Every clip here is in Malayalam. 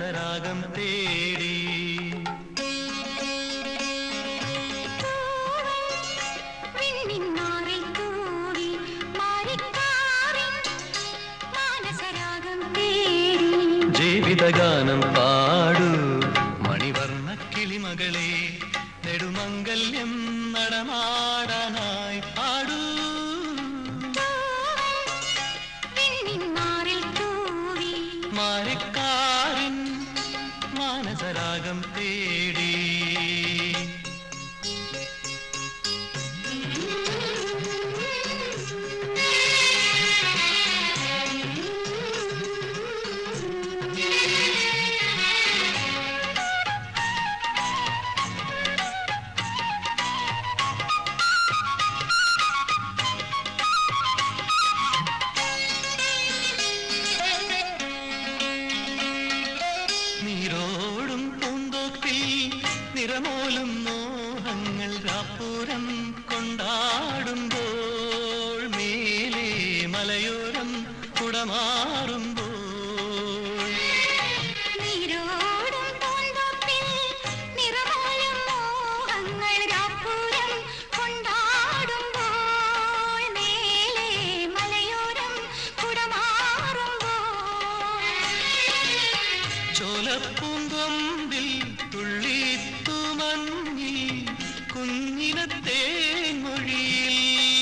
മാനസരാഗം തേടി വിണ്ണിന്നാറിൽ തൂവി മാരിക്കാറിൻ മാനസരാഗം തേടി ജീവിതഗാനം പാടൂ മണിവർണ്ണ കിളിമകളെ നെടുമംഗല്യം നടമാടാനായി പാടൂ വിണ്ണിന്നാറിൽ തൂവി മാരിക്കാരിൻ മാനസരാഗം തേടി നീരോടും പൂന്തോപ്പിൽ നിറമോലും മോഹങ്ങൾ രാപ്പൂരം കൊണ്ടാടുമ്പോൾ മേലെ മലയോരം കുടമാറുമ്പോൾ നീരോടും പൂന്തോപ്പിൽ നിറമാലും മോഹങ്ങൾ രാപ്പൂരം കൊണ്ടാടുമ്പോൾ മേലെ മലയോരം കുടമാറുമ്പോൾ ചോലപ്പൂങ്കൊമ്പിൽ തുള്ളിത്തുമഞ്ഞി കുഞ്ഞിനത്തെ മൊഴിയിൽ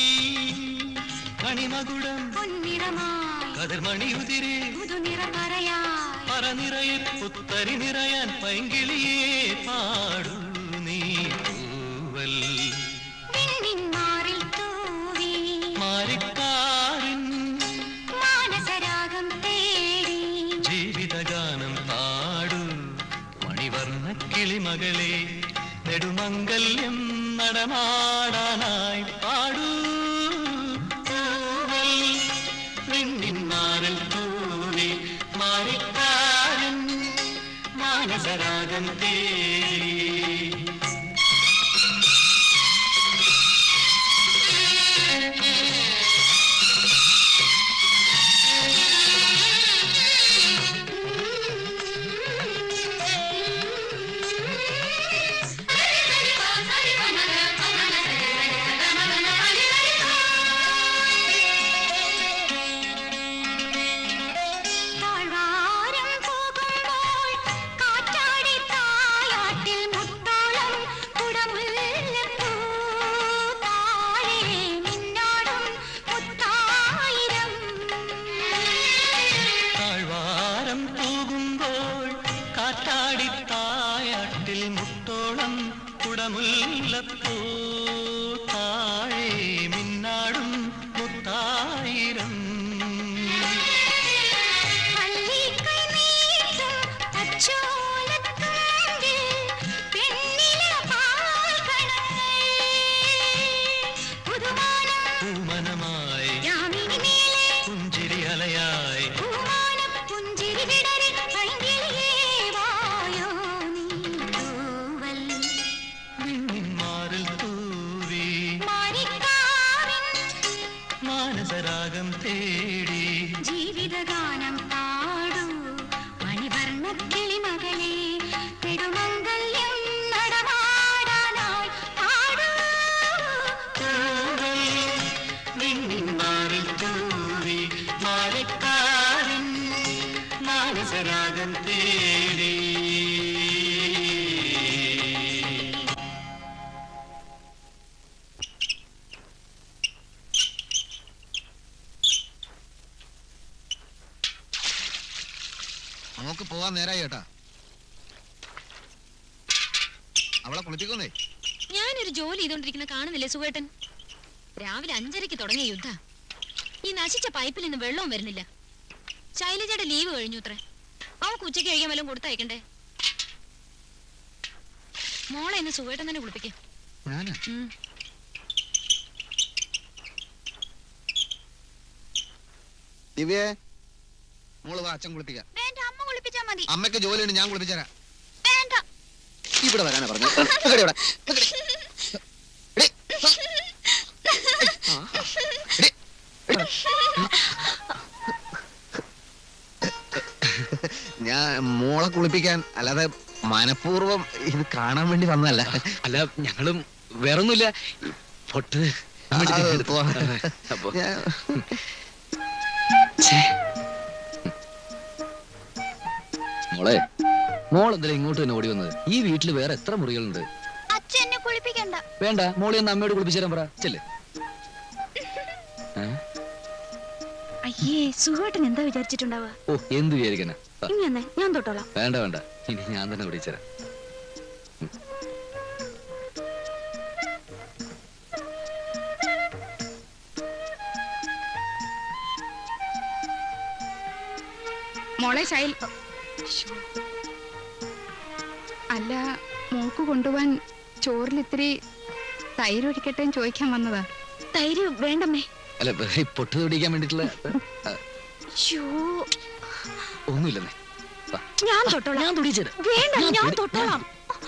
കണിമകുടം പൊന്നിറമായി കതിർമണിയുതിരെ പുതുനിറമറയായി പറനിറയെ പുത്തരി നിറയാൻ പൈങ്കിളിയെ പാടൂ നീ പൂവൽ വിണ്ണിന്മാറിൽ തൂവി മാരിക്കാരിൻ മാനസരാഗം തേടി ജീവിതഗാനം പാടൂ മണിവർണ്ണ കിളിമകളെ നെടുമംഗല്യം നടമാടാനായി പാടൂ പൂവൽ വിണ്ണിന്മാറിൽ തൂവി മാരിക്കാരൻ മാനസരാഗം തേടി താഴ്വാരം പോകുമ്പോൾ കാറ്റാടി തായാട്ടിൽ മുത്തോളം കുടമുല്ലപ്പൂ താഴെ നിന്നാടും മുത്തായിരം താഴ്വാരം പോകുമ്പോൾ കാറ്റാടി തായാട്ടിൽ മുട്ടോളം കുടമുല്ലപ്പൂ താഴെ മിന്നാടും മുത്തായിരം അല്ലിക്കൈ നീട്ടും തച്ചോലത്തുമ്പിൽ പെണ്ണില പാൽക്കണങ്ങൾ പുതുമാനം പൂമനമായി യാമിനി മേലെ പുഞ്ചിരി അലയായി പൂമാനം പുഞ്ചിരി വിടരി പൈങ്കിളിയേ വായോ നീ തൂവൽ വിണ്ണിന്മാറിൽ തൂവി മാരിക്കാവിൻ മാനസരാഗം തേടി ജീവിതഗാനം പാടൂ മണിവർണ്ണ കിളിമകളെ തിരുമംഗല്യം നടമാടാനായി പാടൂ തൂവൽ വിണ്ണിന്മാറിൽ തൂവി മാലക്കാരൻ മാനസരാഗം തേടി നമുക്ക് പോവാൻ നേരായി ചേട്ടാ അവളെ കുളിപ്പിക്കുന്നേ ഞാനൊരു ജോലി ചെയ്തോണ്ടിരിക്കുന്ന കാണുന്നില്ലേ സുഖേട്ടൻ രാവിലെ അഞ്ചരയ്ക്ക് തുടങ്ങിയ യുദ്ധ ഈ നശിച്ച പൈപ്പിൽ നിന്ന് വെള്ളവും വരുന്നില്ല ശൈലജയുടെ ലീവ് കഴിഞ്ഞു അത്രേ അവൾക്ക് ഉച്ചയ്ക്ക് കഴിക്കാൻ വല്ലതും കൊടുത്തയക്കണ്ടേ മോളെ ഇന്ന് സുഖേട്ടൻ തന്നെ കുളിപ്പിക്കും ഞാന് ദിവ്യേ മോള് വാ അച്ഛൻ കുളിപ്പിക്കാം വേണ്ട അമ്മ കുളിപ്പിച്ചാ മതി അമ്മയ്ക്ക് ജോലിയുണ്ട് ഞാൻ കുളിപ്പിച്ചരാ വേണ്ട ഇവിടെ വരാനാ പറഞ്ഞു നിക്കടി ഇവിടെ. നിക്കടി. എടി. ആ. എടി. എടി. ഞാൻ മോളെ കുളിപ്പിക്കാൻ അല്ലാതെ മനഃപൂർവ്വം ഇത് കാണാൻ വേണ്ടി വന്നതല്ല അല്ല ഞങ്ങളും വേറൊന്നുമില്ല ഈ പൊട്ട് അത് എടുത്തു. പോ- അപ്പൊ ഞാൻ- മോളെ മോൾ എന്തിനാ ഇങ്ങോട്ട് തന്നെ ഓടി വന്നത് ഈ വീട്ടിൽ വേറെ എത്ര മുറികളുണ്ട് അച്ഛൻ എന്നെ കുളിപ്പിക്കണ്ട വേണ്ട മോളെ ഒന്ന് അമ്മയോട് കുളിപ്പിച്ചു തരാൻ പറ ചെല്ലേ അയ്യേ സുഖമായിട്ടൻ എന്താ വിചാരിച്ചിട്ടുണ്ടാവുക ഓ എന്ത് വിചാരിക്കാനാ ആ, ഇനി എന്നെ ഞാൻ തൊട്ടോളാം വേണ്ട വേണ്ട ഇനി ഞാൻ തന്നെ കുടിച്ചുതരാം മോളെ ശൈൽ ശ്ശോ. അല്ല മോക്ക് കൊണ്ടുപോവാൻ ചോറിൽ ഇത്തിരി തൈര് ഒഴിക്കട്ടെ എന്ന് ചോദിക്കാൻ വന്നതാ തൈര് വേണ്ടമ്മേ അല്ല ഈ പൊട്ട് തൊടിക്കാൻ വേണ്ടിട്ടുള്ള ആ, ശ്ശോ, ഒന്നുമില്ലെന്നേ ഞാൻ തൊട്ടോളാം ഞാൻ തൊടിച്ചുതരാം വേണ്ട ഞാൻ ഞാൻ തൊടി- തൊട്ടോളാം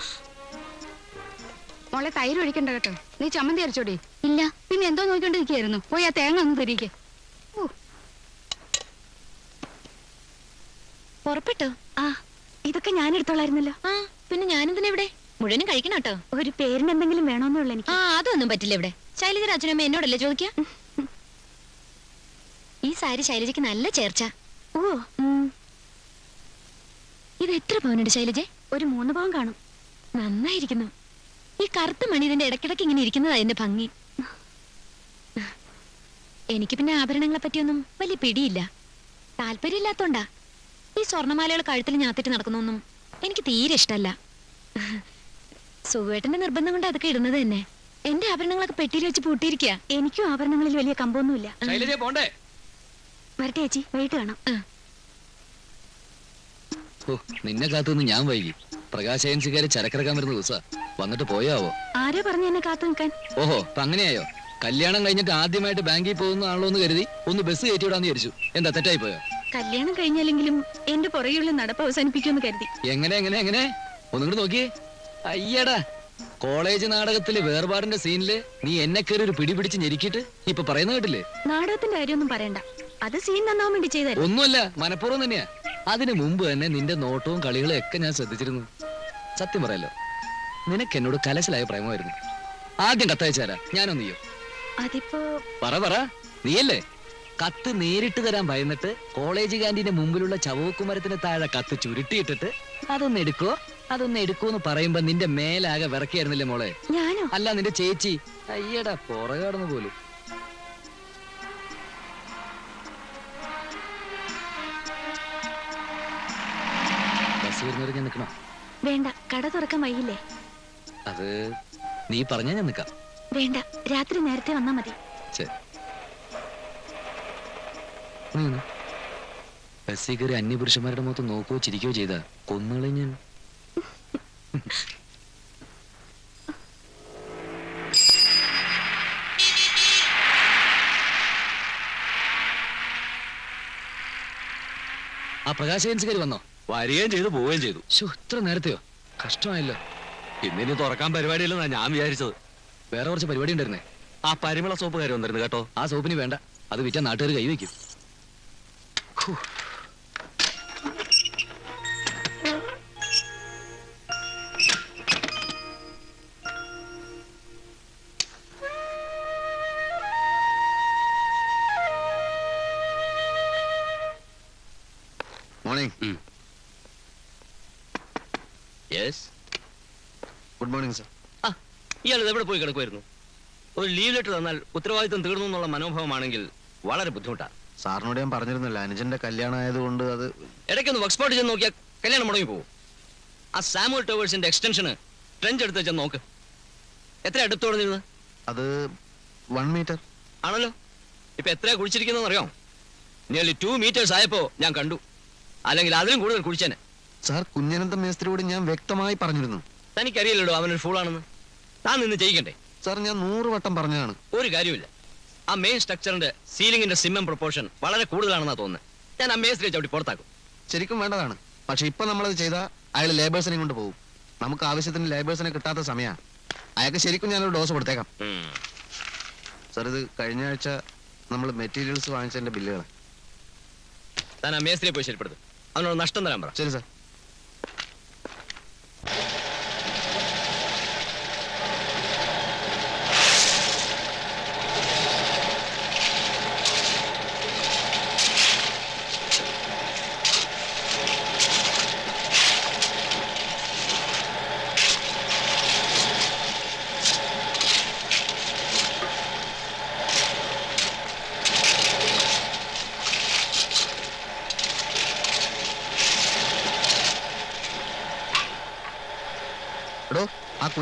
മോളെ തൈര് ഒഴിക്കണ്ട കേട്ടോ നീ ചമ്മന്തി അരച്ചോടി ഇല്ല പിന്നെ എന്തോ നോക്കിക്കൊണ്ടിരിക്കുകയായിരുന്നു പോയി ആ തേങ്ങ ഒന്ന് തിരികെ പുറപ്പെട്ടോ ആ ഇതൊക്കെ ഞാൻ എടുത്തോളായിരുന്നല്ലോ ആ പിന്നെ ഞാനെന്തിനാ ഇവിടെ മുഴുവനും കഴിക്കണം കേട്ടോ ഒരു പേരിന് എന്തെങ്കിലും വേണമെന്നുള്ള എനിക്ക് ആ അതൊന്നും പറ്റില്ല ഇവിടെ ശൈലജ അച്ഛനമ്മ എന്നോടല്ലേ ചോദിക്ക ഈ സാരി ശൈലജയ്ക്ക് നല്ല ചേർച്ച ഓ ഉം, ഇത് എത്ര പവനുണ്ട് ശൈലജെ ഒരു മൂന്ന് പവൻ കാണും നന്നായിരിക്കുന്നു ഈ കറുത്ത മണി ഇതിന്റെ ഇടയ്ക്കിടയ്ക്ക് ഇങ്ങനെ ഇരിക്കുന്നതാ എന്റെ ഭംഗി എനിക്ക് പിന്നെ ആഭരണങ്ങളെ പറ്റിയൊന്നും വലിയ പിടിയില്ല താല്പര്യമില്ലാത്തോണ്ടാ ഈ സ്വർണ്ണമാലകൾ കഴുത്തിൽ ഞാത്തിട്ട് നടക്കുന്നൊന്നും എനിക്ക് തീരെ ഇഷ്ടല്ല സുഖേട്ടന്റെ നിർബന്ധം കൊണ്ട് അതൊക്കെ ഇടുന്നത് തന്നെ എന്റെ ആഭരണങ്ങളൊക്കെ പെട്ടിയിൽ വെച്ച് പൂട്ടിയിരിക്കുക എനിക്കും ആഭരണങ്ങളിൽ വലിയ കമ്പൊന്നുമില്ല ശൈലജ പോണ്ടേ വരട്ടെ ചേച്ചി വൈകിട്ട് കാണാം ഓ നിന്നെ കാത്തുനിന്ന് ഞാൻ വൈകി പ്രകാശ് ഏജൻസിക്കാര് ചരക്കിറക്കാൻ വരുന്ന ദിവസാ വന്നിട്ട് പോയാവോ ആരാ പറഞ്ഞു എന്നെ കാത്തു നിൽക്കാൻ ഓഹോ അപ്പൊ അങ്ങനെയായോ കല്യാണം കഴിഞ്ഞിട്ട് ആദ്യമായിട്ട് ബാങ്കിൽ പോകുന്ന ആണല്ലോ എന്ന് കരുതി ഒന്ന് ബസ് കയറ്റി വിടാന്ന് വിചാരിച്ചു എന്താ തെറ്റായി പോയോ കല്യാണം കഴിഞ്ഞാലെങ്കിലും എന്റെ പുറകെയുള്ള നടപ്പ് അവസാനിപ്പിക്കുമെന്ന് കരുതി എങ്ങനെ എങ്ങനെ എങ്ങനെ ഒന്നുകൂടെ നോക്കിയേ അയ്യടാ കോളേജ് നാടകത്തിലെ വേർപാടിന്റെ സീനില് നീ എന്നെ കയറി ഒരു പിടി പിടിച്ച് ഞെരുക്കിയിട്ട് ഇപ്പൊ പറയുന്ന കേട്ടില്ലേ നാടകത്തിന്റെ കാര്യമൊന്നും പറയണ്ട അത് സീൻ നന്നാവാൻ വേണ്ടി ചെയ്തല്ലേ ഒന്നുമല്ല മനഃപൂർവ്വം തന്നെയാ അതിനു മുമ്പ് തന്നെ നിന്റെ നോട്ടവും കളികളും ഒക്കെ ഞാൻ ശ്രദ്ധിച്ചിരുന്നു സത്യം പറയല്ലോ നിനക്ക് എന്നോട് കലശലായ പ്രേമമായിരുന്നു ആദ്യം കത്തയച്ചാരാ ഞാനോ നീയോ അതിപ്പോ പറ പറ നീയല്ലേ കത്ത് നേരിട്ട് തരാൻ ഭയന്നിട്ട് കോളേജ് കാന്റീന്റെ മുമ്പിലുള്ള ചവക്കുമരത്തിന് താഴെ കത്ത് ചുരുട്ടിയിട്ടിട്ട് അതൊന്ന് എടുക്കോ അതൊന്ന് എടുക്കോ എന്ന് പറയുമ്പോ നിന്റെ മേലാകെ വിറക്കായിരുന്നില്ലേ മോളെ ഞാനോ അല്ല നിന്റെ ചേച്ചി അയ്യടാ പുറകാടുന്നു പോലും ബസ് വരുന്നവരെ ഞാൻ നിൽക്കണോ വേണ്ട കട തുറക്കാൻ വൈകില്ലേ അത് നീ പറഞ്ഞാ ഞാൻ നിൽക്കാം വേണ്ട രാത്രി നേരത്തെ വന്നാ മതി ശരി നീ നിന്ന്. ബസ്സിൽ കയറി അന്യപുരുഷന്മാരുടെ മുഖത്ത് നോക്കുകയോ ചിരിക്കുകയോ ചെയ്താ കൊന്നുകളെ ഞാൻ ആ പ്രകാശ് ഏജൻസിക്കാർ വന്നോ വരികയും ചെയ്തു പോവുകയും ചെയ്തു ശോ ഇത്ര നേരത്തെയോ കഷ്ടമായല്ലോ ഇന്നിനി തുറക്കാൻ പരിപാടിയില്ലെന്നാ ഞാൻ വിചാരിച്ചത് വേറെ കുറച്ച് പരിപാടി ഉണ്ടായിരുന്നേ ആ പരിമള സോപ്പ് കാര്യം വന്നിരുന്നു കേട്ടോ ആ സോപ്പിന് വേണ്ട അത് വിറ്റാ നാട്ടുകാർ കൈവയ്ക്കും morning yes good morning sir ആ ഇയാൾ എവിടെ പോയി കിടക്കുമായിരുന്നു ഒരു ലീവ് ലെറ്റർ തന്നാൽ ഉത്തരവാദിത്വം തീർന്നു എന്നുള്ള മനോഭാവമാണെങ്കിൽ വളരെ ബുദ്ധിമുട്ടാണ് സാറിനോട് ഞാൻ പറഞ്ഞിരുന്നല്ലോ അനുജന്റെ കല്യാണം ആയതുകൊണ്ട് അത് ഇടയ്ക്കൊന്ന് വർക്ക് സ്പോട്ട് ചെന്ന് നോക്കിയാൽ കല്യാണം മുടങ്ങി പോകും ആ സാമുവൽ ടവേഴ്സിന്റെ എക്സ്റ്റൻഷന് ട്രെഞ്ച് എടുത്ത് വെച്ചാൽ നോക്ക് എത്ര അടുത്ത് തുടങ്ങിയിരുന്നത് അത് വൺ മീറ്റർ ആണല്ലോ ഇപ്പൊ എത്രയാ കുഴിച്ചിരിക്കുന്നതെന്ന് അറിയാം നിയർലി ടു മീറ്റേഴ്സ് ആയപ്പോ ഞാൻ കണ്ടു അല്ലെങ്കിൽ അതിലും കൂടുതൽ കുഴിച്ചേനെ സാർ കുഞ്ഞനന്ത മേസ്ത്രിയോട് ഞാൻ വ്യക്തമായി പറഞ്ഞിരുന്നു തനിക്കറിയില്ലടോ അവനൊരു ഫൂളാണെന്ന് താൻ നിന്ന് ചെയ്യിക്കണ്ടേ സാർ ഞാൻ നൂറ് വട്ടം പറഞ്ഞതാണ് ഒരു കാര്യമില്ല ആ മെയിൻ സ്ട്രക്ചറിന്റെ സീലിംഗിന്റെ സിമ്മം പ്രൊപ്പോർഷൻ വളരെ കൂടുതലാണെന്നാ തോന്നുന്നത് ഞാൻ ആ മേസ്ത്രിയെ ചവിട്ടി പുറത്താക്കും ശരിക്കും വേണ്ടതാണ് പക്ഷെ ഇപ്പൊ നമ്മളത് ചെയ്താൽ അയാൾ ലേബേഴ്സിനെ കൊണ്ട് പോകും നമുക്ക് ആവശ്യത്തിന് ലേബേഴ്സിനെ കിട്ടാത്ത സമയമാണ് അയാൾക്ക് ശരിക്കും ഞാനൊരു ഡോസ് കൊടുത്തേക്കാം ഉം. സാർ ഇത് കഴിഞ്ഞ ആഴ്ച നമ്മൾ മെറ്റീരിയൽസ് വാങ്ങിച്ചതിന്റെ ബില്ലുകൾ താൻ ആ മേസ്ത്രിയെ പോയി ശരിപ്പെടുത്തും അവനോട് നഷ്ടം തരാൻ പറ ശരി സാർ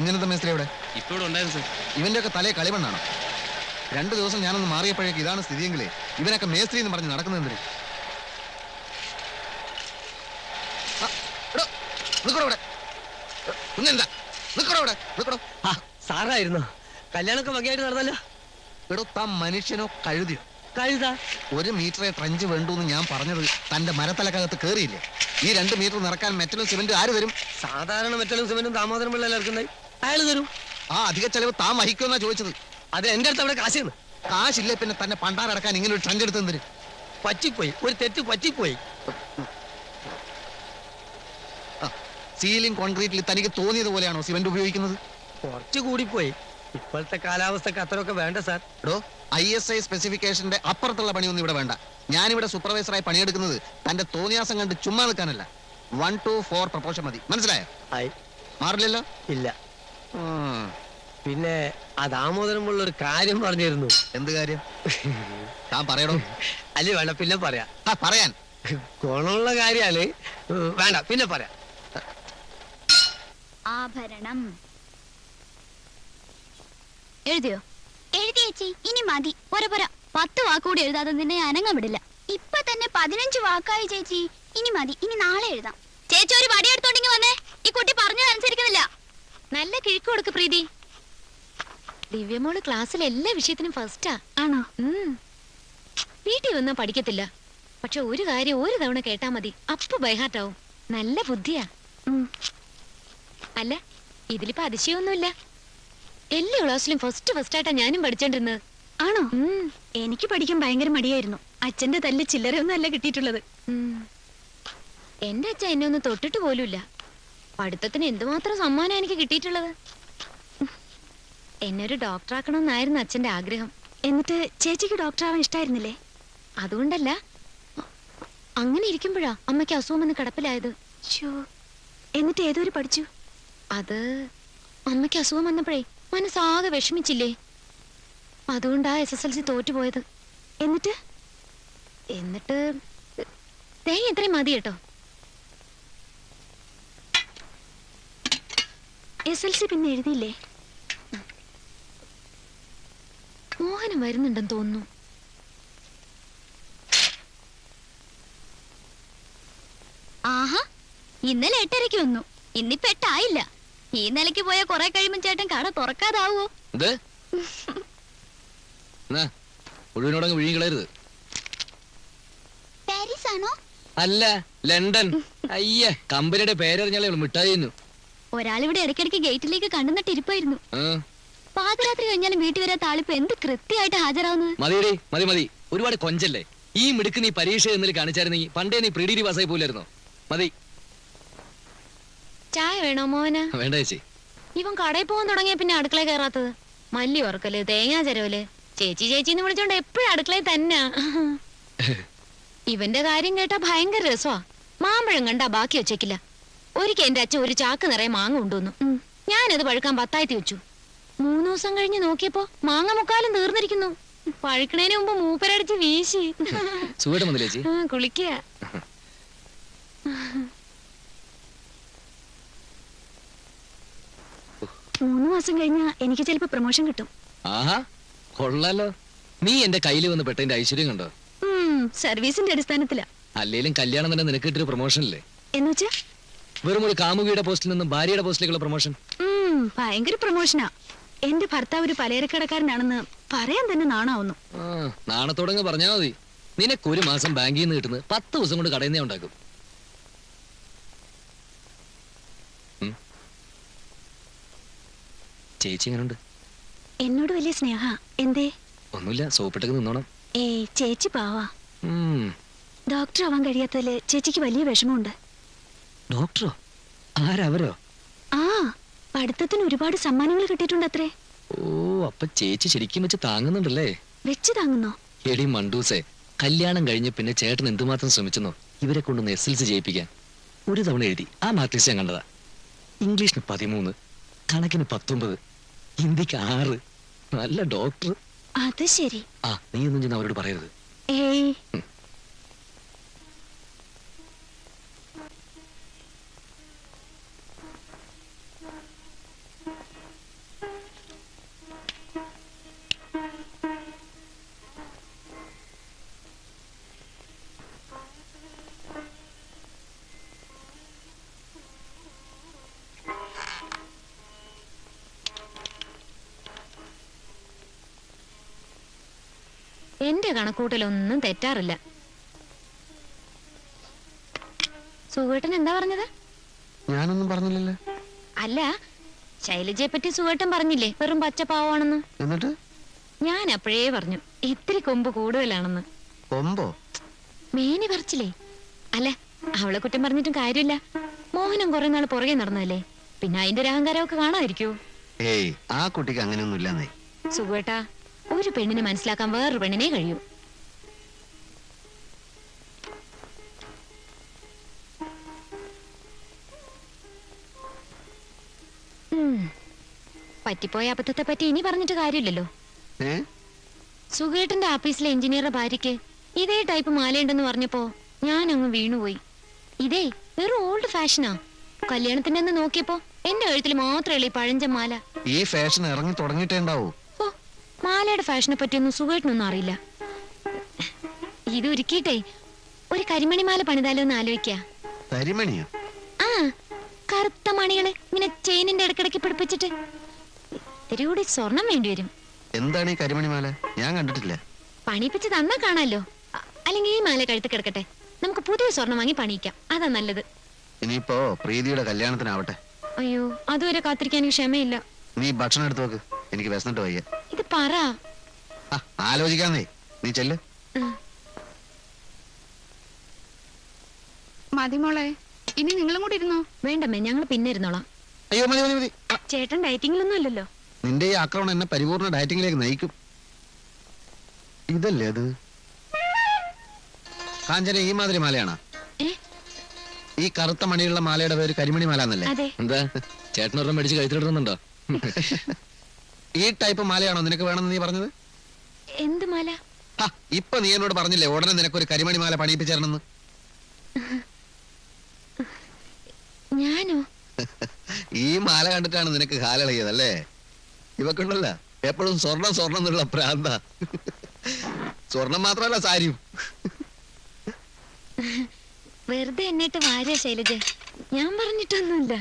കുഞ്ഞനന്ത മേസ്ത്രി എവിടെ ഇപ്പൊ ഇവിടെ ഉണ്ടായിരുന്നു സർ ഇവന്റെ ഒക്കെ തലയെ കളിമണ്ണാണോ രണ്ടു ദിവസം ഞാനൊന്ന് മാറിയപ്പോഴേക്ക് ഇതാണ് സ്ഥിതിയെങ്കിലേ ഇവനൊക്കെ മേസ്ത്രി എന്ന് പറഞ്ഞ് നടക്കുന്നത് എന്തിന് ആ, എടോ, നിക്കടോ ഇവിടെ എ, കുഞ്ഞനന്ത നിക്കടോ ഇവിടെ നിക്കടോ സാറായിരുന്നോ കല്യാണമൊക്കെ വകയായിട്ട് നടന്നല്ലോ എടോ താൻ മനുഷ്യനോ കഴുതിയോ കഴുത ഒരു മീറ്ററെ ട്രഞ്ച് വേണ്ടു എന്ന് ഞാൻ പറഞ്ഞത് തന്റെ മരത്തലക്കകത്ത് കേറിയില്ലേ ഈ രണ്ട് മീറ്റർ നിറക്കാൻ മെറ്റലും സിമെന്റ് ആര് തരും സാധാരണ മെറ്റലും സിമെന്റും ദാമോദരം പിള്ളേർ ഇറക്കുന്നത് അയാൾ തരും ആ അധിക ചെലവ് താൻ വഹിക്കുമെന്നാ ചോദിച്ചത് അത് എന്റെ അടുത്ത് അവിടെ കാശാണ് കാശില്ലേ പിന്നെ തന്നെ പണ്ടാരടക്കാൻ ഇങ്ങനെ ഒരു ട്രഞ്ച് എടുത്തെന്തിന് പറ്റിപ്പോയി ഒരു തെറ്റ് പറ്റിപ്പോയി സീലിംഗ് കോൺക്രീറ്റിൽ തനിക്ക് തോന്നിയത് പോലെയാണോ സിമെന്റ് ഉപയോഗിക്കുന്നത് കുറച്ച് കൂടിപ്പോയി ഇപ്പോഴത്തെ കാലാവസ്ഥക്ക് അത്രയൊക്കെ വേണ്ട സാർ എടോ ഐ എസ് ഐ സ്പെസിഫിക്കേഷന്റെ അപ്പുറത്തുള്ള പണിയൊന്നും ഇവിടെ വേണ്ട ഞാനിവിടെ സൂപ്പർവൈസറായി പണിയെടുക്കുന്നത് തന്റെ തോന്നിയാസം കണ്ട് ചുമ്മാ നിൽക്കാനല്ല വൺ ടു ഫോർ പ്രപ്പോഷൻ മതി മനസ്സിലായോ ആയി മാറില്ലല്ലോ ഇല്ല ഉം. പിന്നെ ആ ദാമോദരം പിള്ള ഒരു കാര്യം പറഞ്ഞിരുന്നു എന്ത് കാര്യം താൻ പറയടോ അല്ലേ വേണ്ട പിന്നെ പറയാം ആ പറയാൻ ഗുണമുള്ള കാര്യാണ് ഉം, വേണ്ട പിന്നെ പറയാം ആഭരണം എഴുതിയോ എഴുതി ചേച്ചി ഇനി മതി പോരാ പോരാ പത്ത് വാക്കുകൂടി എഴുതാതെ നിന്നെ ഞാൻ അനങ്ങാൻ വിടില്ല ഇപ്പൊ തന്നെ പതിനഞ്ച് വാക്കായി ചേച്ചി ഇനി മതി ഇനി നാളെ എഴുതാം ചേച്ചി ഒരു വടി എടുത്തോണ്ടെങ്കിൽ വന്നേ ഈ കുട്ടി പറഞ്ഞത് അനുസരിക്കുന്നില്ല നല്ല കിഴക്ക് കൊടുക്ക് പ്രീതി ദിവ്യമോള് ക്ലാസ്സിൽ എല്ലാ വിഷയത്തിനും ഫസ്റ്റാ ആണോ വീട്ടിൽ വന്നാ പഠിക്കത്തില്ല പക്ഷെ ഒരു കാര്യം ഒരു തവണ കേട്ടാ മതി അപ്പൊ ബൈഹാർട്ടാവും നല്ല ബുദ്ധിയാ ഉം. അല്ല ഇതിലിപ്പോ അതിശയമൊന്നുമില്ല എല്ലാ ക്ലാസ്സിലും ഫസ്റ്റ് ഫസ്റ്റ് ആയിട്ടാ ഞാനും പഠിച്ചോണ്ടിരുന്നത് ആണോ ഉം, എനിക്ക് പഠിക്കാൻ ഭയങ്കര മടിയായിരുന്നു അച്ഛന്റെ തല്ല് ചില്ലറയൊന്നും അല്ല കിട്ടിയിട്ടുള്ളത് ഉം. എന്റെ അച്ഛൻ എന്നെ ഒന്ന് തൊട്ടിട്ട് പോലുമില്ല പഠിത്തത്തിന് എന്തുമാത്രം സമ്മാനം എനിക്ക് കിട്ടിയിട്ടുള്ളത് എന്നെ ഒരു ഡോക്ടറാക്കണമെന്നായിരുന്നു അച്ഛന്റെ ആഗ്രഹം എന്നിട്ട് ചേച്ചിക്ക് ഡോക്ടർ ആവാൻ ഇഷ്ടായിരുന്നില്ലേ അതുകൊണ്ടല്ല അങ്ങനെ ഇരിക്കുമ്പോഴാ അമ്മയ്ക്ക് അസുഖം വന്ന് കിടപ്പിലായത് ശോ. എന്നിട്ട് ഏതൊരു പഠിച്ചു അത് അമ്മയ്ക്ക് അസുഖം വന്നപ്പോഴേ മനസ്സാകെ വിഷമിച്ചില്ലേ അതുകൊണ്ടാ എസ് എസ് എൽ സി തോറ്റുപോയത് എന്നിട്ട് എന്നിട്ട് തേങ്ങ ഇത്രയും മതി കേട്ടോ എസ് എൽ സി പിന്നെ എഴുതിയില്ലേ മോഹനം വരുന്നുണ്ടെന്ന് തോന്നുന്നു ആഹാ ഇന്നലെ എട്ടരയ്ക്ക് വന്നു ഇന്നിപ്പോ എട്ടായില്ല ഈ നിലയ്ക്ക് പോയ കുറെ കഴിയുമ്പോൾ ചേട്ടൻ കട തുറക്കാതാവോ ഇത് എന്നാ മുഴുവനോടങ്ങ് വിഴുങ്ങിക്കളയരുത് പാരീസ് ആണോ അല്ല ലണ്ടൻ അയ്യ കമ്പനിയുടെ പേരറിഞ്ഞാലേ ഉള്ളൂ മിഠായി തിന്നു ഒരാളിവിടെ ഇടയ്ക്കിടയ്ക്ക് ഗേറ്റിലേക്ക് കണ്ടുനട്ട് ഇരിപ്പായിരുന്നു ആ, പാതിരാത്രി കഴിഞ്ഞാലും വീട്ടിൽ വരാത്ത ആളിപ്പോ എന്ത് കൃത്യമായിട്ട് ഹാജരാവുന്നത് മതിയെടീ മതി മതി ഒരുപാട് കൊഞ്ചല്ലേ ഈ മിടുക്ക് നീ പരീക്ഷ എന്നിൽ കാണിച്ചായിരുന്നെങ്കിൽ പണ്ടേ നീ പ്രീഡിരി പാസ്സായി പോലായിരുന്നോ മതി ചായ വേണോ മോഹന വേണ്ട ചേച്ചി ഇവൻ കടയിൽ പോകാൻ തുടങ്ങിയ പിന്നെ അടുക്കളയിൽ കയറാത്തത് മല്ലി വറക്കല് തേങ്ങാ ചെരവല് ചേച്ചി ചേച്ചി എന്ന് വിളിച്ചോണ്ട് എപ്പോഴും അടുക്കളയിൽ തന്നെ ഇവന്റെ കാര്യം കേട്ടാ ഭയങ്കര രസമാ മാമ്പഴം കണ്ടാ ബാക്കി വെച്ചേക്കില്ല ഒരിക്കൽ എന്റെ അച്ഛൻ ഒരു ചാക്ക് നിറയെ മാങ്ങ കൊണ്ടുവന്നു ഞാനത് പഴുക്കാൻ പത്തായത്തി വെച്ചു മൂന്ന് ദിവസം കഴിഞ്ഞ് നോക്കിയപ്പോ മാങ്ങ മുക്കാലും തീർന്നിരിക്കുന്നു പഴുക്കണേന് മുമ്പ് മൂപ്പരടിച്ച് വീശി സുഖമായിട്ട് വന്നില്ലേ ചേച്ചി ആ, കുളിക്കുക മൂന്ന് മാസം കഴിഞ്ഞാ എനിക്ക് ചിലപ്പോ പ്രൊമോഷൻ കിട്ടും ആഹാ കൊള്ളാലോ നീ എന്റെ കയ്യിൽ വന്ന് പെട്ടതിന്റെ ഐശ്വര്യം കണ്ടോ ഉം, സർവീസിന്റെ അടിസ്ഥാനത്തിലാ അല്ലേലും കല്യാണം തന്നെ നിനക്ക് കിട്ടിയൊരു പ്രൊമോഷൻ അല്ലേ എന്നുവെച്ചാ വെറും ഒരു കാമുകിയുടെ പോസ്റ്റിൽ നിന്നും ഭാര്യയുടെ പോസ്റ്റിലേക്കുള്ള പ്രൊമോഷൻ ഉം, ഭയങ്കര പ്രൊമോഷനാ എന്റെ ഭർത്താവ് ഒരു പലചരക്കടക്കാരനാണെന്ന് പറയാൻ തന്നെ നാണാവുന്നു ആ നാണത്തോടങ്ങ് പറഞ്ഞാ മതി നിനക്ക് ഒരു മാസം ബാങ്കിൽ നിന്ന് കിട്ടുന്നത് പത്ത് ദിവസം കൊണ്ട് കടയിൽ നിന്നേ ഉണ്ടാക്കും ഉം. ചേച്ചി എങ്ങനുണ്ട് എന്നോട് വലിയ സ്നേഹ എന്തേ ഒന്നുമില്ല സോപ്പിട്ടൊക്കെ നിന്നോണം ഏയ് ചേച്ചി പാവാ ഉം. ഡോക്ടർ ആവാൻ കഴിയാത്തതില് ചേച്ചിക്ക് വലിയ വിഷമമുണ്ട് ഡോക്ടറോ ആരവരോ ആ പഠിത്തത്തിന് ഒരുപാട് സമ്മാനങ്ങൾ കിട്ടിയിട്ടുണ്ട് അത്രേ ഓ അപ്പൊ ചേച്ചി ശരിക്കും വെച്ച് താങ്ങുന്നുണ്ടല്ലേ വെച്ച് താങ്ങുന്നോ എടി മണ്ടൂസേ കല്യാണം കഴിഞ്ഞ് പിന്നെ ചേട്ടൻ എന്തുമാത്രം ശ്രമിച്ചെന്നോ ഇവരെ കൊണ്ടൊന്ന് എസ് എൽ സി ജയിപ്പിക്കാൻ ഒരു തവണ എഴുതി ആ മാട്രിക്സ് ഞാൻ കണ്ടതാ ഇംഗ്ലീഷിന് പതിമൂന്ന് കണക്കിന് പത്തൊമ്പത് ഹിന്ദിക്ക് ആറ് നല്ല ഡോക്ടർ അത് ശരി ആ നീ ഒന്നും ചെന്ന് അവരോട് പറയരുത് ഏയ് എന്റെ കണക്കൂട്ടലൊന്നും തെറ്റാറില്ല സുഖേട്ടൻ എന്താ പറഞ്ഞത് ഞാനൊന്നും പറഞ്ഞില്ലല്ലോ അല്ല ശൈലജയെ പറ്റി സുഖേട്ടൻ പറഞ്ഞില്ലേ വെറും പച്ചപ്പാവാണെന്ന് എന്നിട്ട് ഞാൻ അപ്പോഴേ പറഞ്ഞു ഇത്തിരി കൊമ്പ് കൂടുതലാണെന്ന് കൊമ്പോ മേനി പറിച്ചില്ലേ അല്ല അവളെ കുറ്റം പറഞ്ഞിട്ടും കാര്യമില്ല മോഹനം കുറെ നാൾ പുറകെ നടന്നതല്ലേ പിന്നെ അതിന്റെ ഒരു അഹങ്കാരമൊക്കെ കാണാതിരിക്കൂ ഏയ് ആ കുട്ടിക്ക് അങ്ങനെയൊന്നും ഇല്ലെന്നേ സുഖേട്ടാ ഒരു പെണ്ണിനെ മനസ്സിലാക്കാൻ വേറൊരു പെണ്ണിനെ കഴിയൂ ഉം. പറ്റിപ്പോയ അബദ്ധത്തെ പറ്റി ഇനി പറഞ്ഞിട്ട് കാര്യമില്ലല്ലോ ഏ സുഖേട്ടന്റെ ഓഫീസിലെ എഞ്ചിനീയറുടെ ഭാര്യയ്ക്ക് ഇതേ ടൈപ്പ് മാലയുണ്ടെന്ന് പറഞ്ഞപ്പോ ഞാൻ അങ്ങ് വീണുപോയി ഇതേ വെറും ഓൾഡ് ഫാഷനാ കല്യാണത്തിന്റെ അന്ന് നോക്കിയപ്പോ എന്റെ കഴുത്തിൽ മാത്രമേ ഈ പഴഞ്ചൻ മാല ഈ ഫാഷൻ ഇറങ്ങി തുടങ്ങിയിട്ടേ ഉണ്ടാവൂ ഓ മാലയുടെ ഫാഷനെ പറ്റിയൊന്നും സുഖമായിട്ടൊന്നും അറിയില്ല ഇത് ഒരുക്കിയിട്ടേ ഒരു കരിമണി മാല പണിതാലോ എന്ന് ആലോചിക്ക തരിമണിയോ ആ കറുത്ത മണികള് ഇങ്ങനെ ചെയിനിന്റെ ഇടക്കിടക്ക് പിടിപ്പിച്ചിട്ട് ഇത്തിരി കൂടി സ്വർണം വേണ്ടി വരും എന്താണ് ഈ കരിമണിമാല ഞാൻ കണ്ടിട്ടില്ല പണിയിപ്പിച്ച് തന്നാ കാണാലോ അ- അല്ലെങ്കിൽ ഈ മാല കഴുത്ത് കിടക്കട്ടെ നമുക്ക് പുതിയ സ്വർണം വാങ്ങി പണിയിക്കാം അതാ നല്ലത് ഇനിയിപ്പോ പ്രീതിയുടെ കല്യാണത്തിനാവട്ടെ അയ്യോ അതുവരെ കാത്തിരിക്കാൻ എനിക്ക് ക്ഷമയില്ല നീ ഭക്ഷണം എടുത്തു നോക്ക് എനിക്ക് വിശന്നിട്ട് വയ്യ ഇത് പറ ആ, ആലോചിക്കാന്നേ നീ ചെല്ല് ഉം. മതി മോളെ ഇനി നിങ്ങളും കൂടി ഇരുന്നോ വേണ്ടമ്മേ ഞങ്ങൾ പിന്നെ ഇരുന്നോളാം അയ്യോ മതി മതി മതി ആ, ചേട്ടൻ ഡയറ്റിങ്ങിലൊന്നും അല്ലല്ലോ നിന്റെ ഈ ആക്രമണം എന്നെ പരിപൂർണ ഡയറ്റിംഗിലേക്ക് നയിക്കും ഇതല്ലേ അത് കാഞ്ചന ഈ മാതിരി മാലയാണോ ഏ ഈ കറുത്ത മണിയുള്ള മാലയുടെ പേര് കരിമണി മാല എന്നല്ലേ അതെ എന്താ ചേട്ടനൊരെണ്ണം മേടിച്ച് കഴുത്തിലിടുന്നുണ്ടോ ഈ ടൈപ്പ് മാലയാണോ നിനക്ക് വേണമെന്ന് നീ പറഞ്ഞത് എന്ത് മാല ഹാ, ഇപ്പൊ നീ എന്നോട് പറഞ്ഞില്ലേ ഉടനെ നിനക്കൊരു കരിമണി മാല പണിയിപ്പിച്ചു തരണമെന്ന് ഞാനോ ഈ മാല കണ്ടിട്ടാണ് നിനക്ക് കാലളിയതല്ലേ ഇവക്കുണ്ടല്ല എപ്പോഴും സ്വർണം സ്വർണം എന്നുള്ള പ്രാന്ത സ്വർണം മാത്രമല്ല സാരിയും വെറുതെ എന്നിട്ട് വാര്യ ശൈലജ ഞാൻ പറഞ്ഞിട്ടൊന്നുമില്ല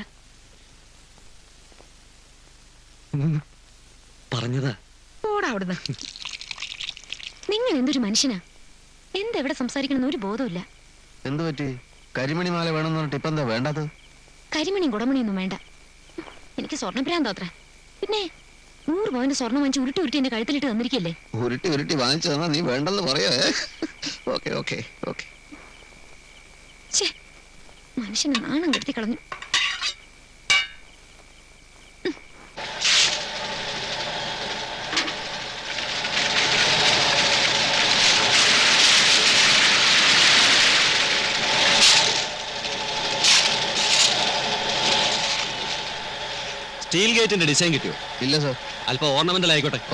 പറഞ്ഞതാ പോടാ അവിടുന്ന് നിങ്ങൾ എന്തൊരു മനുഷ്യനാ എന്തെവിടെ സംസാരിക്കണമെന്ന് ഒരു ബോധമില്ല എന്തു പറ്റി കരിമണി മാല വേണമെന്ന് പറഞ്ഞിട്ട് ഇപ്പൊ എന്താ വേണ്ടത് കരിമണിയും കുടമണിയൊന്നും വേണ്ട എനിക്ക് സ്വർണ്ണഭ്രാന്താത്ര പിന്നെ നൂറ് പോയിന്റ് സ്വർണ്ണം വാങ്ങിച്ച് ഉരുട്ടി ഉരുട്ടി എന്റെ കഴുത്തിലിട്ട് തന്നിരിക്കല്ലേ ഉരുട്ടി ഉരുട്ടി വാങ്ങിച്ചു തന്നാ നീ വേണ്ടെന്ന് പറയോ ഓക്കെ ഓക്കെ ഓക്കെ ഛേ മനുഷ്യനെ നാണം കെടുത്തി കളഞ്ഞു സ്റ്റീൽ ഗേറ്റിന്റെ ഡിസൈൻ കിട്ടിയോ ഇല്ല സർ അല്പം ഓർണമെന്റൽ ആയിക്കോട്ടെ ഓ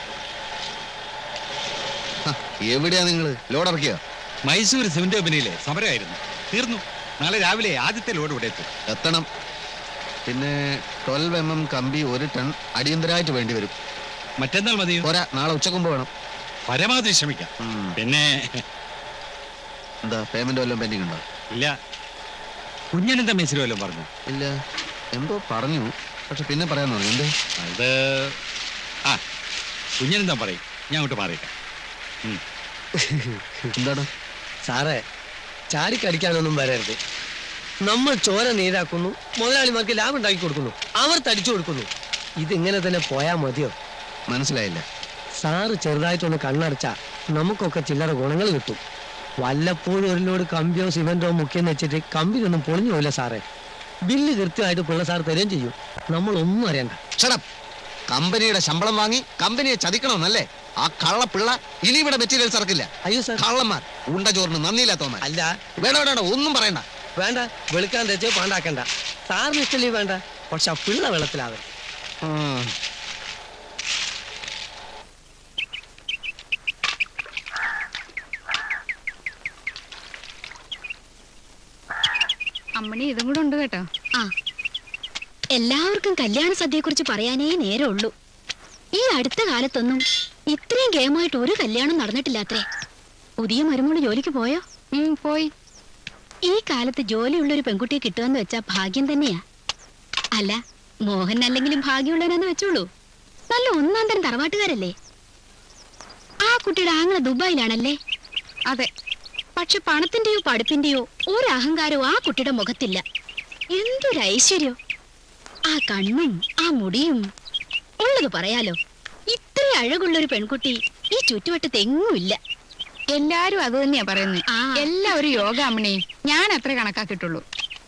ഹ, എവിടെയാ നിങ്ങള് ലോഡ് ഇറക്കിയോ മൈസൂർ സിമന്റ് കമ്പനിയിലെ സമരമായിരുന്നു തീർന്നു നാളെ രാവിലെ ആദ്യത്തെ ലോഡ് ഇവിടെ എത്തും എത്തണം പിന്നെ ട്വൽവ് എം എം കമ്പി ഒരു ടൺ അടിയന്തരമായിട്ട് വേണ്ടി വരും മറ്റന്നാൾ മതിയോ പോരാ നാളെ ഉച്ചക്കുമ്പ് വേണം പരമാവധി ശ്രമിക്കാം ഉം. പിന്നെ എന്താ പേയ്മെന്റ് വല്ലതും പെൻഡിങ് ഉണ്ടോ ഇല്ല കുഞ്ഞനെന്താ മേസിലോ വല്ലതും പറഞ്ഞു ഇല്ല എന്തോ പറഞ്ഞു പക്ഷെ പിന്നെ പറയാൻ തോന്നി എന്ത് അത് ആ കുഞ്ഞനെന്താ പറയും ഞാൻ അങ്ങോട്ട് മാറിയിട്ടാ എന്താണ് സാറേ ചാടിക്കടിക്കാനൊന്നും വരരുത് നമ്മൾ ചോര നീരാക്കുന്നു മുതലാളിമാർക്ക് ലാഭം ഉണ്ടാക്കി കൊടുക്കുന്നു അവർ തടിച്ചു കൊടുക്കുന്നു ഇതിങ്ങനെ തന്നെ പോയാ മതിയോ മനസ്സിലായില്ല സാറ് ചെറുതായിട്ടൊന്ന് കണ്ണടച്ചാ നമുക്കൊക്കെ ചില്ലറ ഗുണങ്ങൾ കിട്ടും വല്ലപ്പോഴും ഒരു ലോഡ് കമ്പിയോ സിമെന്റോ മുക്കിയെന്ന് വെച്ചിട്ട് കമ്പിയൊന്നും പൊളിഞ്ഞു പോയില്ല സാറേ ബില്ല് കൃത്യമായിട്ട് പിള്ള സാർ തരുകയും ചെയ്യും നമ്മൾ ഒന്നും അറിയണ്ട ഷടപ്പ് കമ്പനിയുടെ ശമ്പളം വാങ്ങി കമ്പനിയെ ചതിക്കണമെന്നല്ലേ ആ കള്ള പിള്ള ഇനി ഇവിടെ മെറ്റീരിയൽസ് ഇറക്കില്ല അയ്യോ സാർ കള്ളന്മാർ ഉണ്ട ചോറിന് നന്ദിയില്ലാത്തവന്മാർ അല്ല വേണ്ട വേണ്ട വേണ്ട, ഒന്നും പറയണ്ട വേണ്ട വെളുക്കാൻ തെച്ച് പാണ്ടാക്കണ്ട സാറിന് ഇഷ്ടല്ലേ വേണ്ട പക്ഷെ ആ പിള്ള വെള്ളത്തിലാവൻ ഉം. അമ്മണി ഇതും കൂടെ ഉണ്ട് കേട്ടോ ആ എല്ലാവർക്കും കല്യാണ സദ്യയെക്കുറിച്ച് പറയാനേ നേരമുള്ളൂ ഈ അടുത്ത കാലത്തൊന്നും ഇത്രയും ഗെയിമായിട്ട് ഒരു കല്യാണം നടന്നിട്ടില്ലാത്രേ പുതിയ മരുമോള് ജോലിക്ക് പോയോ ഉം, പോയി ഈ കാലത്ത് ജോലിയുള്ള ഒരു പെൺകുട്ടിയെ കിട്ടുകയെന്ന് വെച്ചാ ഭാഗ്യം തന്നെയാ അല്ല മോഹൻ അല്ലെങ്കിലും ഭാഗ്യമുള്ളവനെന്ന് വെച്ചോളൂ നല്ല ഒന്നാം തരം തറവാട്ടുകാരല്ലേ ആ കുട്ടിയുടെ ആങ്ങളെ ദുബായിലാണല്ലേ അതെ പക്ഷെ പണത്തിന്റെയോ പഠിപ്പിന്റെയോ ഒരു അഹങ്കാരവും ആ കുട്ടിയുടെ മുഖത്തില്ല എന്തൊരു ഐശ്വര്യോ ആ കണ്ണും ആ മുടിയും ഉള്ളത് പറയാലോ ഇത്ര അഴകുള്ള ഒരു പെൺകുട്ടി ഈ ചുറ്റുവട്ടത്ത് എങ്ങുമില്ല എല്ലാരും അത് തന്നെയാ പറയുന്നത് ആ. എല്ലാവരും യോഗാമണി ഞാൻ അത്ര കണക്കാക്കിയിട്ടുള്ളൂ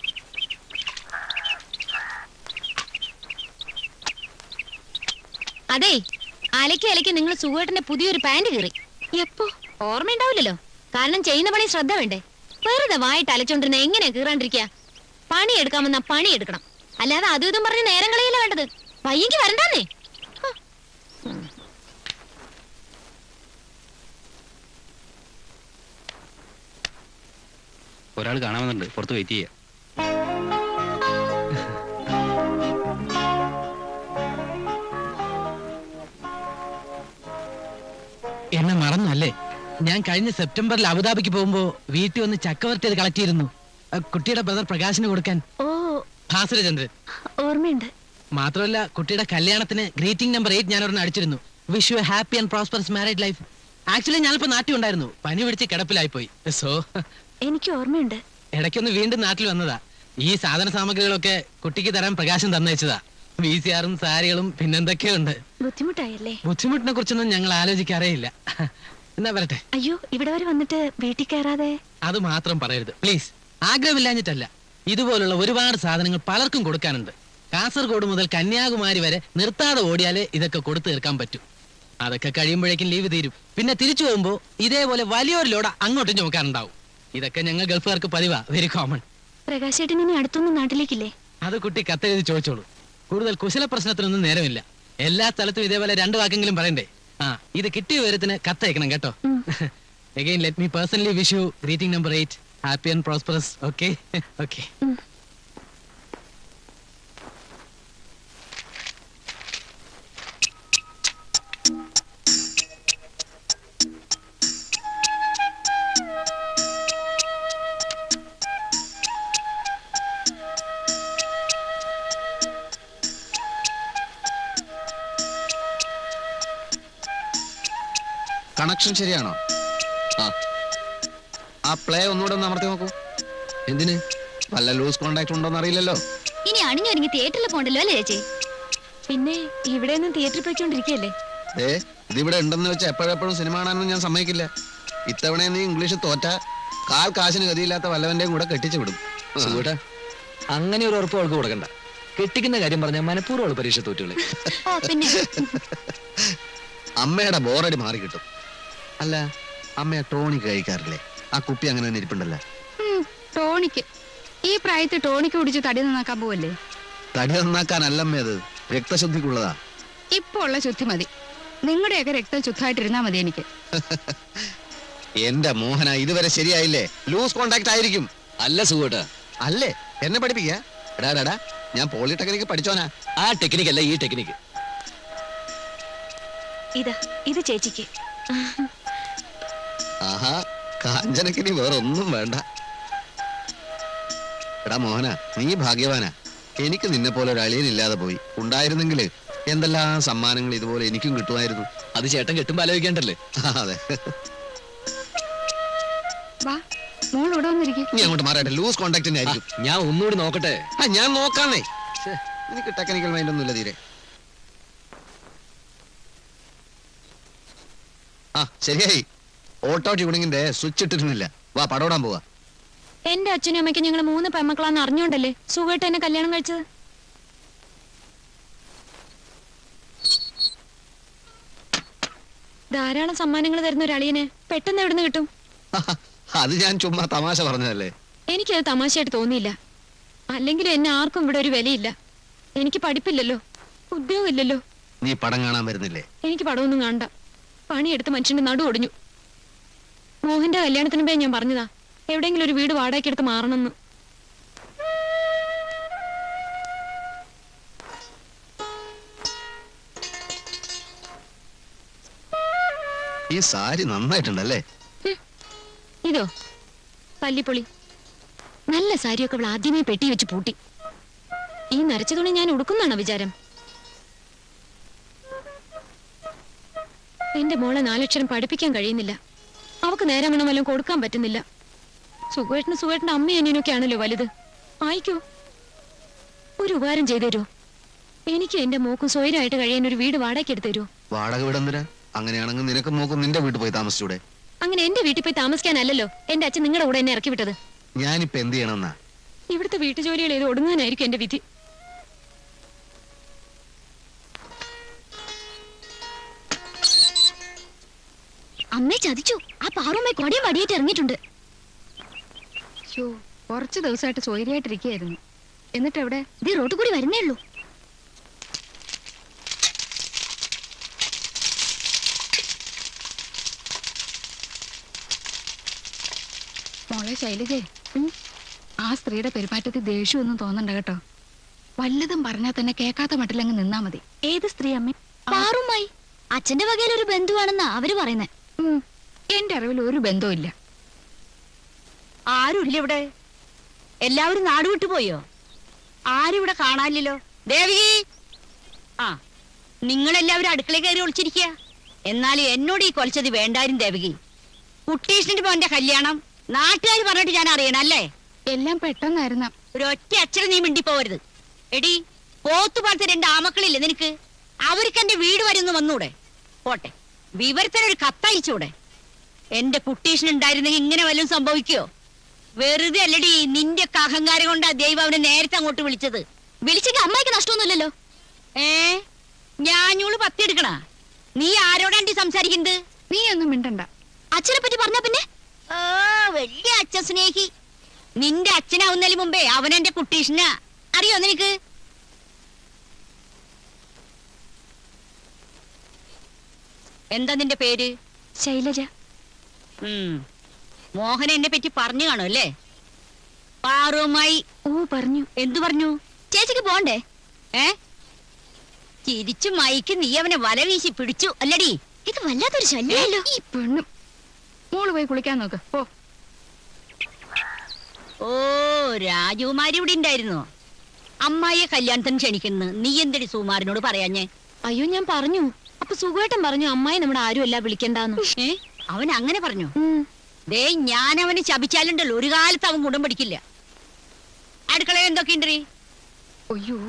അതെ അലക്കി അലക്കി നിങ്ങൾ സുഖേട്ടന്റെ പുതിയൊരു പാന്റ് കീറി എപ്പോ ഓർമ്മയുണ്ടാവില്ലല്ലോ കാരണം ചെയ്യുന്ന പണി ശ്രദ്ധ വേണ്ടേ വെറുതെ വായിട്ട് അലച്ചോണ്ടിരുന്ന എങ്ങനെ കീറാണ്ടിരിക്കുക പണി എടുക്കാമെന്നാ പണി എടുക്കണം അല്ലാതെ അതും ഇതും പറഞ്ഞ് നേരം കളയല്ല വേണ്ടത് പയ്യെങ്കി വരണ്ടാന്നേ ഹ. ഒരാൾ കാണാമെന്നുണ്ട് പുറത്ത് വെയിറ്റ് ചെയ്യാം എന്നെ മറന്നല്ലേ ഞാൻ കഴിഞ്ഞ സെപ്റ്റംബറിൽ അബുദാബിക്ക് പോകുമ്പോ വീട്ടിൽ വന്ന് ചക്കവരട്ടി കളക്ട് ചെയ്തിരുന്നു ആ കുട്ടിയുടെ ബ്രദർ പ്രകാശിന് കൊടുക്കാൻ ഓ ഭാസുരചന്ദ്രൻ ഓർമ്മയുണ്ട് മാത്രമല്ല കുട്ടിയുടെ കല്യാണത്തിന് ഗ്രീറ്റിംഗ് നമ്പർ എയ്റ്റ് ഞാൻ ഒരെണ്ണം അടിച്ചിരുന്നു wish you happy and prosperous marriage life actually ഞാനിപ്പോ നാട്ടിൽ ഉണ്ടായിരുന്നു പനി പിടിച്ച് കിടപ്പിലായി പോയി സോ എനിക്ക് ഓർമ്മയുണ്ട് ഇടയ്ക്കൊന്ന് വീണ്ടും നാട്ടിൽ വന്നതാ ഈ സാധന സാമഗ്രികളൊക്കെ കുട്ടിക്ക് തരാൻ പ്രകാശം തന്നയച്ചതാ വി സി ആറും സാരികളും പിന്നെന്തൊക്കെയുണ്ട് ബുദ്ധിമുട്ടായല്ലേ ബുദ്ധിമുട്ടിനെ കുറിച്ചൊന്നും ഞങ്ങൾ ആലോചിക്കാറേ ഇല്ല എന്നാ വരട്ടെ അയ്യോ ഇവിടെ വരെ വന്നിട്ട് വീട്ടിൽ കയറാതെ അത് മാത്രം പറയരുത് പ്ലീസ് ആഗ്രഹമില്ലാഞ്ഞിട്ടല്ല ഇതുപോലുള്ള ഒരുപാട് സാധനങ്ങൾ പലർക്കും കൊടുക്കാനുണ്ട് കാസർഗോഡ് മുതൽ കന്യാകുമാരി വരെ നിർത്താതെ ഓടിയാലേ ഇതൊക്കെ കൊടുത്തു തീർക്കാൻ പറ്റൂ അതൊക്കെ കഴിയുമ്പോഴേക്കും ലീവ് തീരും പിന്നെ തിരിച്ചു പോകുമ്പോ ഇതേപോലെ വലിയൊരു ലോഡ് അങ്ങോട്ടും ചുമക്കാനുണ്ടാവും ഇതൊക്കെ ഞങ്ങൾ ഗൾഫുകാർക്ക് പതിവാ വെരി കോമൺ പ്രകാശേട്ടൻ ഇനി അടുത്തൊന്നും നാട്ടിലേക്കില്ലേ അത് കുട്ടി കത്തെഴുതി ചോദിച്ചോളൂ കൂടുതൽ കുശല പ്രശ്നത്തിനൊന്നും നേരമില്ല എല്ലാ സ്ഥലത്തും ഇതേപോലെ രണ്ട് വാക്കെങ്കിലും പറയണ്ടേ ആ ഇത് കിട്ടിയ വിവരത്തിന് കത്തയക്കണം കേട്ടോ again let me personally wish you greeting number eight happy and prosperous okay okay connection ശരിയാണോ ആ ആ പ്ലേ ഒന്നുകൂടെ ഒന്ന് അമർത്തി നോക്കൂ എന്തിന് വല്ല ലൂസ് കോണ്ടാക്ട് ഉണ്ടോന്ന് അറിയില്ലല്ലോ ഇനി അണിഞ്ഞൊരുങ്ങി തിയേറ്ററിൽ പോണ്ടല്ലോ അല്ലേ ചേച്ചി പിന്നെ ഇവിടെ ഒന്നും തിയേറ്ററിൽ പോയിക്കൊണ്ടിരിക്കുകയല്ലേ ഏ ഇതിവിടെ ഉണ്ടെന്ന് വെച്ച് എപ്പോഴെപ്പോഴും സിനിമ കാണാനൊന്നും ഞാൻ സമ്മതിക്കില്ല ഇത്തവണ നീ ഇംഗ്ലീഷ് തോറ്റ കാൽ കാശിന് ഗതിയില്ലാത്ത വല്ലവന്റെയും കൂടെ കെട്ടിച്ചു വിടും ആ. സുഖേട്ടാ അങ്ങനെ ഒരു ഉറപ്പ് അവൾക്ക് കൊടുക്കണ്ട കെട്ടിക്കുന്ന കാര്യം പറഞ്ഞാൽ മനഃപൂർവ്വം അവള് പരീക്ഷ തോറ്റുകളെ ഓ പിന്നെ അമ്മയുടെ ബോറടി മാറി കിട്ടും അല്ല അമ്മ ടോണിക് കഴിക്കാറില്ലേ ആ കുപ്പി അങ്ങനെ തന്നെ ഇരിപ്പുണ്ടല്ലോ ഉം, ടോണിക്ക് ഈ പ്രായത്തിൽ ടോണിക്ക് കുടിച്ച് തടി നന്നാക്കാൻ പോവല്ലേ തടി നന്നാക്കാനല്ലമ്മേ അത് രക്തശുദ്ധിക്കുള്ളതാ ഇപ്പൊ ഉള്ള ശുദ്ധി മതി നിങ്ങളുടെയൊക്കെ രക്തം ശുദ്ധമായിട്ടിരുന്നാ മതി എനിക്ക് എന്റെ മോഹന ഇതുവരെ ശരിയായില്ലേ ലൂസ് കോണ്ടാക്ട് ആയിരിക്കും അല്ല സുഖേട്ടാ അല്ലേ എന്നെ പഠിപ്പിക്ക എടാ എടാ, എടാ ഞാൻ പോളിടെക്നിക്ക് പഠിച്ചോനാ ആ ടെക്നിക്ക് അല്ല ഈ ടെക്നിക്ക് ഇതാ ഇത് ചേച്ചിക്ക് ആഹാ കാഞ്ചനക്ക് ഇനി വേറെ ഒന്നും വേണ്ട എടാ മോഹന നീ ഭാഗ്യവാനാ എനിക്ക് നിന്നെ പോലെ ഒരു അളിയനില്ലാതെ പോയി ഉണ്ടായിരുന്നെങ്കിൽ എന്തെല്ലാം സമ്മാനങ്ങൾ ഇതുപോലെ എനിക്കും കിട്ടുമായിരുന്നു അത് ചേട്ടൻ കെട്ടുമ്പോ ആലോചിക്കേണ്ടല്ലേ ആ, അതെ വാ മോൾ ഇവിടെ വന്നിരിക്കും നീ അങ്ങോട്ട് മാറട്ടെ ലൂസ് കോണ്ടാക്ടിന്റെ ആ, ആയിരിക്കും ഞാൻ ഒന്നുകൂടി നോക്കട്ടെ ആ ഞാൻ നോക്കാന്നേ എനിക്ക് ടെക്നിക്കൽ മൈൻഡ് ഒന്നുമില്ല തീരെ ആ ശരിയായി ഓട്ടോ ട്യൂണിങ്ങിന്റെ സ്വിച്ച് ഇട്ടിരുന്നില്ല വാ പടോടാൻ പോവാ എന്റെ അച്ഛനും അമ്മയ്ക്കും ഞങ്ങൾ മൂന്ന് പെമ്മക്കളാന്ന് അറിഞ്ഞോണ്ടല്ലേ സുഖമായിട്ട് എന്നെ കല്യാണം കഴിച്ചത് ധാരാളം സമ്മാനങ്ങൾ തരുന്ന ഒരു അളിയന് പെട്ടെന്ന് എവിടുന്ന് കിട്ടും അത് ഞാൻ ചുമ്മാ തമാശ പറഞ്ഞതല്ലേ എനിക്കത് തമാശയായിട്ട് തോന്നിയില്ല അല്ലെങ്കിൽ എന്നെ ആർക്കും ഇവിടെ ഒരു വിലയില്ല എനിക്ക് പഠിപ്പില്ലല്ലോ ഉദ്യോഗമില്ലല്ലോ നീ പടം കാണാൻ വരുന്നില്ലേ എനിക്ക് പടമൊന്നും കാണണ്ട പണിയെടുത്ത് മനുഷ്യന്റെ നടു ഒടിഞ്ഞു മോഹന്റെ കല്യാണത്തിന് മുമ്പേ ഞാൻ പറഞ്ഞതാ എവിടെയെങ്കിലും ഒരു വീട് വാടകയ്ക്കെടുത്ത് മാറണമെന്ന് ഈ സാരി നന്നായിട്ടുണ്ടല്ലേ ഇതോ പല്ലിപ്പൊളി നല്ല സാരിയൊക്കെ അവൾ ആദ്യമേ പെട്ടി വെച്ച് പൂട്ടി ഈ നരച്ച തുണി ഞാൻ ഉടുക്കുന്നാണോ വിചാരം എന്റെ മോളെ നാലക്ഷരം പഠിപ്പിക്കാൻ കഴിയുന്നില്ല അവക്ക് നേരം വേണം വല്ലതും കൊടുക്കാൻ പറ്റുന്നില്ല സുഖേട്ടന് സുഖേട്ടന്റെ അമ്മയും അനിയനൊക്കെ ആണല്ലോ വലുത് ആയിക്കോ ഒരു ഉപകാരം ചെയ്തു തരുമോ എനിക്ക് എന്റെ മോക്കും സ്വൈരമായിട്ട് കഴിയാൻ ഒരു വീട് വാടകയ്ക്ക് എടുത്തു തരുമോ വാടക വിടന്നിര അങ്ങനെയാണെങ്കിൽ നിനക്ക് നോക്കും നിന്റെ വീട്ടിൽ പോയി താമസിച്ചൂടെ അങ്ങനെ എന്റെ വീട്ടിൽ പോയി താമസിക്കാനല്ലല്ലോ എന്റെ അച്ഛൻ നിങ്ങളുടെ കൂടെ എന്നെ ഇറക്കി വിട്ടത് ഞാനിപ്പോ എന്ത് ചെയ്യണമെന്നാ ഇവിടുത്തെ വീട്ടുജോലികൾ ചെയ്ത് ഒടുങ്ങാനായിരിക്കും എന്റെ വിധി അമ്മേ ചതിച്ചു ആ പാറുമ്മ കൊടിയും വടിയായിട്ട് ഇറങ്ങിയിട്ടുണ്ട് ഷോ കുറച്ച് ദിവസമായിട്ട് സ്വൈര്യമായിട്ടിരിക്കുകയായിരുന്നു എന്നിട്ട് എവിടെ ഇത് റോഡ് കൂടി വരുന്നേ ഉള്ളൂ മോളെ ശൈലജേ ആ സ്ത്രീയുടെ പെരുമാറ്റത്തിൽ ദേഷ്യമൊന്നും തോന്നണ്ട കേട്ടോ വല്ലതും പറഞ്ഞാൽ തന്നെ കേൾക്കാത്ത മട്ടിലങ്ങ് നിന്നാ മതി ഏത് സ്ത്രീ അമ്മ പാറുമായി അച്ഛന്റെ വകയിൽ ഒരു ബന്ധുവാണെന്നാ അവര് പറയുന്നേ ഉം. എന്റെ അറിവിൽ ഒരു ബന്ധവും ഇല്ല ആരുമില്ല ഇവിടെ എല്ലാവരും നാട് വിട്ടു പോയോ ആരും ഇവിടെ കാണാനില്ലല്ലോ ദേവി ആ നിങ്ങളെല്ലാവരും അടുക്കള കയറി ഒളിച്ചിരിക്കുക എന്നാലും എന്നോട് ഈ കൊലച്ചത് വേണ്ടായിരുന്നു ദേവകി കുട്ടീഷിന്റെ മോന്റെ കല്യാണം നാട്ടുകാർ പറഞ്ഞിട്ട് ഞാൻ അറിയണം അല്ലേ എല്ലാം പെട്ടെന്നായിരുന്ന ഒരൊറ്റ അക്ഷരം നീ മിണ്ടിപ്പോവരുത് എടി പോത്തു പോലത്തെ രണ്ട് ആമക്കളില്ലേ നിനക്ക് അവർക്ക് എന്റെ വീട് വരുന്നു വന്നൂടെ പോട്ടെ വിവരത്തിനൊരു കത്തയച്ചൂടെ എന്റെ കുട്ടീഷനുണ്ടായിരുന്നെങ്കിൽ ഇങ്ങനെ വല്ലതും സംഭവിക്കോ വെറുതെ അല്ലടി നിന്റെ ഒക്കെ അഹങ്കാരം കൊണ്ടാ ദൈവം അവനെ നേരത്തെ അങ്ങോട്ട് വിളിച്ചത് വിളിച്ചെങ്കിൽ അമ്മയ്ക്ക് നഷ്ടമൊന്നുമില്ലല്ലോ ഏ ഞാഞ്ഞൂള് പത്തിയെടുക്കണ നീ ആരോടാണ്ടി സംസാരിക്കുന്നത് നീ ഒന്നും മിണ്ടണ്ട അച്ഛനെ പറ്റി പറഞ്ഞ പിന്നെ ഓ വലിയ അച്ഛൻ സ്നേഹി നിന്റെ അച്ഛനാവുന്നതിന് മുമ്പേ അവൻ എന്റെ കുട്ടീഷനാ അറിയോ നിനക്ക് എന്താ നിന്റെ പേര് ശൈലജ ഉം. മോഹൻ എന്നെ പറ്റി പറഞ്ഞു കാണും അല്ലേ പാറുമായി ഓ പറഞ്ഞു എന്തു പറഞ്ഞു ചേച്ചിക്ക് പോണ്ടേ ഏ ചിരിച്ചു മയക്ക് നീ അവനെ വല വീശി പിടിച്ചു അല്ലടി ഇത് വല്ലാത്തൊരു ശല്യമല്ലോ ഈ പെണ്ണും മോള് പോയി കുളിക്കാൻ നോക്ക് പോ ഓ രാജകുമാരി ഇവിടെ ഉണ്ടായിരുന്നോ അമ്മായിയെ കല്യാണത്തിന് ക്ഷണിക്കുന്നു നീ എന്തെടി സുമാരനോട് പറയാഞ്ഞേ അയ്യോ ഞാൻ പറഞ്ഞു അപ്പൊ സുഖമായിട്ടും പറഞ്ഞു അമ്മായി നമ്മുടെ ആരുമല്ല വിളിക്കണ്ടെന്ന് ഏ അവൻ അങ്ങനെ പറഞ്ഞു ഉം. ദേ ഞാൻ അവന് ശപിച്ചാലുണ്ടല്ലോ ഒരു കാലത്ത് അവൻ ഗുണം പിടിക്കില്ല അടുക്കളയിൽ എന്തൊക്കെയുണ്ടീ അയ്യോ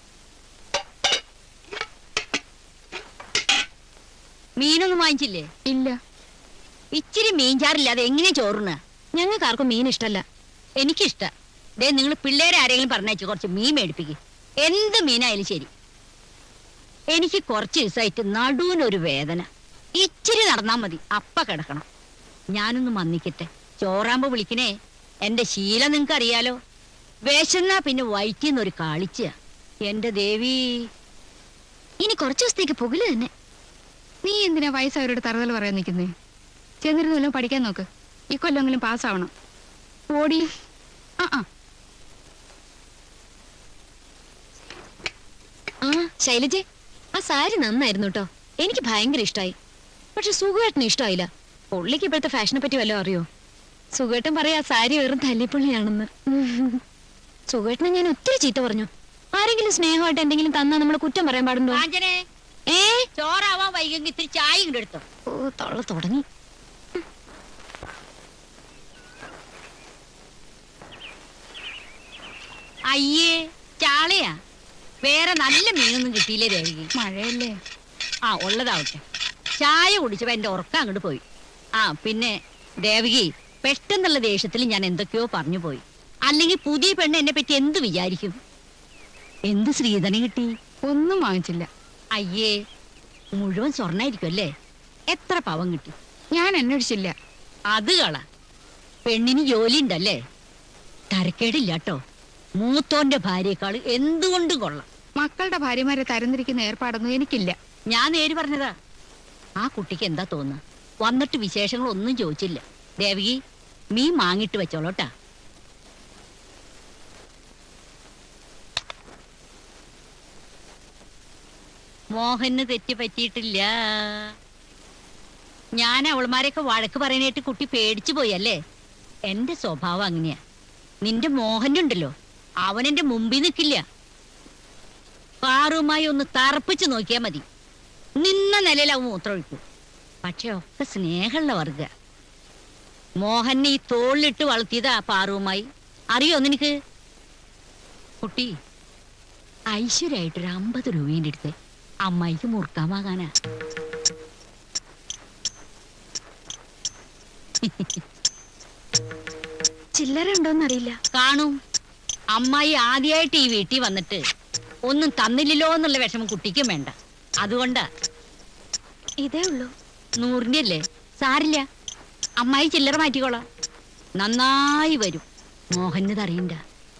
മീനൊന്നും വാങ്ങിച്ചില്ലേ ഇല്ല ഇച്ചിരി മീൻചാറില്ലാതെ എങ്ങനെ ചോറുന്ന ഞങ്ങൾക്ക് ആർക്കും മീൻ ഇഷ്ടല്ല എനിക്കിഷ്ട ദേ നിങ്ങൾ പിള്ളേരെ ആരെങ്കിലും പറഞ്ഞയച്ച് കുറച്ച് മീൻ മേടിപ്പിക്കും എന്ത് മീനായാലും ശരി എനിക്ക് കുറച്ച് ദിവസമായിട്ട് നടുവിനൊരു വേദന ഇച്ചിരി നടന്നാ മതി അപ്പ കിടക്കണം ഞാനൊന്ന് മന്നിക്കട്ടെ ചോറാകുമ്പോ വിളിക്കണേ എന്റെ ശീലം നിങ്ങക്ക് അറിയാലോ വിശന്നാ പിന്നെ വയറ്റിന്നൊരു കാളിച്ച എന്റെ ദേവി ഇനി കുറച്ചു ദിവസത്തേക്ക് പുകല് തന്നെ നീ എന്തിനാ വയസ്സായവരോട് തറുതൽ പറയാൻ നിൽക്കുന്നേ ചെന്നിരുന്ന് വല്ലതും പഠിക്കാൻ നോക്ക് ഈ കൊല്ലെങ്കിലും പാസ്സാവണം ഓടി ആ ആ ആ ശൈലജെ ആ സാരി നന്നായിരുന്നു കേട്ടോ എനിക്ക് ഭയങ്കര ഇഷ്ടമായി പക്ഷെ സുഖേട്ടന് ഇഷ്ടമായില്ല പുള്ളിക്ക് ഇപ്പോഴത്തെ ഫാഷനെ പറ്റി വല്ലതും അറിയോ സുഖേട്ടൻ പറയാ ആ സാരി വെറും തല്ലിപ്പുള്ളിയാണെന്ന് സുഖേട്ടനെ ഞാൻ ഒത്തിരി ചീത്ത പറഞ്ഞു ആരെങ്കിലും സ്നേഹമായിട്ട് എന്തെങ്കിലും തന്നാ നമ്മൾ കുറ്റം പറയാൻ പാടുണ്ടോ കാഞ്ചനെ ഏ ചോറാവാൻ വൈകെങ്കിൽ ഇത്തിരി ചായ ഇങ്ങോട്ട് എടുത്തോ ഓ തള്ള തുടങ്ങി അയ്യേ ചാളയാ വേറെ നല്ല മീനൊന്നും കിട്ടിയില്ലേ ദേവിക്ക് മഴയല്ലേ ആ ഉള്ളതാവട്ടെ ചായ കുടിച്ചപ്പോ എന്റെ ഉറക്കം അങ്ങോട്ട് പോയി ആ പിന്നെ ദേവകി പെട്ടെന്നുള്ള ദേഷ്യത്തിൽ ഞാൻ എന്തൊക്കെയോ പറഞ്ഞു പോയി അല്ലെങ്കിൽ പുതിയ പെണ്ണ് എന്നെ പറ്റി എന്ത് വിചാരിക്കും എന്ത് ശ്രീധനം കിട്ടി ഒന്നും വാങ്ങിച്ചില്ല അയ്യേ മുഴുവൻ സ്വർണ്ണായിരിക്കും അല്ലേ എത്ര പവൻ കിട്ടി ഞാൻ അന്വേഷിച്ചില്ല അത് കള പെണ്ണിന് ജോലി ഉണ്ടല്ലേ തരക്കേടില്ല കേട്ടോ മൂത്തോന്റെ ഭാര്യയെക്കാൾ എന്തുകൊണ്ടും കൊള്ളാം മക്കളുടെ ഭാര്യമാരെ തരംതിരിക്കുന്ന ഏർപ്പാടൊന്നും എനിക്കില്ല ഞാൻ നേര് പറഞ്ഞതാ ആ കുട്ടിക്ക് എന്താ തോന്നുക വന്നിട്ട് വിശേഷങ്ങളൊന്നും ചോദിച്ചില്ല ദേവകി മീൻ മാങ്ങിട്ട് വെച്ചോളൂട്ടാ മോഹന് തെറ്റ് പറ്റിയിട്ടില്ല ഞാൻ അവൾമാരെയൊക്കെ വഴക്ക് പറയാനായിട്ട് കുട്ടി പേടിച്ചു പോയി അല്ലേ എന്റെ സ്വഭാവം അങ്ങനെയാ നിന്റെ മോഹനുണ്ടല്ലോ അവൻ എന്റെ മുമ്പിൽ നിൽക്കില്ല കാറുമായി ഒന്ന് തറപ്പിച്ച് നോക്കിയാ മതി നിന്ന നിലയിൽ അവൻ മൂത്രമൊഴിക്കും പക്ഷെ ഒക്കെ സ്നേഹമുള്ള വർഗ മോഹനെ ഈ തോളിലിട്ട് വളർത്തിയതാ പാറുവുമായി അറിയോ നിനക്ക് കുട്ടി ഐശ്വര്യായിട്ടൊരു അമ്പത് രൂപേൻ്റെ അടുത്ത് അമ്മായിക്ക് മുറുക്കാൻ വാങ്ങാനാ ചില്ലറ ഉണ്ടോന്നറിയില്ല കാണും അമ്മായി ആദ്യമായിട്ട് ഈ വീട്ടിൽ വന്നിട്ട് ഒന്നും തന്നില്ലല്ലോ എന്നുള്ള വിഷമം കുട്ടിക്കും വേണ്ട അതുകൊണ്ടാ ഇതേ ഉള്ളൂ നൂറിന്റെ അല്ലേ സാരില്ല അമ്മായി ചില്ലറ മാറ്റിക്കോളാം നന്നായി വരും മോഹനത് അറിയണ്ട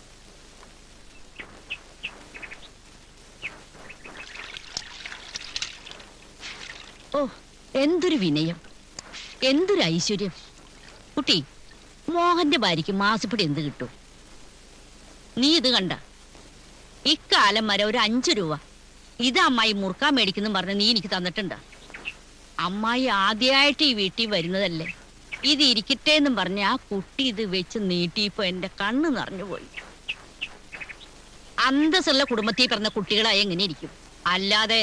ഓ എന്തൊരു വിനയം എന്തൊരു ഐശ്വര്യം കുട്ടി മോഹന്റെ ഭാര്യയ്ക്ക് മാസപ്പടി എന്ത് കിട്ടും നീ ഇത് കണ്ട ഇക്കാലം വരെ ഒരു അഞ്ചു രൂപ ഇത് അമ്മായി മുറുക്കാൻ മേടിക്കുന്നു പറഞ്ഞ് നീ എനിക്ക് തന്നിട്ടുണ്ടാ അമ്മായി ആദ്യമായിട്ട് ഈ വീട്ടിൽ വരുന്നതല്ലേ ഇത് ഇരിക്കട്ടെ എന്നും പറഞ്ഞ് ആ കുട്ടി ഇത് വെച്ച് നീട്ടിയപ്പോ എന്റെ കണ്ണ് നിറഞ്ഞു പോയി അന്തസ്സുള്ള കുടുംബത്തിൽ പിറന്ന കുട്ടികളായി എങ്ങനെ ഇരിക്കും അല്ലാതെ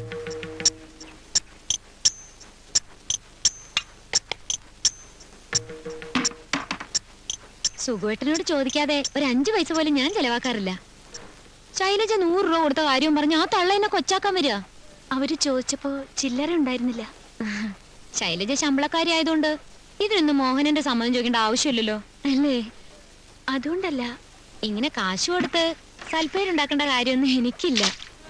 സുഖുവേട്ടനോട് ചോദിക്കാതെ ഒരു അഞ്ചു പൈസ പോലും ഞാൻ ചെലവാക്കാറില്ല ശൈലജ നൂറ് രൂപ കൊടുത്ത കാര്യവും പറഞ്ഞ് ആ തള്ള എന്നെ കൊച്ചാക്കാൻ വരിക അവര് ചോദിച്ചപ്പോ ചില്ലറ ഉണ്ടായിരുന്നില്ല ശൈലജ ശമ്പളക്കാരി ആയതുകൊണ്ട് ഇതിനൊന്നും മോഹനന്റെ സമ്മതം ചോദിക്കേണ്ട ആവശ്യമില്ലല്ലോ അല്ലേ അതുകൊണ്ടല്ല ഇങ്ങനെ കാശ് കൊടുത്ത് സൽപ്പേരുണ്ടാക്കേണ്ട കാര്യമൊന്നും എനിക്കില്ല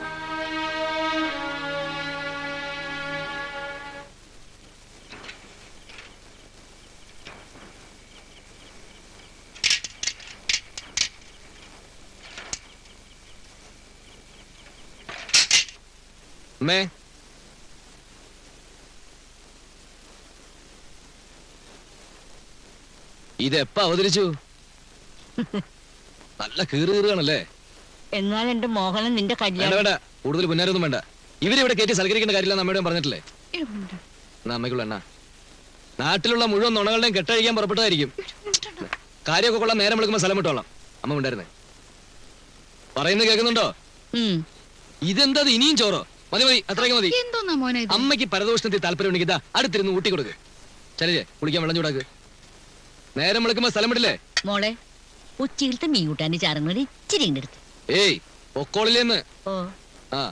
അമ്മേ ഇതെപ്പ അവതരിച്ചു നല്ല കീറ് കീറുകയാണല്ലേ എന്നാൽ എന്റെ മോഹനൻ നിന്റെ വേണ്ട കല്യാണം വേണ്ട കൂടുതൽ പുന്നാരൊന്നും വേണ്ട ഇവരിവിടെ കയറ്റി സൽക്കരിക്കേണ്ട കാര്യമില്ല അമ്മയോടും പറഞ്ഞിട്ടില്ലേ എന്നാ അമ്മയ്ക്കുള്ള എണ്ണ നാട്ടിലുള്ള മുഴുവൻ നുണകളുടെയും കെട്ടഴിക്കാൻ പുറപ്പെട്ടതായിരിക്കും കാര്യമൊക്കെ കൊള്ളാൻ നേരം വിളിക്കുമ്പോൾ സ്ഥലം വിട്ടോളാം അമ്മ ഉണ്ടായിരുന്നേ പറയുന്നത് കേൾക്കുന്നുണ്ടോ ഉം. ഇതെന്താ ഇത് ഇനിയും ചോറോ മതി മതി അത്രയ്ക്ക് മതി എന്തോന്നാ മോനെ ഇത് അമ്മയ്ക്ക് പരദോഷണത്തിൽ താല്പര്യം ഉണ്ടെങ്കിൽ ഇതാ അടുത്തിരുന്ന് ഊട്ടി കൊടുക്ക് ചലിജെ കുളിക്കാൻ വെള്ളം ചൂടാക്ക് നേരം വിളിക്കുമ്പോ സ്ഥലം വിടില്ലേ മോളെ ഉച്ചയിലത്തെ മീൻ കൂട്ടാൻ്റെ ചാറുങ്ങൾ ഇച്ചിരി ഉണ്ട് എടുത്ത് ഏയ് പൊക്കോളില്ലെന്ന് ഓ ആ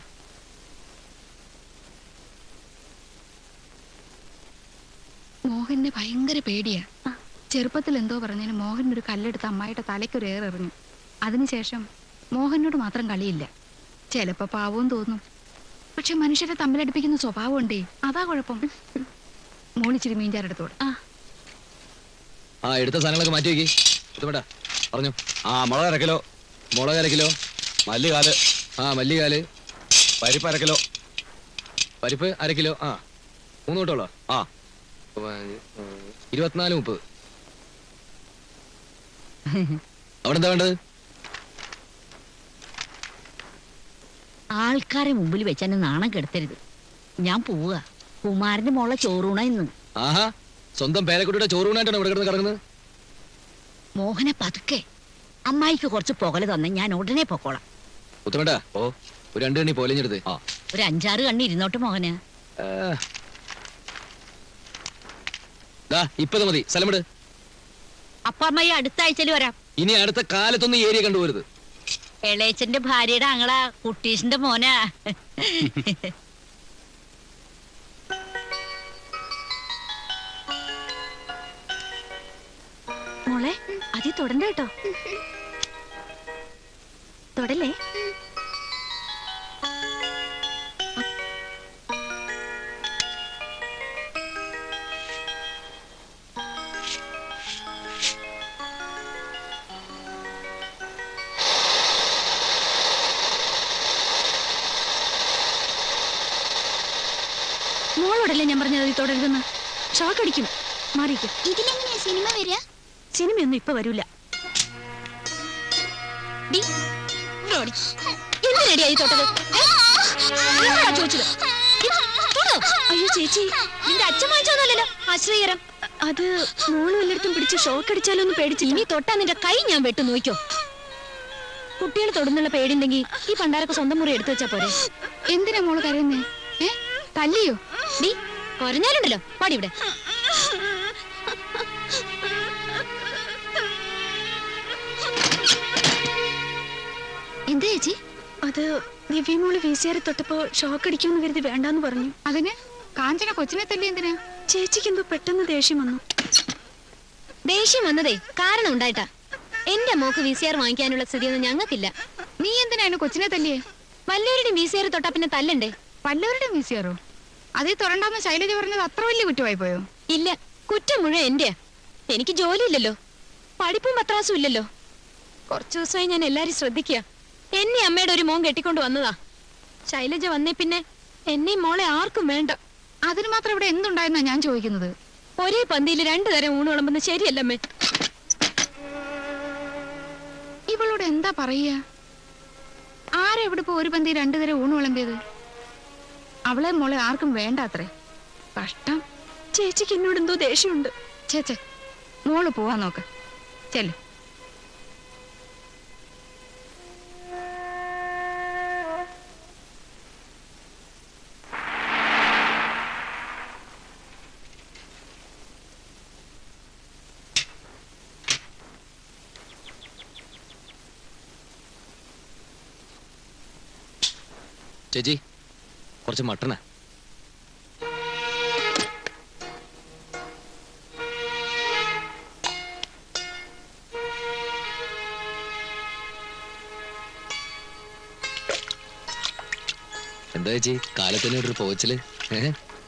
മോഹന് ഭയങ്കര പേടിയാ ചെറുപ്പത്തിൽ എന്തോ പറഞ്ഞതിന് മോഹൻ ഒരു കല്ലെടുത്ത് അമ്മായിയുടെ തലയ്ക്ക് ഒരു ഏറെറിഞ്ഞു അതിനുശേഷം മോഹനോട് മാത്രം കളിയില്ല ചിലപ്പോ പാവവും തോന്നും പക്ഷെ മനുഷ്യരെ തമ്മിലടുപ്പിക്കുന്ന സ്വഭാവമുണ്ടേ അതാ കുഴപ്പം മോളിച്ചിരി മീൻചാരെടുത്തോട് ആ ആ എടുത്ത സാധനങ്ങളൊക്കെ മാറ്റി വെക്കി ഇത് വേണ്ട പറഞ്ഞു ആ മുളക് അര കിലോ മുളക് അര കിലോ മല്ലികാല് ആ മല്ലികാല് പരിപ്പ് അര കിലോ പരിപ്പ് അര കിലോ ആ മൂന്ന് കൂട്ടോളോ ആ ഇരുപത്തിനാല് മുപ്പത് അവിടെ എന്താ വേണ്ടത് ആൾക്കാരെ മുമ്പിൽ വെച്ച് എന്നെ നാണം കെടുത്തരുത് ഞാൻ പോവുക കുമാരന്റെ മോളെ ചോറൂണ ഇന്ന് ആഹാ സ്വന്തം പേരക്കുട്ടിയുടെ ചോറൂണായിട്ടാണ് ഇവിടെ കിടന്ന് കിടക്കുന്നത് മോഹനെ പതുക്കെ അമ്മായിക്ക് കുറച്ച് പുകല് തന്നെ ഞാൻ ഉടനെ പൊക്കോളാം ഉത്തമേട്ടാ ഓ ഒരു രണ്ട് കണ്ണി പോലെഞ്ഞെടുത്ത് ആ ഒരു അഞ്ചാറ് കണ്ണി ഇരുന്നോട്ട് മോഹന് ആ. ദാ ഇപ്പത് മതി സ്ഥലമിട് അപ്പ അമ്മായി അടുത്ത ആഴ്ചയിൽ വരാം ഇനി അടുത്ത കാലത്തൊന്നും ഈ ഏരിയ കണ്ടുപോരുത് എളേച്ചന്റെ ഭാര്യയുടെ അങ്ങളാ കുട്ടീഷിന്റെ മോനാ മോളെ അതി തൊടണ്ട കേട്ടോ തൊടല്ലേ മോളോടല്ലേ ഞാൻ പറഞ്ഞത് അതി തുടരുതെന്ന് ഷോക്ക് അടിക്കും മാറിക്കും ഇതിലെങ്ങനെയാ സിനിമ വരിക സിനിമയൊന്നും ഇപ്പൊ വരൂല ഡി, ഇങ്ങോട്ട് എന്തിനടി ആയി തൊട്ടത് ഏ? നിന്നോടാ ചോദിച്ചത് ഡി, തൊടോ? അയ്യോ ചേച്ചി നിന്റെ അച്ഛൻ വാങ്ങിച്ചോന്നല്ലോ ആശ്രയരം അത് മോള് വല്ലയിടത്തും പിടിച്ച് ഷോക്ക് അടിച്ചാലോ എന്ന് പേടിച്ച് ഇനി തൊട്ടാ നിന്റെ കൈ ഞാൻ വെട്ടു നോക്കിയോ കുട്ടികൾ തൊടുന്നുള്ള പേടിണ്ടെങ്കിൽ ഈ പണ്ടാരൊക്കെ സ്വന്തം മുറി എടുത്തു വെച്ചാ പോരെ എന്തിനാ മോള് കരയുന്നേ ഏ തല്ലിയോ ഡി കുറഞ്ഞാലുണ്ടല്ലോ പാടി ഇവിടെ എന്താ ചേച്ചി അത് ദിവ്യമോള് വി സി ആർ തൊട്ടപ്പോ ഷോക്ക് അടിക്കുമെന്ന് കരുതി വേണ്ടാന്ന് പറഞ്ഞു അതിന് കാഞ്ചന കൊച്ചിനെ തല്ലി എന്തിനാ ചേച്ചിക്ക് എന്തോ പെട്ടെന്ന് ദേഷ്യം വന്നു ദേഷ്യം വന്നതേ കാരണം ഉണ്ടായിട്ടാ എന്റെ മോക്ക് വി സി ആർ വാങ്ങിക്കാനുള്ള സ്ഥിതിയൊന്നും ഞങ്ങൾക്കില്ല നീ എന്തിനാണ് കൊച്ചിനെ തല്ലിയേ വല്ലവരുടെയും വി സി ആർ തൊട്ടാ പിന്നെ തല്ലണ്ടേ വല്ലവരുടെയും വീസിയാറോ അതേ തുറണ്ടാന്ന് ശൈലജ പറഞ്ഞത് അത്ര വലിയ കുറ്റമായി പോയോ ഇല്ല കുറ്റം മുഴുവൻ എന്റെയാ എനിക്ക് ജോലിയില്ലല്ലോ പഠിപ്പും പത്രാസും ഇല്ലല്ലോ കുറച്ചു ദിവസമായി ഞാൻ എല്ലാരും ശ്രദ്ധിക്കുക എന്നെ അമ്മയുടെ ഒരു മോൻ കെട്ടിക്കൊണ്ട് വന്നതാ ശൈലജ വന്നേ പിന്നെ എന്നെയും മോളെ ആർക്കും വേണ്ട അതിന് മാത്രം ഇവിടെ എന്തുണ്ടായെന്നാ ഞാൻ ചോദിക്കുന്നത് ഒരേ പന്തിയിൽ രണ്ടു തരം ഊണ് വിളമ്പുന്നത് ശരിയല്ലമ്മേ ഇവളോട് എന്താ പറയുക ആരാ ഇവിടെ ഇപ്പൊ ഒരു പന്തി രണ്ടു തരം ഊണ് വിളമ്പിയത് അവളെ മോളെ ആർക്കും വേണ്ട അത്രേ കഷ്ടം ചേച്ചിക്ക് എന്നോട് എന്തോ ദേഷ്യമുണ്ട് ചേച്ചേ മോള് പോവാൻ നോക്ക് ചെല്ല് ചേച്ചി കുറച്ച് മട്ടനാ എന്താ ചേച്ചി കാലത്തിന് ഒരു പോച്ചില് ഏ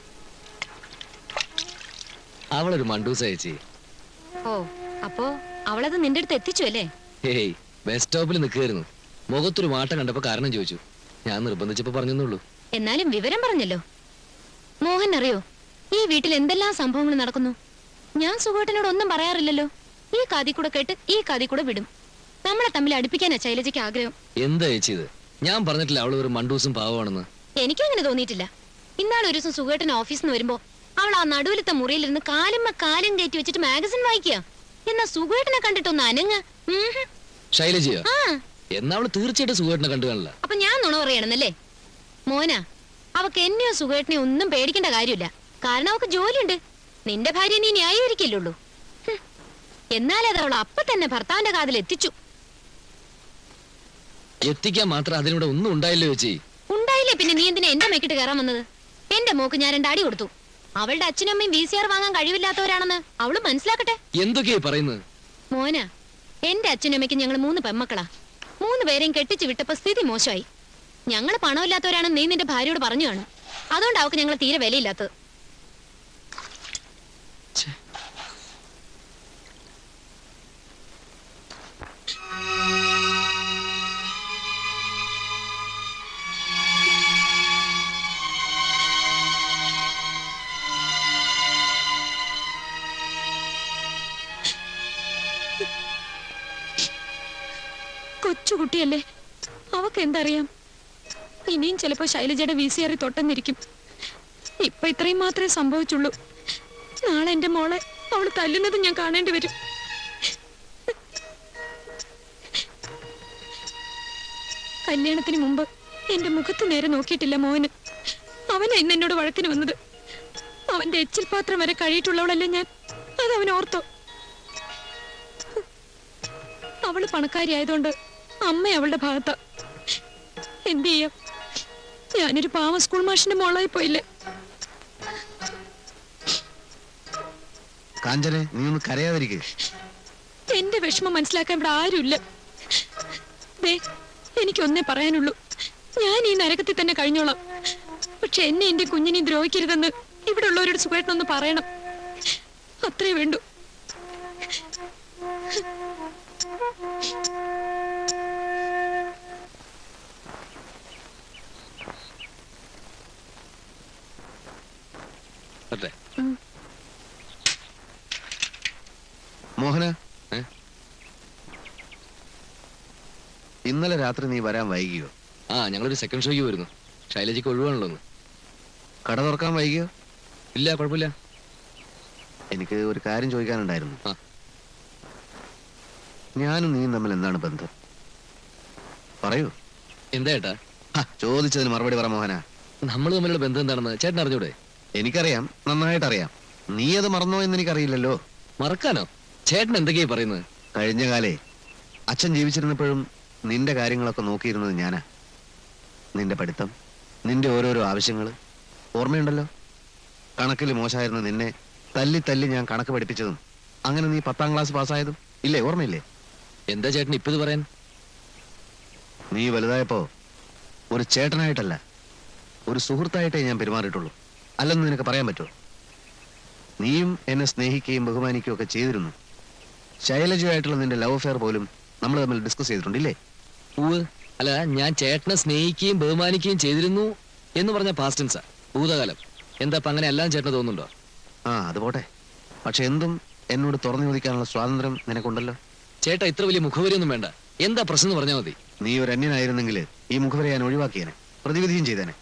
അവളൊരു മണ്ടൂസ ചേച്ചി ഓ അപ്പോ അവളത് നിന്റെ അടുത്ത് എത്തിച്ചു അല്ലേ ഹേയ് ബസ് സ്റ്റോപ്പിൽ നിൽക്കുകയായിരുന്നു മുഖത്തൊരു മാട്ടം കണ്ടപ്പോ കാരണം ചോദിച്ചു ഞാൻ നിർബന്ധിച്ചപ്പോ പറഞ്ഞെന്നുള്ളൂ എന്നാലും വിവരം പറഞ്ഞല്ലോ മോഹൻ അറിയോ ഈ വീട്ടിൽ എന്തെല്ലാം സംഭവങ്ങൾ നടക്കുന്നു ഞാൻ സുഖേട്ടനോട് ഒന്നും പറയാറില്ലല്ലോ ഈ കാതി കൂടെ കേട്ട് ഈ കാതി കൂടെ വിടും നമ്മളെ തമ്മിൽ അടുപ്പിക്കാനാ ശൈലജയ്ക്ക് ആഗ്രഹം എന്താ ചേച്ചി ഇത് ഞാൻ പറഞ്ഞിട്ടില്ല അവള് ഒരു മണ്ടൂസും പാവമാണെന്ന് എനിക്കും അങ്ങനെ തോന്നിയിട്ടില്ല ഇന്നാൾ ഒരു ദിവസം സുഖേട്ടൻ ഓഫീസിൽ നിന്ന് വരുമ്പോ അവൾ ആ നടുവിലത്തെ മുറിയിലിരുന്ന് കാലുമ്മ കാലും കയറ്റി വെച്ചിട്ട് മാഗസിൻ വായിക്കുക എന്നാ സുഖേട്ടനെ കണ്ടിട്ടൊന്ന് അനങ്ങ ഉംഹും. ശൈലജയോ ആ എന്നാ അവള് തീർച്ചയായിട്ടും സുഖമായിട്ടിനെ കണ്ടു കാണില്ല അപ്പൊ ഞാൻ നുണ പറയണമെന്നല്ലേ മോന അവക്ക് എന്നെയോ സുഖേട്ടനെയോ ഒന്നും പേടിക്കേണ്ട കാര്യമില്ല കാരണം അവക്ക് ജോലിയുണ്ട് നിന്റെ ഭാര്യ നീ ന്യായീകരിക്കില്ലുള്ളൂ ഹും. എന്നാലത് അവൾ അപ്പൊ തന്നെ ഭർത്താവിന്റെ കാതിൽ എത്തിച്ചു എത്തിക്കാൻ മാത്രം അതിനിവിടെ ഒന്നും ഉണ്ടായില്ലോ ചേച്ചി ഉണ്ടായില്ലേ പിന്നെ നീ എന്തിനാ എന്റെ മെക്കിട്ട് കയറാൻ വന്നത് എന്റെ മോക്ക് ഞാൻ രണ്ട് അടി കൊടുത്തു അവളുടെ അച്ഛനും അമ്മയും വി സി ആർ വാങ്ങാൻ കഴിവില്ലാത്തവരാണെന്ന് അവള് മനസ്സിലാക്കട്ടെ എന്തൊക്കെയാ ഈ പറയുന്നത് മോന എന്റെ അച്ഛനും അമ്മയ്ക്കും ഞങ്ങൾ മൂന്ന് പെമ്മക്കളാ മൂന്ന് പേരെയും കെട്ടിച്ചു വിട്ടപ്പോ സ്ഥിതി മോശമായി ഞങ്ങൾ പണമില്ലാത്തവരാണെന്ന് നീ നിന്റെ ഭാര്യയോട് പറഞ്ഞു കാണും അതുകൊണ്ട് അവക്ക് ഞങ്ങൾ തീരെ വിലയില്ലാത്തത് കൊച്ചുകുട്ടിയല്ലേ അവക്ക് എന്തറിയാം ഇനിയും ചിലപ്പോ ശൈലജയുടെ വി സി ആറി തൊട്ടെന്നിരിക്കും ഇപ്പൊ ഇത്രയും മാത്രമേ സംഭവിച്ചുള്ളൂ നാളെ എന്റെ മോളെ അവള് തല്ലുന്നത് ഞാൻ കാണേണ്ടി വരും കല്യാണത്തിന് മുമ്പ് എന്റെ മുഖത്ത് നേരെ നോക്കിയിട്ടില്ല മോന് അവനാ ഇന്ന് എന്നോട് വഴക്കിന് വന്നത് അവന്റെ എച്ചിൽ പാത്രം വരെ കഴിയിട്ടുള്ളവളല്ലേ ഞാൻ അത് അവൻ ഓർത്തോ അവള് പണക്കാരി ആയതുകൊണ്ട് അമ്മ അവളുടെ ഭാഗത്താ എന്ത് ചെയ്യാം ഞാനൊരു പാവ സ്കൂൾ മാഷിന്റെ മോളായി പോയില്ലേ കാഞ്ചനെ നീ ഒന്ന് കരയാതിരിക്കുക എന്റെ വിഷമം മനസ്സിലാക്കാൻ ഇവിടെ ആരുമില്ല ദേ എനിക്കൊന്നേ പറയാനുള്ളൂ ഞാൻ ഈ നരകത്തിൽ തന്നെ കഴിഞ്ഞോളാം പക്ഷെ എന്നെ എന്റെ കുഞ്ഞിനെ ദ്രോഹിക്കരുതെന്ന് ഇവിടെ ഉള്ളവരോട് സുഖമായിട്ടൊന്ന് പറയണം അത്രേ വേണ്ടൂ അല്ലേ മോഹന ഏ? ഇന്നലെ രാത്രി നീ വരാൻ വൈകിയോ ആ ഞങ്ങളൊരു സെക്കൻഡ് ഷോയ്ക്ക് വരുന്നു ശൈലജയ്ക്ക് ഒഴിവാണല്ലോ ഒന്ന് കട തുറക്കാൻ വൈകിയോ ഇല്ല കുഴപ്പമില്ല എനിക്ക് ഒരു കാര്യം ചോദിക്കാനുണ്ടായിരുന്നു ആ. ഞാനും നീയും തമ്മിൽ എന്താണ് ബന്ധം പറയൂ എന്താ ഏട്ടാ ഹ, ചോദിച്ചതിന് മറുപടി പറ മോഹന നമ്മൾ തമ്മിലുള്ള ബന്ധം എന്താണെന്ന് ചേട്ടൻ അറിഞ്ഞൂടെ എനിക്കറിയാം നന്നായിട്ട് അറിയാം നീ അത് മറന്നോ എന്ന് എനിക്കറിയില്ലല്ലോ മറക്കാനോ ചേട്ടൻ എന്തൊക്കെയാ പറയുന്നത് കഴിഞ്ഞ കാലേ അച്ഛൻ ജീവിച്ചിരുന്നപ്പോഴും നിന്റെ കാര്യങ്ങളൊക്കെ നോക്കിയിരുന്നത് ഞാനാ നിന്റെ പഠിത്തം നിന്റെ ഓരോരോ ആവശ്യങ്ങൾ ഓർമ്മയുണ്ടല്ലോ കണക്കിൽ മോശമായിരുന്ന നിന്നെ തല്ലി തല്ലി ഞാൻ കണക്ക് പഠിപ്പിച്ചതും അങ്ങനെ നീ പത്താം ക്ലാസ് പാസ്സായതും ഇല്ലേ ഓർമ്മയില്ലേ എന്താ ചേട്ടൻ ഇപ്പൊ ഇത് പറയാൻ നീ വലുതായപ്പോ ഒരു ചേട്ടനായിട്ടല്ല ഒരു സുഹൃത്തായിട്ടേ ഞാൻ പെരുമാറിയിട്ടുള്ളൂ അല്ലെന്ന് നിനക്ക് പറയാൻ പറ്റുമോ നീയും എന്നെ സ്നേഹിക്കുകയും ബഹുമാനിക്കുകയും ഒക്കെ ചെയ്തിരുന്നു ശൈലജയുമായിട്ടുള്ള നിന്റെ ലവ് അഫെയർ പോലും നമ്മൾ തമ്മിൽ ഡിസ്കസ് ചെയ്തിട്ടുണ്ടില്ലേ പൂവ് അല്ല ഞാൻ ചേട്ടനെ സ്നേഹിക്കുകയും ബഹുമാനിക്കുകയും ചെയ്തിരുന്നു എന്ന് പറഞ്ഞ പാസ്റ്റൻസാ ഭൂതകാലം എന്താ അപ്പൊ അങ്ങനെ എല്ലാം ചേട്ടന് തോന്നുന്നുണ്ടോ ആ അത് പോട്ടെ പക്ഷെ എന്തും എന്നോട് തുറന്നു ചോദിക്കാനുള്ള സ്വാതന്ത്ര്യം നിനക്കുണ്ടല്ലോ ചേട്ടാ ഇത്ര വലിയ മുഖവരിയൊന്നും വേണ്ട എന്താ പ്രശ്നം എന്ന് പറഞ്ഞാൽ മതി നീ ഒരു അന്യനായിരുന്നെങ്കിൽ ഈ മുഖവരെ ഞാൻ ഒഴിവാക്കിയേനെ പ്രതിവിധിയും ചെയ്തേനെ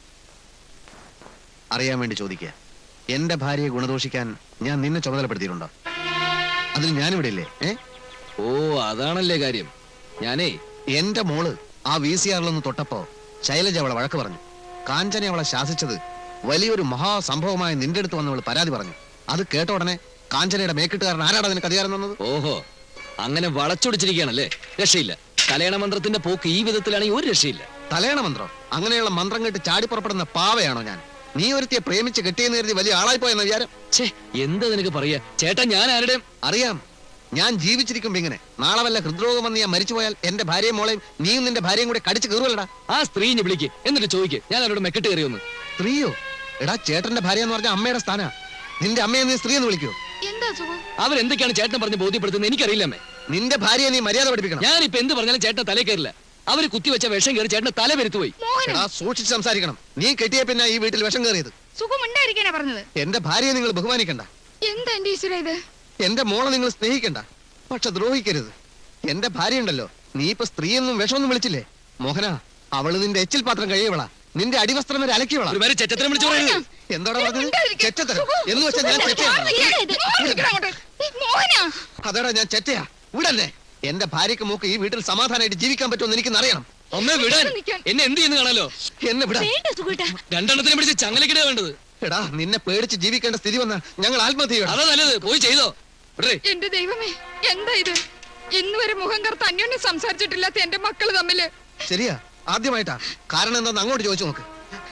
അറിയാൻ വേണ്ടി ചോദിക്കുക എന്റെ ഭാര്യയെ ഗുണദോഷിക്കാൻ ഞാൻ നിന്നെ ചുമതലപ്പെടുത്തിയിട്ടുണ്ടോ അതിൽ ഞാനിവിടെ ഇല്ലേ ഏ ഓ അതാണല്ലേ കാര്യം ഞാനേ എന്റെ മോള് ആ വി സി ആറിലൊന്ന് തൊട്ടപ്പോ ശൈലജ അവളെ വഴക്ക് പറഞ്ഞു കാഞ്ചനെ അവളെ ശാസിച്ചത് വലിയൊരു മഹാസംഭവമായി നിന്റെ അടുത്ത് വന്നവൾ പരാതി പറഞ്ഞു അത് കേട്ട ഉടനെ കാഞ്ചനയുടെ മേക്കിട്ടുകാരൻ ആരാടാ നിനക്ക് അധികാരം തന്നത് ഓഹോ അങ്ങനെ വളച്ചൊടിച്ചിരിക്കുകയാണല്ലേ രക്ഷയില്ല കലയണ മന്ത്രത്തിന്റെ പോക്ക് ഈ വിധത്തിലാണെങ്കിൽ ഒരു രക്ഷയില്ല തലയണ മന്ത്രം അങ്ങനെയുള്ള മന്ത്രം കേട്ട് ചാടി പുറപ്പെടുന്ന പാവയാണോ ഞാൻ നീ ഒരുത്തിയെ പ്രേമിച്ച് കെട്ടിയെന്ന് കരുതി വലിയ ആളായി പോയെന്ന വിചാരം ഛേ എന്താ നിനക്ക് പറയാ ചേട്ടാ ഞാൻ ആരുടെയും അറിയാം ഞാൻ ജീവിച്ചിരിക്കുമ്പോ ഇങ്ങനെ നാളെ വല്ല ഹൃദ്രോഗം വന്ന് ഞാൻ മരിച്ചുപോയാൽ എന്റെ ഭാര്യയും മോളെയും നീയും നിന്റെ ഭാര്യയും കൂടെ കടിച്ചു കീറുവല്ലടാ ആ സ്ത്രീനെ വിളിക്ക് എന്നിട്ട് ചോദിക്ക് ഞാൻ അവരോട് മെക്കെട്ട് കയറിയൊന്ന് സ്ത്രീയോ എടാ ചേട്ടന്റെ ഭാര്യ എന്ന് പറഞ്ഞ അമ്മയുടെ സ്ഥാന നിന്റെ അമ്മയെ നീ സ്ത്രീ എന്ന് വിളിക്കോ എന്താ സുഖം അവരെന്തൊക്കെയാണ് ചേട്ടനെ പറഞ്ഞ് ബോധ്യപ്പെടുത്തുന്നത് എനിക്കറിയില്ലമ്മേ നിന്റെ ഭാര്യയെ നീ മര്യാദ പഠിപ്പിക്കണം ഞാനിപ്പോ എന്ത് പറഞ്ഞാലും ചേട്ടനെ തലേ കയറില്ല അവര് കുത്തിവെച്ച വിഷം കയറി ചേട്ടനെ തല വരുത്തുപോയി എടാ സൂക്ഷിച്ച് സംസാരിക്കണം നീ കെട്ടിയ പിന്നെ ഈ വീട്ടിൽ വിഷം കയറിയത് സുഖം ഉണ്ടായിരിക്കാനാ പറഞ്ഞത് എന്റെ ഭാര്യയെ നിങ്ങൾ ബഹുമാനിക്കണ്ട എന്താ എന്റെ ഈശ്വര ഇത് എന്റെ മോളെ നിങ്ങൾ സ്നേഹിക്കണ്ട പക്ഷെ ദ്രോഹിക്കരുത് എന്റെ ഭാര്യ ഉണ്ടല്ലോ നീ ഇപ്പൊ സ്ത്രീയെന്നും വിഷമൊന്നും വിളിച്ചില്ലേ മോഹന അവള് നിന്റെ എച്ചിൽ പാത്രം കഴിയവളാ നിന്റെ അടിവസ്ത്രം വരെ അലക്കിയവളാ ഒരു പേര് ചെറ്റത്തരം വിളിച്ചു പറയുന്നത് എന്താടാ പറഞ്ഞത് ചെറ്റത്തരം എന്ന് വെച്ചാൽ ഞാൻ ചെറ്റയാണ് മോഹന അതേടാ ഞാൻ ചെറ്റയാ വിടല്ലേ എന്റെ ഭാര്യക്ക് മൂക്ക് ഈ വീട്ടിൽ സമാധാനമായിട്ട് ജീവിക്കാൻ പറ്റുമെന്ന് എനിക്ക് അറിയണം അമ്മേ വിടാൻ എന്നെ എന്ത് ചെയ്യുന്നു കാണാലോ എന്നെ വിടാ രണ്ടെണ്ണത്തിനെ പിടിച്ച് ചങ്ങലക്കിട വേണ്ടത് എടാ നിന്നെ പേടിച്ച് ജീവിക്കേണ്ട സ്ഥിതി വന്ന ഞങ്ങൾ ആത്മഹത്യ ചെയ്യണം. അതാ നല്ലത് പോയി ചെയ്തോ വിടേ എന്റെ ദൈവമേ എന്താ ഇത് ഇന്ന് വരെ മുഖം കറുത്ത് അന്യോന്യം സംസാരിച്ചിട്ടില്ലാത്ത എന്റെ മക്കള് തമ്മില് ശരിയാ ആദ്യമായിട്ടാ കാരണം എന്താന്ന് അങ്ങോട്ട് ചോദിച്ചു നോക്ക്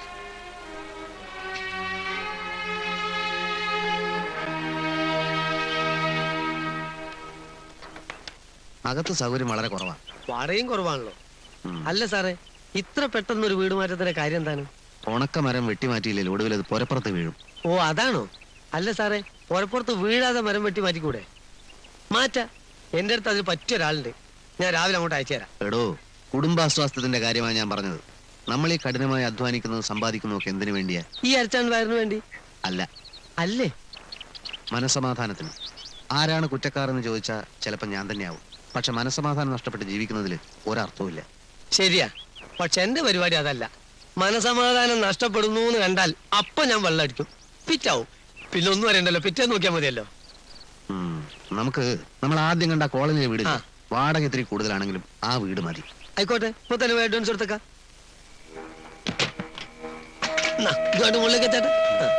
അകത്ത് സൗകര്യം വളരെ കുറവാ വാടകയും കുറവാണല്ലോ അല്ല സാറേ ഇത്ര പെട്ടെന്ന് ഒരു വീട് മാറ്റത്തിന്റെ കാര്യം എന്താണ് ഉണക്കമരം വെട്ടിമാറ്റിയില്ലേ ഒടുവിൽ അത് പുരപ്പുറത്ത് വീഴും ഓ അതാണോ അല്ല സാറേ പുറപ്പുറത്ത് വീഴാതെ മരം വെട്ടി മാറ്റിക്കൂടെ മാറ്റ എന്റെ അടുത്ത് അതിന് പറ്റിയ ഒരാളുണ്ട് ഞാൻ രാവിലെ അങ്ങോട്ട് അയച്ചു തരാം എടോ കുടുംബാസ്വാസ്ഥ്യത്തിന്റെ കാര്യമാണ് ഞാൻ പറഞ്ഞത് നമ്മൾ ഈ കഠിനമായി അധ്വാനിക്കുന്നതും സമ്പാദിക്കുന്നതും ഒക്കെ എന്തിനു വേണ്ടിയാ ഈ അരച്ചാണ്ട് വയറിന് വേണ്ടി അല്ല അല്ലേ മനസമാധാനത്തിന് ആരാണ് കുറ്റക്കാരെന്ന് ചോദിച്ചാൽ ചിലപ്പോൾ ഞാൻ തന്നെയാവും പക്ഷെ മനസമാധാനം നഷ്ടപ്പെട്ട് ജീവിക്കുന്നതിൽ ഒരർത്ഥവുമില്ല ശരിയാ പക്ഷെ എന്റെ പരിപാടി അതല്ല മനസമാധാനം നഷ്ടപ്പെടുന്നു എന്ന് കണ്ടാൽ അപ്പൊ ഞാൻ വെള്ളമടിക്കും ഫിറ്റാവും പിന്നെ ഒന്നും അറിയണ്ടല്ലോ പിറ്റേ നോക്കിയാൽ മതിയല്ലോ ഉം. നമുക്ക് നമ്മൾ ആദ്യം കണ്ട കോളനിയിലെ വീട് വാടക ഇത്തിരി കൂടുതലാണെങ്കിലും ആ വീട് മതി ആയിക്കോട്ടെ ഇപ്പൊ തന്നെ അഡ്വാൻസ് കൊടുത്തേക്കാം എന്നാ, ഇതുകൊണ്ട് മുകളിലേക്ക് എത്തട്ടെ ആ.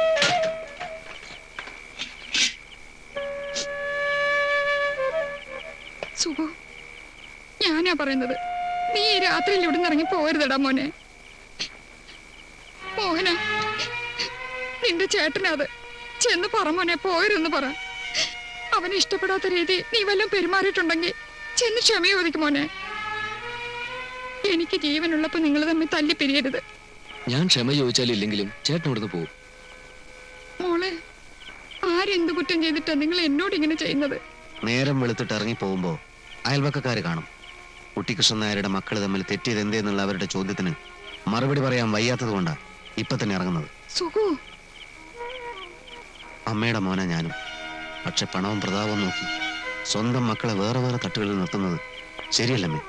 സുഖു ഞാനാ പറയുന്നത് നീ ഈ രാത്രിയിൽ ഇവിടെ ഇറങ്ങി പോരുതടാ മോനെ മോഹന നിന്റെ ചേട്ടനത് ചെന്ന് പറ മോനെ പോരുന്ന് പറ അവന് ഇഷ്ടപ്പെടാത്ത രീതി നീ വല്ലതും പെരുമാറിയിട്ടുണ്ടെങ്കിൽ ചെന്ന് ക്ഷമ ചോദിക്കും മോനെ എനിക്ക് ജീവനുള്ളപ്പോ നിങ്ങൾ തമ്മിൽ തല്ലി പിരിയരുത് ഞാൻ ക്ഷമ ചോദിച്ചാലും ഇല്ലെങ്കിലും ചേട്ടൻ ഇവിടുന്ന് പോകും മോളെ ആരെന്ത് കുറ്റം ചെയ്തിട്ടാ നിങ്ങൾ എന്നോട് ഇങ്ങനെ ചെയ്യുന്നത് നേരം വെളുത്തിട്ട് ഇറങ്ങി പോകുമ്പോൾ അയൽവക്കക്കാർ കാണും കുട്ടിക്കൃഷ്ണൻ നായരുടെ മക്കൾ തമ്മിൽ തെറ്റിയത് എന്തേന്നുള്ള അവരുടെ ചോദ്യത്തിന് മറുപടി പറയാൻ വയ്യാത്തത് കൊണ്ടാ ഇപ്പൊ തന്നെ ഇറങ്ങുന്നത് സുഖു അമ്മയുടെ മോന ഞാനും പക്ഷെ പണവും പ്രതാപവും നോക്കി സ്വന്തം മക്കളെ വേറെ വേറെ തട്ടുകളിൽ നിർത്തുന്നത് ശരിയല്ലമ്മേ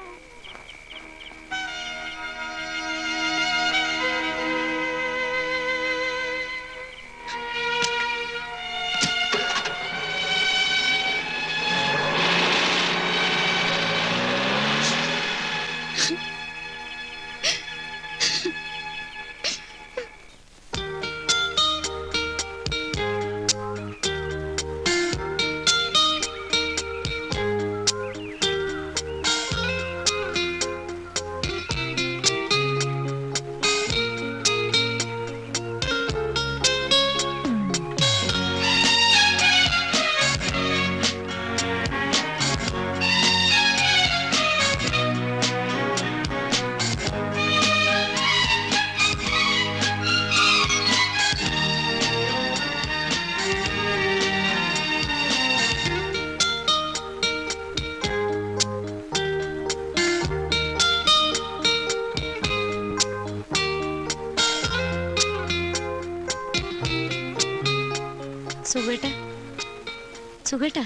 സുഖേട്ട സുഖേട്ട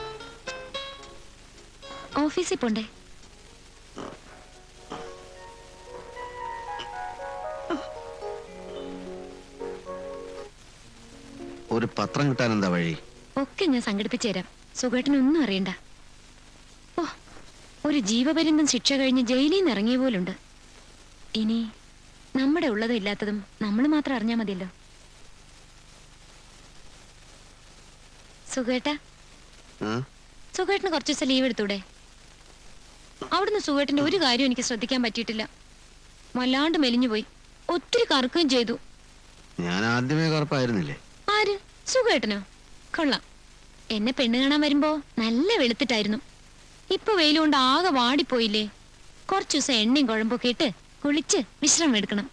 ഓഫീസിൽ പോണ്ടേ ഒരു പത്രം കിട്ടാൻ എന്താ വഴി ഒക്കെ ഞാൻ സംഘടിപ്പിച്ചു തരാം സുഖേട്ടനൊന്നും അറിയണ്ട ഓ ഒരു ജീവപര്യന്തം ശിക്ഷ കഴിഞ്ഞ് ജയിലിൽ നിന്ന് ഇറങ്ങിയ പോലുണ്ട് ഇനി നമ്മുടെ ഉള്ളതും ഇല്ലാത്തതും നമ്മൾ മാത്രം അറിഞ്ഞാൽ മതിയല്ലോ സുഖേട്ട ആ? സുഖേട്ടന് കുറച്ച് ദിവസം ലീവ് എടുത്തൂടെ അവിടുന്ന് സുഖേട്ടന്റെ ഒരു കാര്യം എനിക്ക് ശ്രദ്ധിക്കാൻ പറ്റിയിട്ടില്ല വല്ലാണ്ട് മെലിഞ്ഞുപോയി ഒത്തിരി കറക്കുകയും ചെയ്തു ഞാൻ ആദ്യമേ കറുപ്പായിരുന്നില്ലേ ആര് സുഖേട്ടനോ കൊള്ളാം എന്നെ പെണ്ണ് കാണാൻ വരുമ്പോ നല്ല വെളുത്തിട്ടായിരുന്നു ഇപ്പൊ വെയിലുകൊണ്ട് ആകെ വാടിപ്പോയില്ലേ കുറച്ചു ദിവസം എണ്ണയും കുഴമ്പൊക്കെ ഇട്ട് കുളിച്ച് വിശ്രമം എടുക്കണം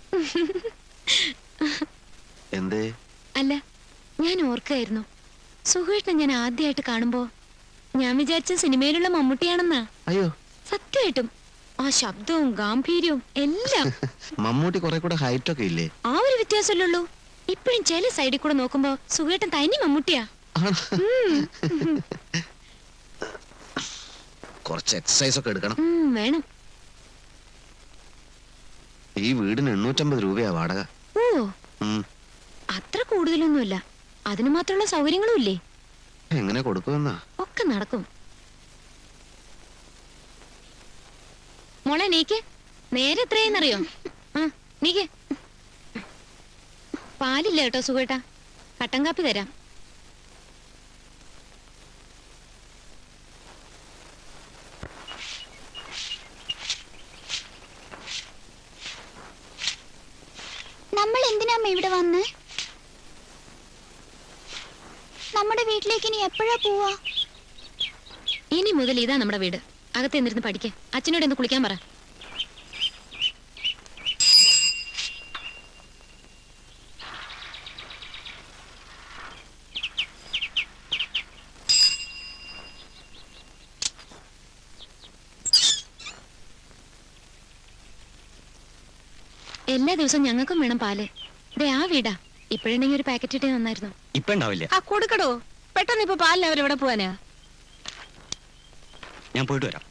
എന്തേ അല്ല ഞാൻ ഓർക്കായിരുന്നു സുഖേട്ടനെ ഞാൻ ആദ്യമായിട്ട് കാണുമ്പോ ഞാൻ വിചാരിച്ച സിനിമയിലുള്ള മമ്മൂട്ടിയാണെന്നാ അയ്യോ സത്യമായിട്ടും ആ ശബ്ദവും ഗാംഭീര്യവും എല്ലാം മമ്മൂട്ടി കുറെ കൂടെ ഹൈറ്റ് ഒക്കെ ഇല്ലേ ആ ഒരു വ്യത്യാസമല്ലുള്ളൂ ഇപ്പോഴും ചില സൈഡിൽ കൂടെ നോക്കുമ്പോ സുഖേട്ടൻ തനി മമ്മൂട്ടിയാ ഉം. കുറച്ച് എക്സസൈസ് ഒക്കെ എടുക്കണം ഉം, വേണം ഈ വീടിന് എണ്ണൂറ്റമ്പത് രൂപയാ വാടക ഓ ഉം. അത്ര കൂടുതലൊന്നുമില്ല അതിന് മാത്രമുള്ള സൗകര്യങ്ങളും ഇല്ലേ എങ്ങനെ കൊടുക്കുമെന്നാ ഒക്കെ നടക്കും മോളെ നീക്ക് നേരെ എത്രയെന്നറിയോ ആ നീക്ക് പാലില്ല കേട്ടോ സുഖേട്ടാ കട്ടൻ കാപ്പി തരാം നമ്മൾ എന്തിനാമ്മ ഇവിടെ വന്ന് നമ്മുടെ വീട്ടിലേക്ക് ഇനി എപ്പോഴാ പോവാ ഇനി മുതൽ ഇതാ നമ്മുടെ വീട് അകത്ത് എന്നിരുന്ന് പഠിക്കേ അച്ഛനോട് ഒന്ന് കുളിക്കാൻ പറ എല്ലാ ദിവസവും ഞങ്ങൾക്കും വേണം പാല് ദേ ആ വീടാ ഇപ്പോഴുണ്ടെങ്കിൽ ഒരു പാക്കറ്റ് ഇട്ടേ നന്നായിരുന്നു ഇപ്പൊ ഉണ്ടാവില്ല ആ കൊടുക്കടോ പെട്ടെന്ന് ഇപ്പൊ പാലിന് അവരെവിടെ പോവാനാ ഞാൻ പോയിട്ട് വരാം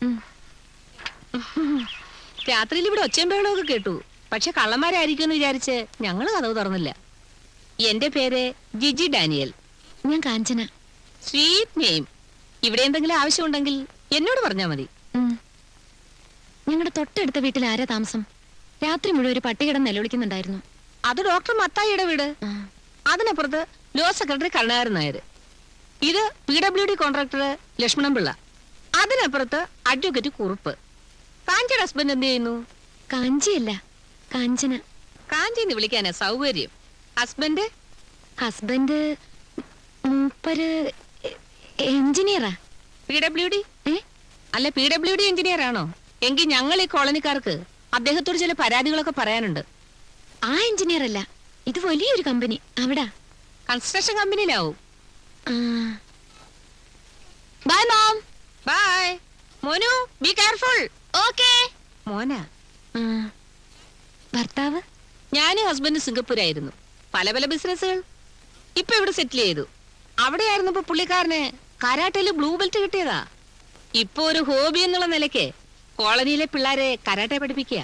രാത്രിയിൽ ഇവിടെ ഒച്ചയും ബഹളമൊക്കെ കേട്ടു പക്ഷെ കള്ളന്മാരായിരിക്കുമെന്ന് വിചാരിച്ച് ഞങ്ങള് കഥവ് തുറന്നില്ല എന്റെ പേര് ജിജി ഡാനിയൽ ഞാൻ കാഞ്ചന സ്വീറ്റ് നെയിം ഇവിടെ എന്തെങ്കിലും ആവശ്യമുണ്ടെങ്കിൽ എന്നോട് പറഞ്ഞാൽ മതി ഞങ്ങളുടെ തൊട്ടടുത്ത വീട്ടിൽ ആരാ താമസം രാത്രി മുഴുവൻ ഒരു പട്ടി കിടന്ന് നിലവിളിക്കുന്നുണ്ടായിരുന്നു അത് ഡോക്ടർ മത്തായിയുടെ വീട് അതിനപ്പുറത്ത് ലോ സെക്രട്ടറി കരുണാകരൻ നായർ ഇത് P W D contractor Lakshmanan Pillai അതിനപ്പുറത്ത് അഡ്വക്കേറ്റ് കുറുപ്പ് കാഞ്ചിയുടെ ഹസ്ബൻഡ് എന്ത് ചെയ്യുന്നു കാഞ്ചിയല്ല കാഞ്ചന കാഞ്ചിന്ന് വിളിക്കാനാ സൗകര്യം ഹസ്ബൻഡ് ഹസ്ബൻഡ് മൂപ്പര് എഞ്ചിനീയറാ പി ഡബ്ല്യു ഡി അല്ല പി ഡബ്ല്യു ഡി എഞ്ചിനീയർ ആണോ എങ്കിൽ ഞങ്ങൾ ഈ കോളനിക്കാർക്ക് അദ്ദേഹത്തോട് ചില പരാതികളൊക്കെ പറയാനുണ്ട് ആ എഞ്ചിനീയർ അല്ല ഇത് വലിയൊരു കമ്പനി അവിടാ കൺസ്ട്രക്ഷൻ കമ്പനിയിലാവും ബൈ മോം ബൈ മോനു ബി കെയർഫുൾ ഓക്കേ മോനാ ഭർത്താവ് ഞാനും ഹസ്ബൻഡ് സിംഗപ്പൂരായിരുന്നു പല പല ബിസിനസ്സുകൾ ഇപ്പൊ ഇവിടെ സെറ്റിൽ ചെയ്തു അവിടെയായിരുന്നപ്പോ പുള്ളിക്കാരന് കരാട്ടയിൽ ബ്ലൂ ബെൽറ്റ് കിട്ടിയതാ ഇപ്പൊ ഒരു ഹോബി എന്നുള്ള നിലയ്ക്ക് കോളനിയിലെ പിള്ളേരെ കരാട്ടെ പഠിപ്പിക്കുക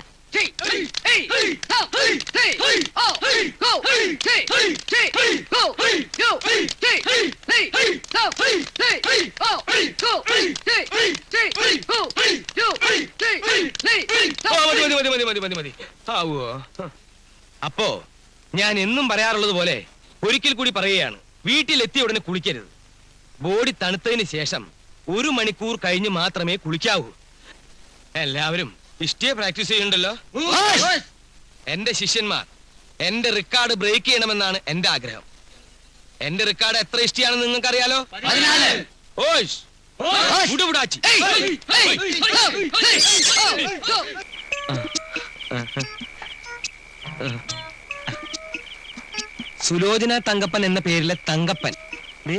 ഓ, മതി മതി മതി മതി മതി മതി ആവോ അപ്പോ ഞാൻ എന്നും പറയാറുള്ളത് പോലെ ഒരിക്കൽ കൂടി പറയുകയാണ് വീട്ടിലെത്തിയ ഉടനെ കുളിക്കരുത് ബോഡി തണുത്തതിന് ശേഷം ഒരു മണിക്കൂർ കഴിഞ്ഞ് മാത്രമേ കുളിക്കാവൂ എല്ലാവരും ഇഷ്ടേ പ്രാക്ടീസ് ചെയ്യുന്നുണ്ടല്ലോ എന്റെ ശിഷ്യന്മാർ എന്റെ റെക്കോർഡ് ബ്രേക്ക് ചെയ്യണമെന്നാണ് എന്റെ ആഗ്രഹം എന്റെ റെക്കോർഡ് എത്ര ഇഷ്ടിയാണെന്ന് നിങ്ങൾക്ക് അറിയാലോ ഓയ്ഷ് ഉടുവിടാച്ചി സുലോചന തങ്കപ്പൻ എന്ന പേരിലെ തങ്കപ്പൻ ദേ,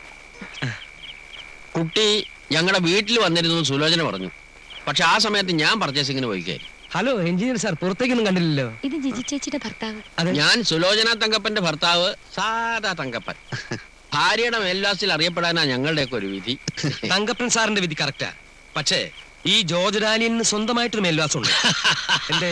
കുട്ടി ഞങ്ങളുടെ വീട്ടിൽ വന്നിരുന്നു എന്ന് സുലോചന പറഞ്ഞു പക്ഷെ ആ സമയത്ത് ഞാൻ പർച്ചേസിങ്ങിന് പോയിക്കേ ഹലോ എഞ്ചിനീയർ സാർ പുറത്തേക്കൊന്നും കണ്ടില്ലല്ലോ ഇത് ജിജി ചേച്ചിയുടെ ഭർത്താവ് ഞാൻ സുലോചന തങ്കപ്പന്റെ ഭർത്താവ് സാധാ തങ്കപ്പൻ ഭാര്യയുടെ മേൽവാസിൽ അറിയപ്പെടാനാ ഞങ്ങളുടെയൊക്കെ ഒരു വിധി തങ്കപ്പൻ സാറിന്റെ വിധി കറക്റ്റാ പക്ഷേ ഈ ജോർജ് ഡാനിയലിന് സ്വന്തമായിട്ടൊരു മേൽവാസം ഉണ്ട് എന്തേ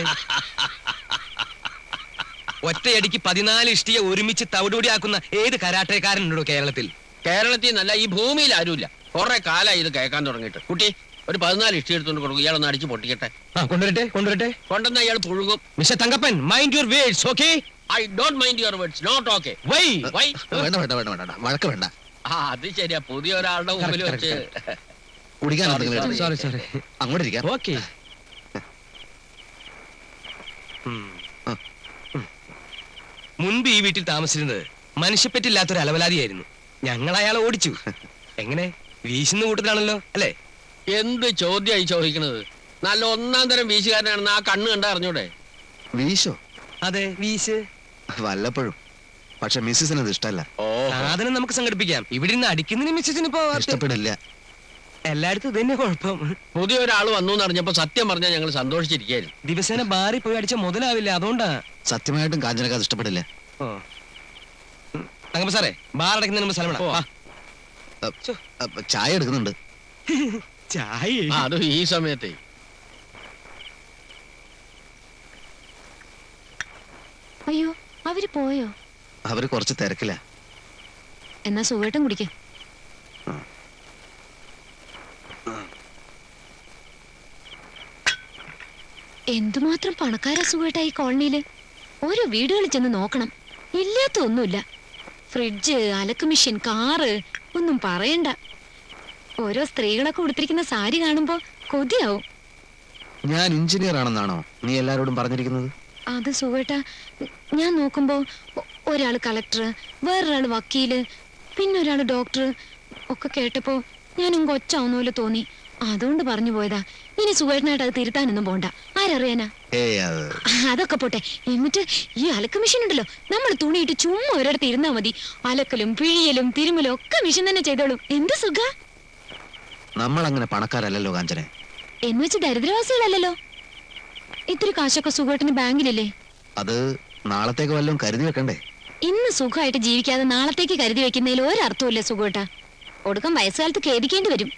ഒറ്റയടിക്ക് പതിനാല് ഇഷ്ടിയെ ഒരുമിച്ച് തവിടുപൊടിയാക്കുന്ന ഏത് കരാട്ടേക്കാരനുണ്ടോ കേരളത്തിൽ കേരളത്തിൽ നല്ല ഈ ഭൂമിയിൽ ആരുമില്ല കുറെ കാലമായി ഇത് കേൾക്കാൻ തുടങ്ങിയിട്ട് കുട്ടി ഒരു പതിനാല് ഇഷ്ടി എടുത്തോണ്ട് കൊടുക്കും ഇയാളൊന്ന് അടിച്ച് പൊട്ടിക്കട്ടെ ആ കൊണ്ടുവരട്ടെ കൊണ്ടുവരട്ടെ കൊണ്ടുവന്ന ഇയാൾ പുഴുകും mister Thankappan mind your words okay I don't mind your words not okay why why വേണ്ട വേണ്ട വേണ്ട വേണ്ട വഴക്ക് വേണ്ട ആ അത് ശരിയാ പുതിയ ഒരാളുടെ മുമ്പിൽ Correct, വെച്ച് കുടിക്കാൻ Sorry, എന്തെങ്കിലും എടുത്ത് സോറി സോറി അങ്ങോട്ട് ഇരിക്കാം ഓക്കെ മുൻപ് ഈ വീട്ടിൽ താമസിച്ചിരുന്നത് മനുഷ്യപ്പറ്റില്ലാത്തൊരു അലവലാതിയായിരുന്നു ഞങ്ങൾ അയാളെ ഓടിച്ചു എങ്ങനെ വീശുന്ന കൂട്ടത്തിലാണല്ലോ അല്ലേ എന്ത് ചോദ്യമായി ചോദിക്കണത് നല്ല ഒന്നാം തരം വീശുകാരനാണെന്ന് ആ കണ്ണ് കണ്ട അറിഞ്ഞൂടെ വീശോ അതെ വീശ് വല്ലപ്പോഴും പക്ഷെ മിസ്സിസിന് അത് ഇഷ്ടമല്ല ഓ സാധനം നമുക്ക് സംഘടിപ്പിക്കാം ഇവിടെ നിന്ന് അടിക്കുന്നതിന് മിസ്സിന് ഇപ്പോ ഇഷ്ടപ്പെടില്ല എല്ലായിടത്തും ഇത് തന്നെ കുഴപ്പം പുതിയ ഒരാൾ വന്നു എന്ന് അറിഞ്ഞപ്പോ സത്യം പറഞ്ഞാൽ ഞങ്ങൾ സന്തോഷിച്ചിരിക്കായിരുന്നു ദിവസേന ബാറിൽ പോയി അടിച്ച മുതലാവില്ല അതുകൊണ്ടാ സത്യമായിട്ടും കാഞ്ചനക്ക് അത് ഇഷ്ടപ്പെടില്ല ഓ തങ്കപ്പ സാറേ ബാർ അടയ്ക്കുന്നതിന് മുമ്പ് സ്ഥലം വിടാം. വാ. അപ്പ് അപ്പ് ചായ എടുക്കുന്നുണ്ട് ചായ ആ, അതും ഈ സമയത്തെ അയ്യോ അവര് പോയോ അവര് കുറച്ച് തിരക്കില്ല എന്നാ സുഖമായിട്ടും കുടിക്കേ എന്തുമാത്രം പണക്കാരാ സുഖമായിട്ടാ ഈ കോളനിയില് ഓരോ വീടുകളിൽ ചെന്ന് നോക്കണം ഇല്ലാത്ത ഒന്നുമില്ല ഫ്രിഡ്ജ് അലക്ക് മെഷീൻ കാറ് ഒന്നും പറയണ്ട ഓരോ സ്ത്രീകളൊക്കെ ഉടുത്തിരിക്കുന്ന സാരി കാണുമ്പോ കൊതിയാവും ഞാൻ എഞ്ചിനീയർ ആണെന്നാണോ നീ എല്ലാരോടും പറഞ്ഞിരിക്കുന്നത് അത് സുഖേട്ടാ ഞാൻ നോക്കുമ്പോ ഒ- ഒരാള് കളക്ടർ വേറൊരാള് വക്കീല് പിന്നെ ഒരാള് ഡോക്ടർ ഒക്കെ കേട്ടപ്പോ ഞാനും കൊച്ചാവുന്ന പോലെ തോന്നി അതുകൊണ്ട് പറഞ്ഞു പോയതാ ഇനി സുഖേട്ടനായിട്ട് അത് തിരുത്താനൊന്നും പോണ്ട ആരറിയാനാ ഏയ് അത് അതൊക്കെ പോട്ടെ എന്നിട്ട് ഈ അലക്ക് മെഷീൻ ഉണ്ടല്ലോ നമ്മൾ തുണിയിട്ട് ചുമ്മാ ഒരിടത്ത് ഇരുന്നാ മതി അലക്കലും പിഴിയലും തിരുമലും ഒക്കെ മെഷീൻ തന്നെ ചെയ്തോളും എന്ത് സുഖ നമ്മൾ അങ്ങനെ പണക്കാരല്ലല്ലോ കാഞ്ചനെ എന്ന് വെച്ച് ദരിദ്രവാസികളല്ലല്ലോ ഇത്തിരി കാശൊക്കെ സുഖേട്ടന് ബാങ്കിലില്ലേ അത് നാളത്തേക്ക് വല്ലതും കരുതി വെക്കണ്ടേ ഇന്ന് സുഖമായിട്ട് ജീവിക്കാതെ നാളത്തേക്ക് കരുതി വെക്കുന്നതിൽ ഒരർത്ഥമില്ല സുഖേട്ടാ ഒടുക്കം വയസ്സുകാലത്ത് ഖേദിക്കേണ്ടി വരും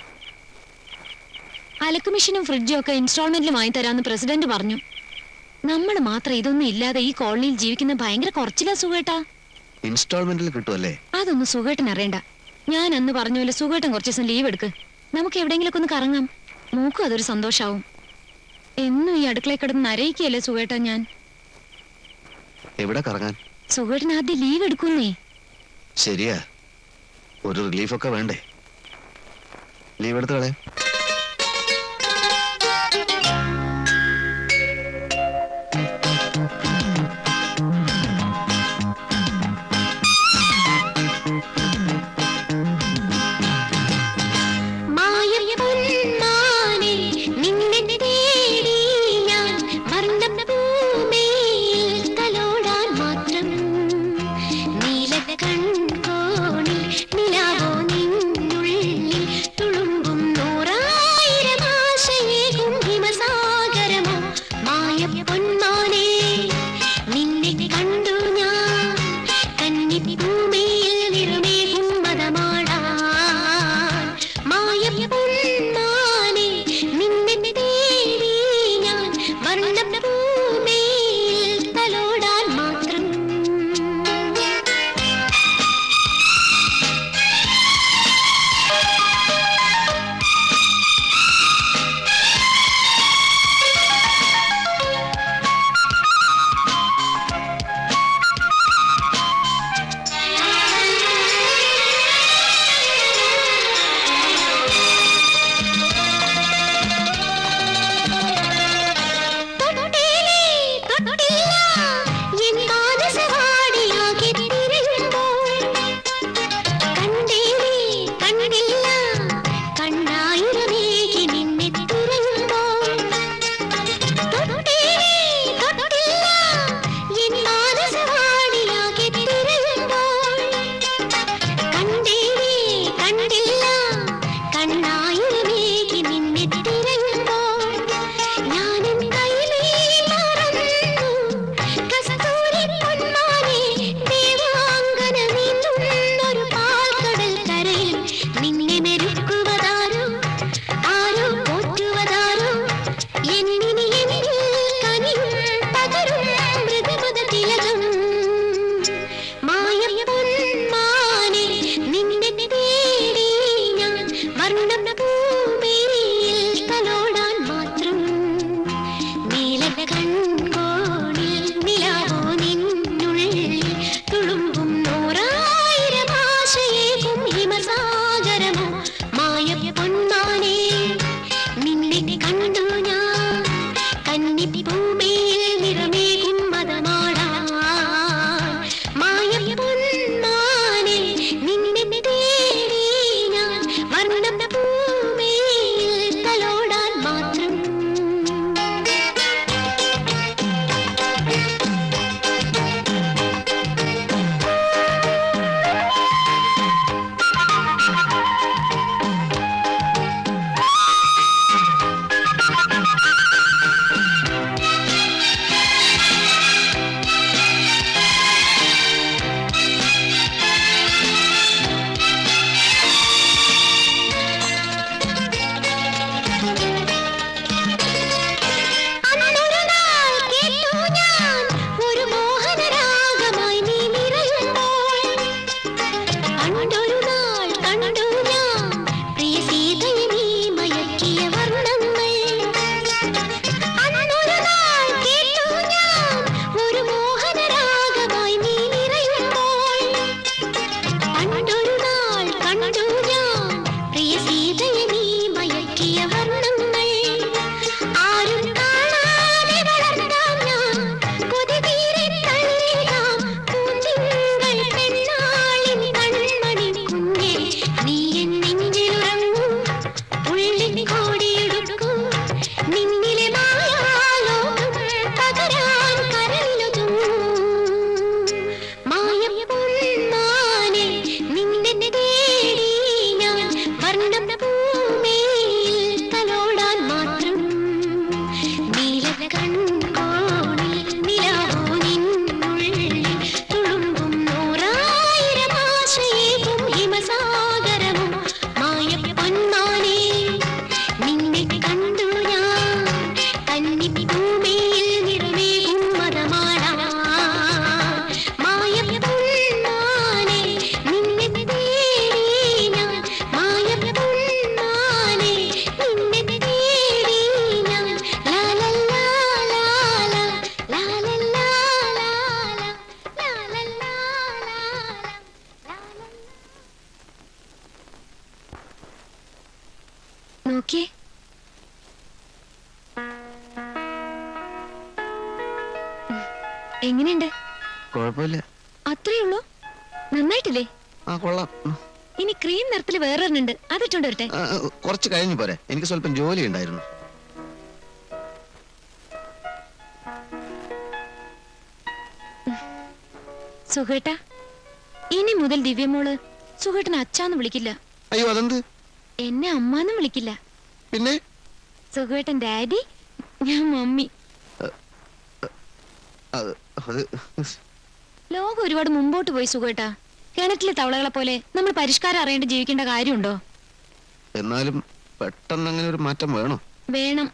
അലക്ക് മെഷീനും ഫ്രിഡ്ജും ഒക്കെ ഇൻസ്റ്റാൾമെന്റിൽ വാങ്ങിത്തരാന്ന് പ്രസിഡന്റ് പറഞ്ഞു നമ്മൾ മാത്രം ഇതൊന്നും ഇല്ലാതെ ഈ കോളനിയിൽ ജീവിക്കുന്ന ഭയങ്കര കുറച്ചില്ല സുഖേട്ടാ ഇൻസ്റ്റാൾമെന്റിൽ കിട്ടുമല്ലേ അതൊന്നും സുഖേട്ടൻ അറിയണ്ട ഞാൻ അന്ന് പറഞ്ഞ പോലെ സുഖേട്ടൻ കുറച്ച് ദിവസം ലീവ് എടുക്ക് നമുക്ക് എവിടെയെങ്കിലൊക്കെ ഒന്ന് കറങ്ങാം മൂക്കും അതൊരു സന്തോഷാവും എന്നും ഈ അടുക്കളയിൽ കിടന്ന് നരയിക്കുകയല്ലേ സുഖേട്ടാ ഞാൻ എവിടെ കറങ്ങാൻ സുഖേട്ടൻ ആദ്യം ലീവ് എടുക്കുന്നേ ശരിയാ ഒരു റിലീഫൊക്കെ വേണ്ടേ ലീവ് എടുത്ത് കളയാം മായപ്പൊന്മാനെ നിന്നെ തേടി ഞാൻ വർണ്ണഭൂമിയിൽ തലോടാൻ മാത്രം നീലക്കൺകോണിൽ നിലാവോ നിന്നുള്ളിൽ തുളുമ്പും നൂറാ കണ്ടു ഞാൻ പ്രിയ സീതയെ നീ മയക്കിയ വർണ്ണങ്ങൾ ആരും കാണാതെ വളർത്താം ഞാൻ കൊതി തീരെ തള്ളിടാം പൂന്തിങ്കൾ പെണ്ണാളിൻ കൺമണി കുഞ്ഞേ നീ എൻ നെഞ്ചിലുറങ്ങൂ ഉള്ളിൽ കോടിയെടുക്കൂ നിന്നിലെ മായാലോകം പകരാൻ കരളിലൊതുങ്ങൂ മായപ്പൊന്മാനെ നിന്നെ തേടി ഞാൻ വർണ്ണം ഭൂമിയിൽ തലോടാൻ മാത്രം നീലക്കൺകോണിൽ നിലാവോ നിന്നുള്ളിൽ തുളുമ്പും നൂറായിരം ആശയേകും ഹിമസാഗരവും മായപ്പൊന്മാനെ നിന്നെ കണ്ടു ഞാൻ കന്നി ഭൂമിയിൽ നിറവേകും മതമാടാ മായപ്പൊന്മാനെ നിന്നെ തേടി ഞാൻ മായപ്പൊന്മാനെ നിന്നെ തേടി ഞാൻ ലാ ലാ ലാ ലാ ലാ ലാ ലാ ലാ ലാ ലാ ലാ ലാ നോക്കിയേ എങ്ങനെയുണ്ട് കുഴപ്പമില്ല അത്രേ ഉള്ളൂ നന്നായിട്ടില്ലേ ആ കൊള്ളാം ഉം. ഇനി ക്രീം നിറത്തിൽ വേറൊരെണ്ണുണ്ട് അതിട്ടുണ്ട് വരട്ടെ ആ, ആ, കുറച്ച് കഴിഞ്ഞു പോരെ എനിക്ക് സ്വല്പം ജോലി ഉണ്ടായിരുന്നു സുഖേട്ടാ ഇനി മുതൽ ദിവ്യമോള് സുഖേട്ടൻ അച്ഛാന്ന് വിളിക്കില്ല അയ്യോ അതെന്ത് എന്നെ അമ്മാന്നും വിളിക്കില്ല പിന്നെ സുഖേട്ടൻ ഡാഡി ഞാൻ മമ്മി അത് അത് ലോകം ഒരുപാട് മുമ്പോട്ട് പോയി സുഖേട്ടാ കിണറ്റിലെ തവളകളെ പോലെ നമ്മൾ പരിഷ്കാരം അറിയേണ്ട ജീവിക്കേണ്ട കാര്യമുണ്ടോ എന്നാലും പെട്ടെന്ന് അങ്ങനെ ഒരു മാറ്റം വേണോ വേണം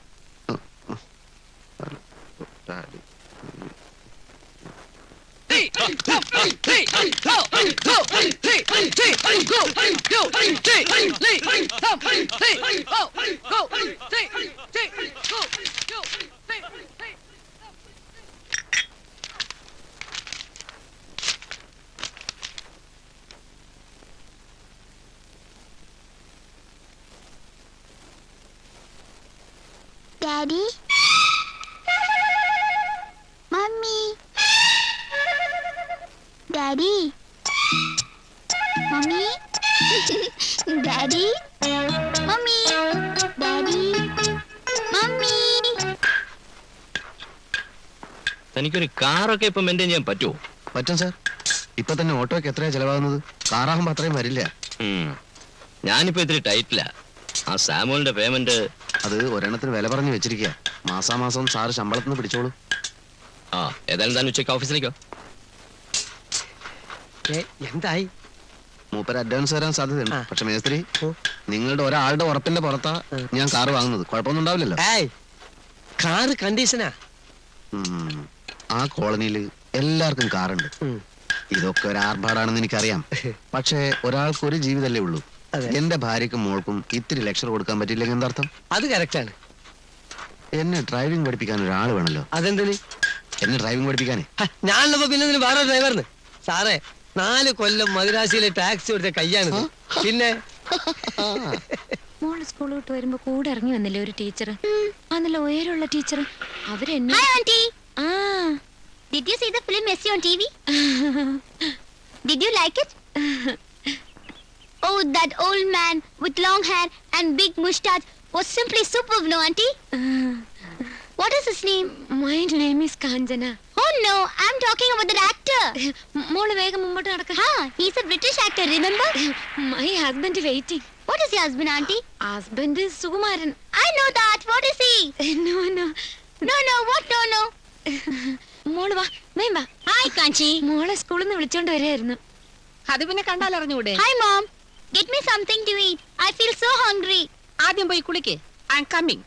daddy mummy daddy mummy daddy mummy daddy mummy തനിക്കൊരു കാറൊക്കെ ഇപ്പൊ മെയിൻറ്റെയിൻ ചെയ്യാൻ പറ്റുമോ പറ്റും സാർ ഇപ്പൊ തന്നെ ഓട്ടോയ്ക്ക് എത്രയാ ചെലവാകുന്നത് കാറാകുമ്പോ അത്രയും വരില്ല ഉം. ഞാനിപ്പോ ഇത്തിരി ടൈറ്റില്ല ആ സാമുവലിന്റെ പേയ്മെന്റ് അത് ഒരെണ്ണത്തിന് വില പറഞ്ഞു വെച്ചിരിക്കുക മാസാമാസം സാറ് ശമ്പളത്തിന് പിടിച്ചോളൂ ആ ഏതായാലും താൻ ഉച്ചയ്ക്ക് ഓഫീസിലേക്കോ എന്തായി മൂപ്പര് അഡ്വാൻസ് തരാൻ സാധ്യതയുണ്ട് പക്ഷെ മേസ്ത്രി നിങ്ങളുടെ ഒരാളുടെ ഉറപ്പിന്റെ പുറത്താ ഞാൻ കാറ് വാങ്ങുന്നത് കുഴപ്പമൊന്നും ഉണ്ടാവില്ലല്ലോ ഏയ് കാറ് കണ്ടീഷനാ ഉം. ആ കോളനിയിൽ എല്ലാവർക്കും കാറുണ്ട് ഇതൊക്കെ ഒരു ആർഭാടാണെന്ന് എനിക്കറിയാം പക്ഷേ ഒരാൾക്ക് ഒരു ജീവിതമല്ലേ ഉള്ളൂ എന്റെ ഭാര്യക്കും മോൾക്കും ഇത്തിരി ലെക്ചർ കൊടുക്കാൻ പറ്റില്ലെങ്കിൽ എന്താർത്ഥം അത് കറക്റ്റാണ് എന്നെ ഡ്രൈവിംഗ് പഠിപ്പിക്കാൻ ഒരാൾ വേണല്ലോ അതെന്തിന് എന്നെ ഡ്രൈവിംഗ് പഠിപ്പിക്കാനേ ഞാനുള്ളപ്പോ പിന്നെ ഇതിന് വേറെ ഡ്രൈവറിന് സാറേ നാല് കൊല്ലം മദിരാശിയിലെ ടാക്സി എടുത്ത കയ്യാണിത് പിന്നെ മോള് സ്കൂൾ വിട്ട് വരുമ്പോ കൂടെ ഇറങ്ങി വന്നില്ലേ ഒരു ടീച്ചർ ആ നല്ല ഉയരമുള്ള ടീച്ചർ അവരെന്നെ Hi, auntie. ആ Did you see the film Messi on TV? Did you like it? oh, that old man with long hair and big mustache was simply superb, no, auntie? what is his name? My name is Kanjana. Oh no, I'm talking about that actor. മോള് വേഗം മുമ്പോട്ട് നടക്ക Huh, he's a British actor, remember? My husband waiting What is your husband, auntie? Husband Sukumaran I know that. What is he? No no No, no, what? No, no. മോള് വാ വേം വാ Hi, Kanchi. മോളെ സ്കൂളിൽ നിന്ന് വിളിച്ചോണ്ട് വരികയായിരുന്നു അത് പിന്നെ കണ്ടാൽ അറിഞ്ഞൂടെ Hi, mom. Get me something to eat. I feel so hungry. ആദ്യം പോയി കുളിക്ക് ഐ എം കമ്മിങ്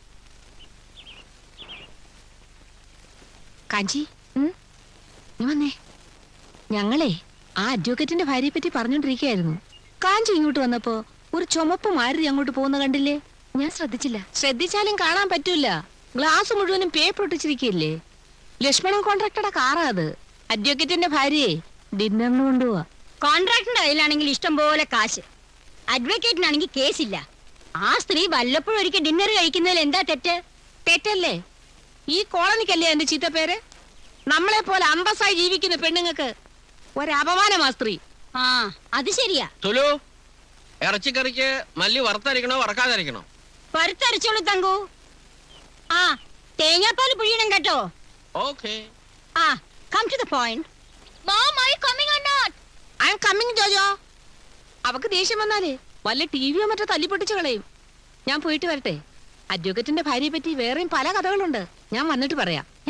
കാഞ്ചി നീ വന്നേ ഞങ്ങളെ ആ അഡ്വക്കേറ്റിന്റെ ഭാര്യയെ പറ്റി പറഞ്ഞോണ്ടിരിക്കുകയായിരുന്നു കാഞ്ചി ഇങ്ങോട്ട് വന്നപ്പോ ഒരു ചുമപ്പ് മാരുതി അങ്ങോട്ട് പോകുന്ന കണ്ടില്ലേ ഞാൻ ശ്രദ്ധിച്ചില്ല ശ്രദ്ധിച്ചാലും കാണാൻ പറ്റൂല ഗ്ലാസ് മുഴുവനും പേപ്പർ ഒട്ടിച്ചിരിക്കില്ലേ ലക്ഷ്മണൻ കോൺട്രാക്ടറുടെ കാറാ അത് അഡ്വക്കേറ്റിന്റെ ഭാര്യയെ ഡിന്നറിന് കൊണ്ടുപോവാ കോൺട്രാക്ടിന്റെ കയ്യിലാണെങ്കിൽ ഇഷ്ടം പോലെ കാശ് അഡ്വക്കേറ്റിനാണെങ്കിൽ കേസില്ല ആ സ്ത്രീ വല്ലപ്പോഴും ഒരിക്കൽ ഡിന്നർ കഴിക്കുന്നതിൽ എന്താ തെറ്റ് തെറ്റല്ലേ ഈ കോളനിക്കല്ലേ എന്റെ ചീത്ത പേര് നമ്മളെ പോലെ അന്തസ്സായി ജീവിക്കുന്ന പെണ്ണുങ്ങൾക്ക് ഒരപമാനമാ സ്ത്രീ ആ അത് ശരിയാ തുലു ഇറച്ചിക്കറിക്ക് മല്ലി വറുത്തരയ്ക്കണോ വറക്കാതിരിക്കണോ പരുത്തരച്ചോളൂ തങ്കു ആ തേങ്ങാപ്പാൽ പുഴിയണം കേട്ടോ ഓക്കേ ആ come to the point Mom, are you coming or not? I'm coming Jojo അവക്ക് ദേഷ്യം വന്നാലേ വല്ല ടി വിയോ മറ്റോ തല്ലിപ്പൊട്ടിച്ച് കളയും ഞാൻ പോയിട്ട് വരട്ടെ അഡ്വക്കറ്റിന്റെ ഭാര്യയെ പറ്റി വേറെയും പല കഥകളുണ്ട് ഞാൻ വന്നിട്ട് പറയാം ഏ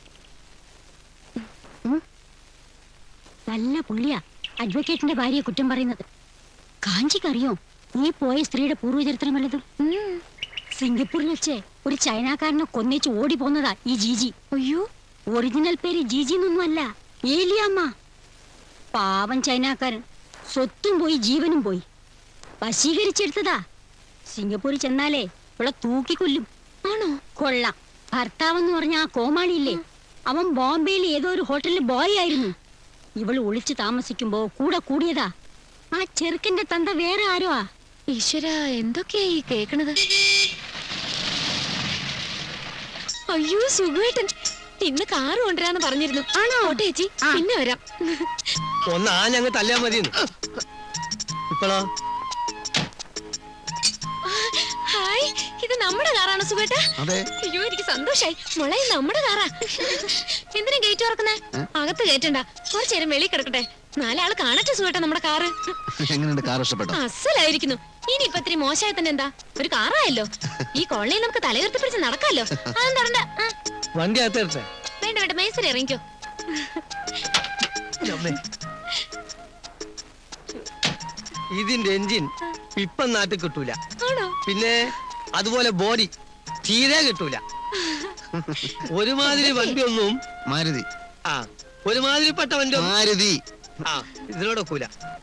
നല്ല പുള്ളിയാ അഡ്വക്കേറ്റിന്റെ ഭാര്യയെ കുറ്റം പറയുന്നത് കാഞ്ചിക്കറിയോ നീ പോയ സ്ത്രീയുടെ പൂർവ്വചരിത്രം വല്ലതും സിംഗപ്പൂരിൽ വെച്ച് ഒരു ചൈനക്കാരനെ കൊന്നേച്ച് ഓടി പോന്നതാ ഈ ജീജി അയ്യോ ഒറിജിനൽ പേര് ജീജി എന്നൊന്നും അല്ല ഏലിയമ്മ പാവം ചൈനക്കാരൻ സ്വത്തും പോയി ജീവനും പോയി വശീകരിച്ചെടുത്തതാ സിംഗപ്പൂരിൽ ചെന്നാലേ ഇവിടെ തൂക്കിക്കൊല്ലും ആണോ കൊള്ളാം ഭർത്താവെന്ന് പറഞ്ഞ ആ കോമാളിയില്ലേ അവൻ ബോംബെയിൽ ഏതോ ഒരു ഹോട്ടലിൽ ബോയ് ആയിരുന്നു ഇവൾ ഒളിച്ചു താമസിക്കുമ്പോ കൂടെ കൂടിയതാ ആ ചെറുക്കന്റെ തന്ത വേറെ ആരോ ആ ഈശ്വര എന്തൊക്കെയാ ഈ കേക്കണത് അയ്യോ സുഖമായിട്ടൻ ഇന്ന് കാറ് കൊണ്ടുവരാന്ന് പറഞ്ഞിരുന്നു ആണോ ഓട്ടെ ചേച്ചി പിന്നെ വരാം ഒന്ന് ആ ഞങ്ങൾ തല്ലാൻ മതിയെന്ന് ഇപ്പോഴോ ഹായ് ഇത് നമ്മുടെ കാറാണ് സുഖേട്ടാ അതെ അയ്യോ എനിക്ക് സന്തോഷായി മോളെ ഇത് നമ്മുടെ കാറാ എന്തിനാ ഗേറ്റ് തുറക്കുന്നേ അകത്ത് കയറ്റണ്ട കുറച്ചേരം വെളിയിൽ കിടക്കട്ടെ നാലാള് കാണട്ടെ സുഖേട്ടാ നമ്മുടെ കാറ് എങ്ങനെയുണ്ട് കാർ ഇഷ്ടപ്പെട്ടോ അസലായിരിക്കുന്നു ഇനി ഇപ്പൊ ഇത്തിരി മോശമായി തന്നെ എന്താ ഒരു കാറായല്ലോ ഈ കോളനിയിൽ നമുക്ക് തലയുർത്തി പിടിച്ച് നടക്കാമല്ലോ അതൊന്നും തരണ്ട ആ, വണ്ടി അകത്തെടുത്തേ വേണ്ട വേണ്ട മേസരി ഇറങ്ങിക്കോ ഇതിന്റെ എഞ്ചിൻ ഇപ്പം നാട്ടിൽ കിട്ടൂല ആണോ പിന്നെ അതുപോലെ ബോഡി തീരെ കിട്ടൂല ഒരുമാതിരി വണ്ടിയൊന്നും മാരുതി ആ ഒരുമാതിരിപ്പെട്ട വണ്ടി മാരുതി ആ ഇതിനോടൊക്കൂല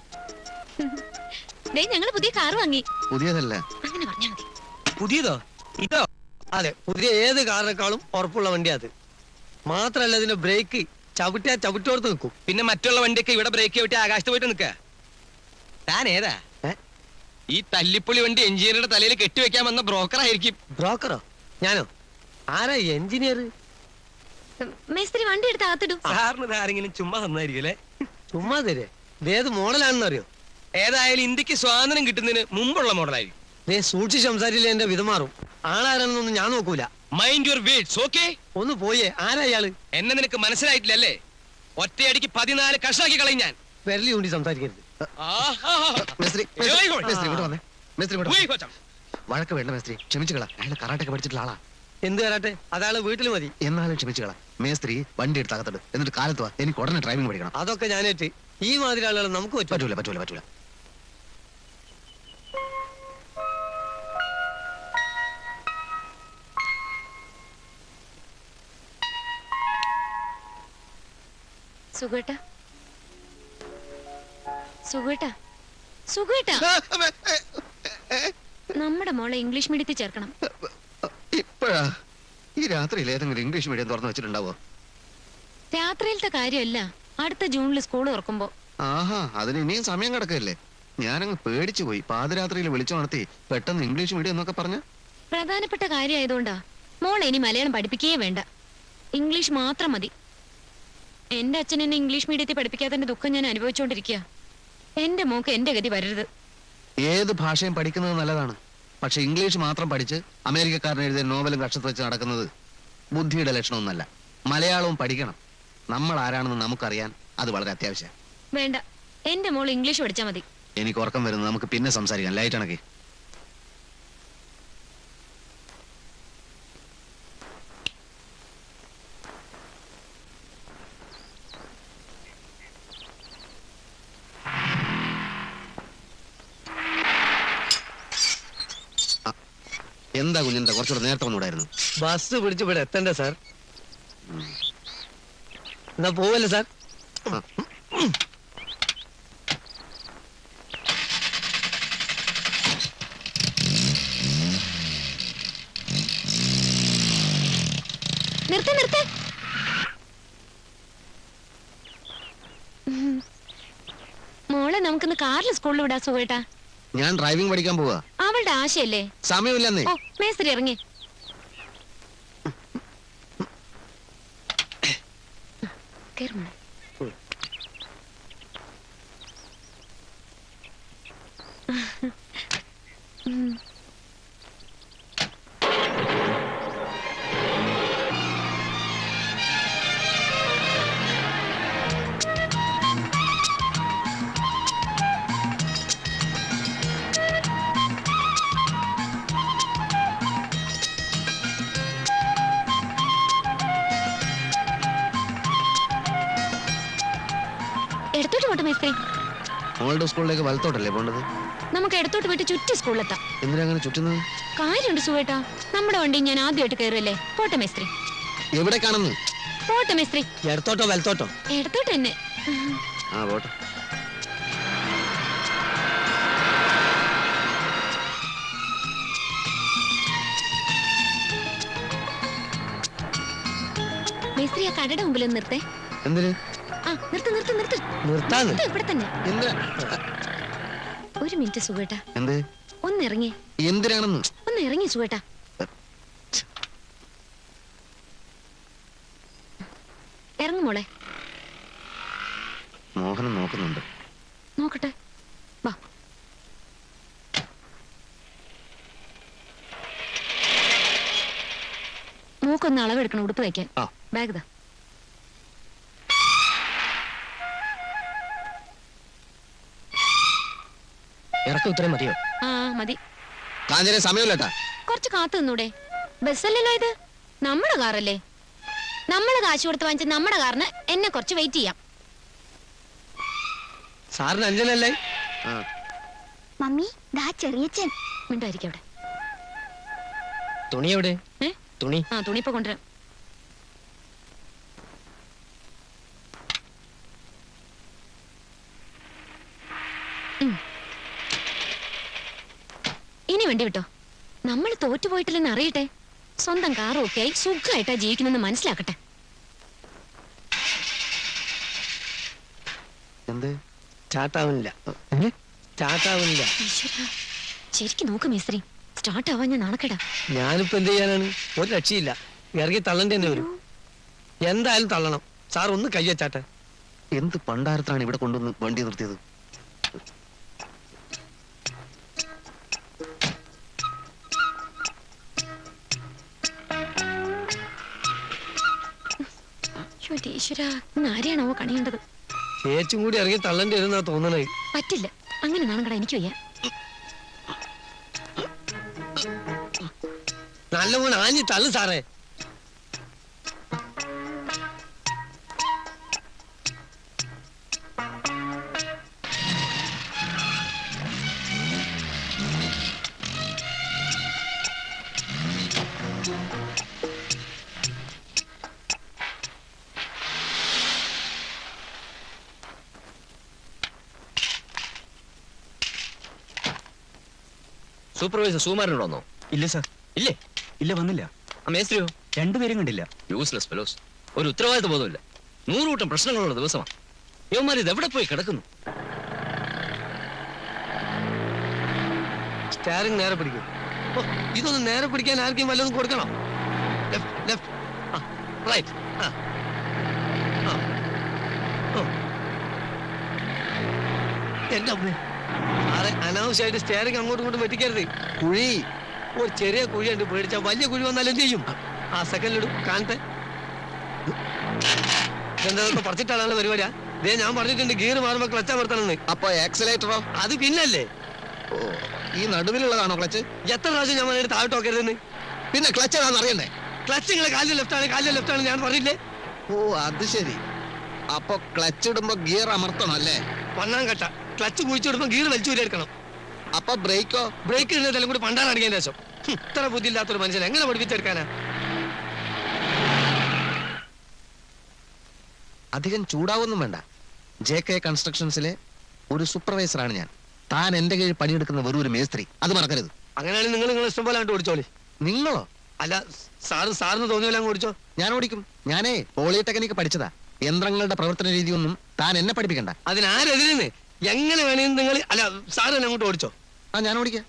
ദേ ഞങ്ങള് പുതിയ കാർ വാങ്ങി പുതിയതല്ല അങ്ങനെ പറഞ്ഞാ മതി പുതിയതോ ഇതോ അതെ പുതിയ ഏത് കാറിനേക്കാളും ഉറപ്പുള്ള വണ്ടിയാ അത് മാത്രല്ല ഇതിന്റെ ബ്രേക്ക് ചവിട്ടിയാ ചവിട്ടോർത്ത് നിൽക്കും പിന്നെ മറ്റുള്ള വണ്ടിയൊക്കെ ഇവിടെ ബ്രേക്ക് ചവിട്ടി ആകാശത്ത് പോയിട്ട് നിൽക്ക താൻ ഏതാ ഈ തല്ലിപ്പൊളി വണ്ടി എഞ്ചിനീയറുടെ തലയിൽ കെട്ടിവെക്കാൻ വന്ന ബ്രോക്കർ ആയിരിക്കും ബ്രോക്കറോ ഞാനോ ആരാ എഞ്ചിനീയർ മേസ്ത്രി വണ്ടി എടുത്ത് അകത്തിടും സാറിന് ആരെങ്കിലും ചുമ്മാ തന്നായിരിക്കും അല്ലേ ചുമ്മാ തരേ ഇതേത് മോഡലാണെന്ന് അറിയോ ഏതായാലും ഇന്ത്യക്ക് സ്വാതന്ത്ര്യം കിട്ടുന്നതിന് മുമ്പുള്ള മോഡലായിരിക്കും ദേ സൂക്ഷിച്ച് സംസാരിച്ചില്ല എന്റെ വിധമാറും ആളാരാണെന്നൊന്നും ഞാൻ നോക്കൂല മൈൻഡ് യുവർ വേർഡ്സ് ഓക്കേ ഒന്ന് പോയേ ആരാ ഇയാള് എന്നെ നിനക്ക് മനസ്സിലായിട്ടില്ലല്ലേ ഒറ്റയടിക്ക് പതിനാല് കഷ്ടാക്കി കളയും ഞാൻ വിരലി ഊണ്ടി സംസാരിക്കരുത് ആഹാ. മേസ്ത്രി ജോയ് മേസ്ത്രി ഗോഡ്. മേസ്ത്രി ഇങ്ങോട്ട് വന്നേ മേസ്ത്രി ഇങ്ങോട്ട് ഉയ് വന്നേ. കൊച്ചം. വഴക്ക് വേണ്ട മേസ്ത്രി ക്ഷമിച്ചുകള അയാൾ കറാട്ടൊക്കെ പഠിച്ചിട്ടുള്ള ആളാ എന്ത് വരാട്ടെ അതാള് വീട്ടിൽ മതി എന്നാലും ക്ഷമിച്ചുകള മേസ്ത്രി വണ്ടി എടുത്ത് അകത്തിട് എന്നിട്ട് കാലത്ത് വാ എനിക്ക് ഉടനെ ഡ്രൈവിംഗ് പഠിക്കണം അതൊക്കെ ഞാനേറ്റ് ഈ മാതിരി ആളുകൾ നമുക്ക് പറ്റും പറ്റൂല പറ്റൂല പറ്റൂല സുഖേട്ട സുഖേട്ട സുഖേട്ട നമ്മുടെ മോളെ ഇംഗ്ലീഷ് മീഡിയത്തിൽ ചേർക്കണം ഇപ്പഴാ ഈ രാത്രിയിൽ ഏതെങ്കിലും ഇംഗ്ലീഷ് മീഡിയം തുറന്നു വെച്ചിട്ടുണ്ടാവോ രാത്രിയിലത്തെ കാര്യമല്ല അടുത്ത ജൂണിൽ സ്കൂൾ തുറക്കുമ്പോ ആഹാ അതിന് ഇനിയും സമയം കിടക്കല്ലേ ഞാനങ്ങ് പേടിച്ചു പോയി പാതിരാത്രിയിൽ വിളിച്ചു നടത്തി പെട്ടെന്ന് ഇംഗ്ലീഷ് മീഡിയം എന്നൊക്കെ പറഞ്ഞ പ്രധാനപ്പെട്ട കാര്യമായതുകൊണ്ടാ മോളെ ഇനി മലയാളം പഠിപ്പിക്കുകയേ വേണ്ട ഇംഗ്ലീഷ് മാത്രം മതി എന്റെ അച്ഛൻ എന്നെ ഇംഗ്ലീഷ് മീഡിയത്തിൽ പഠിപ്പിക്കാത്തതിന്റെ ദുഃഖം ഞാൻ അനുഭവിച്ചുകൊണ്ടിരിക്കുക എന്റെ മോക്ക് എന്റെ ഗതി വരരുത് ഏത് ഭാഷയും പഠിക്കുന്നത് നല്ലതാണ് പക്ഷെ ഇംഗ്ലീഷ് മാത്രം പഠിച്ച് അമേരിക്കക്കാരൻ എഴുതിയ നോവലും കക്ഷത്ത് വെച്ച് നടക്കുന്നത് ബുദ്ധിയുടെ ലക്ഷണമൊന്നല്ല മലയാളവും പഠിക്കണം നമ്മൾ ആരാണെന്ന് നമുക്കറിയാൻ അത് വളരെ അത്യാവശ്യം വേണ്ട എന്റെ മോൾ ഇംഗ്ലീഷ് പഠിച്ചാൽ മതി എനിക്ക് ഉറക്കം വരുന്നത് നമുക്ക് പിന്നെ സംസാരിക്കാം ലൈറ്റ് അണക്കി ആ, എന്താ കുഞ്ഞെന്താ കുറച്ചുകൂടെ നേരത്തെ വന്നൂടായിരുന്നു ബസ് പിടിച്ച് ഇവിടെ എത്തണ്ടേ സാർ എന്നാ പോവല്ലേ സാർ നിർത്ത നിർത്ത മോളെ നമുക്കിന്ന് കാറിൽ സ്കൂളിൽ വിടാ സുഖേട്ടാ ഞാൻ ഡ്രൈവിംഗ് പഠിക്കാൻ പോവാ അവളുടെ ആശയല്ലേ സമയമില്ലെന്നേ ഓ മേസ്ത്രി ഇറങ്ങി കേറ് മോളെ. ഉം. എടുത്തോട്ട് പോട്ടെ മേസ്ത്രി മോളുടെ സ്കൂളിലേക്ക് വലത്തോട്ടല്ലേ പോണ്ടത് നമുക്ക് എടുത്തോട്ട് പോയിട്ട് ചുറ്റി സ്കൂളിലെത്താം എന്തിനാ അങ്ങനെ ചുറ്റുന്നത് കാര്യമുണ്ട് സുവേട്ടാ നമ്മുടെ വണ്ടി ഞാൻ ആദ്യമായിട്ട് കയറുമല്ലേ പോട്ടെ മേസ്ത്രി എവിടെ കാണുന്നു പോട്ടെ മേസ്ത്രി ഇടത്തോട്ടോ വലത്തോട്ടോ എടുത്തോട്ട് തന്നെ ആ പോട്ടെ മേസ്ത്രി ആ കടയുടെ മുമ്പിൽ ഒന്ന് നിർത്തേ എന്തിന് ആ നിർത്ത് നിർത്ത് നിർത്ത് നിർത്താന്ന് നിർത്ത് ഇവിടെ തന്നെ എന്തിനാ ഒരു മിനിറ്റ് സുഖേട്ടാ എന്ത് ഒന്ന് ഇറങ്ങി എന്തിനാണെന്ന് ഒന്ന് ഇറങ്ങി സുഖേട്ടാ ഇറങ്ങു മോളെ മോഹനം നോക്കുന്നുണ്ട് നോക്കട്ടെ വാ മൂക്കൊന്ന് അളവെടുക്കണം ഉടുപ്പ് തയ്ക്കാൻ ബാഗ് ദാ ഇറക്കം ഇത്രയും മതിയോ ആ മതി കാഞ്ഞിരെ സമയമില്ലട്ടാ കുറച്ച് കാത്തു നിന്നൂടെ ബസ്സല്ലല്ലോ ഇത് നമ്മുടെ കാറല്ലേ നമ്മള് കാശ് കൊടുത്ത് വാങ്ങിച്ച നമ്മുടെ കാറിന് എന്നെ കുറച്ച് വെയിറ്റ് ചെയ്യാം സാറിന് അഞ്ചനല്ലേ മമ്മി ദാ ചെറിയച്ചൻ മിണ്ടായിരിക്കും അവിടെ തുണി എവിടെ ഏ? തുണി ആ തുണി ഇപ്പൊ കൊണ്ടുവരാം ഉം. ഇനി വേണ്ടി വിട്ടോ നമ്മൾ തോറ്റുപോയിട്ടില്ലെന്ന് അറിയട്ടെ സ്വന്തം കാറും ഒക്കെ ആയി സുഖമായിട്ടാ ജീവിക്കുന്നെന്ന് മനസ്സിലാക്കട്ടെ എന്ത് ചാട്ടാവുന്നില്ല ചാട്ടാവുന്നില്ല ഈശ്വരാ, ശരിക്കും നോക്ക് മേസ്ത്രി സ്റ്റാർട്ട് ആവാൻ ഞാൻ നാണക്കേടാ ഞാനിപ്പോ എന്ത് ചെയ്യാനാണ് ഒരു രക്ഷയില്ല ഇറങ്ങി തള്ളേണ്ടി തന്നെ വരും എന്തായാലും തള്ളണം സാർ ഒന്ന് കയ്യച്ചാട്ടെ എന്ത് പണ്ടാരത്താണ് ഇവിടെ കൊണ്ടുവന്ന് വണ്ടി നിർത്തിയത് അയ്യോ, എന്റെ ഈശ്വരാ ഇന്ന് ആരെയാണാവോ കണിയേണ്ടത് ചേച്ചും കൂടി ഇറങ്ങി തള്ളേണ്ടി വരുന്നാ തോന്നണേ പറ്റില്ല അങ്ങനെ നാണക്കട എനിക്ക് വയ്യ നല്ലപോലെ ആഞ്ഞി തള്ളു സാറേ സൂപ്പർവൈസർ സുകുമാരനോട് വന്നോ ഇല്ല സാർ ഇല്ലേ ഇല്ല വന്നില്ല ആ മേസ്ത്രിയോ രണ്ടുപേരും കണ്ടില്ല യൂസ്ലെസ് ഫെലോസ് ഒരു ഉത്തരവാദിത്ത ബോധമില്ല നൂറുകൂട്ടം പ്രശ്നങ്ങളുള്ള ദിവസമാണ് യവന്മാർ ഇത് എവിടെ പോയി കിടക്കുന്നു സ്റ്റാറിങ് നേരെ പിടിക്കും ഓ, ഇതൊന്ന് നേരെ പിടിക്കാൻ ആർക്കും വല്ലതും കൊടുക്കണം ലെഫ്റ്റ് ലെഫ്റ്റ് ആ റൈറ്റ് ആ ആ ഓ. എന്റെ അമ്മേ സാറെ അനാവശ്യമായിട്ട് സ്റ്റാറിങ് അങ്ങോട്ടും ഇങ്ങോട്ടും വെട്ടിക്കരുത് കുഴി ഒരു ചെറിയ കുഴി ഉണ്ട് പേടിച്ചാൽ വലിയ കുഴി വന്നാൽ എന്ത് ചെയ്യും ആ സെക്കൻഡിലിടും കാണട്ടെ എന്താ പറിച്ചിട്ടാണല്ലോ പരിപാടിയാ ദേ ഞാൻ പറഞ്ഞിട്ടുണ്ട് ഗിയർ മാറുമ്പോ ക്ലച്ച് അമർത്തണമെന്ന് അപ്പൊ ആക്സിലേറ്ററോ അത് പിന്നല്ലേ ഓ ഈ നടുവിലുള്ളതാണോ ക്ലച്ച് എത്ര പ്രാവശ്യം ഞാൻ പറഞ്ഞിട്ട് താഴോട്ട് നോക്കരുതെന്ന് പിന്നെ ക്ലച്ച് ഏതാണെന്ന് അറിയണ്ടേ ക്ലച്ച് നിങ്ങളെ കാലിൽ ലെഫ്റ്റ് ആണ് കാലിൽ ലെഫ്റ്റ് ആണ് ഞാൻ പറഞ്ഞില്ലേ ഓ അത് ശരി അപ്പൊ ക്ലച്ച് ഇടുമ്പോ ഗിയർ അമർത്തണം അല്ലേ ഒന്നാം കട്ട ക്ലച്ച് കുഴിച്ചിടുമ്പോ ഗീർ വലിച്ചു എടുക്കണം അപ്പൊ ബ്രേക്കോ ബ്രേക്ക് ഇടുന്നതെല്ലാം കൂടി പണ്ടാണ് അടിക്കാൻ ശേഷം ഹും, ഇത്ര ബുദ്ധിയില്ലാത്തൊരു മനുഷ്യൻ എങ്ങനെ പഠിപ്പിച്ചെടുക്കാനാ അധികം ചൂടാവൊന്നും വേണ്ട ജെ കെ കൺസ്ട്രക്ഷൻസിലെ ഒരു സൂപ്പർവൈസറാണ് ഞാൻ താൻ എന്റെ കീഴിൽ പണിയെടുക്കുന്ന വെറും ഒരു മേസ്ത്രി അത് മറക്കരുത് അങ്ങനെയാണെങ്കിൽ നിങ്ങൾ നിങ്ങൾ ഇഷ്ടം പോലെ അങ്ങോട്ട് ഓടിച്ചോളി നിങ്ങളോ അല്ല സാറ് സാറിന് തോന്നിയല്ല അങ്ങ് ഓടിച്ചോ ഞാൻ ഓടിക്കും ഞാനേ പോളിടെക്നിക്ക് പഠിച്ചതാ യന്ത്രങ്ങളുടെ പ്രവർത്തന രീതിയൊന്നും താൻ എന്നെ പഠിപ്പിക്കണ്ട അതിനാരെതിരെന്ന് എങ്ങനെ വേണമെങ്കിലും നിങ്ങൾ അല്ല സാറ് തന്നെ അങ്ങോട്ട് ഓടിച്ചോ ആ ഞാൻ ഓടിക്കാം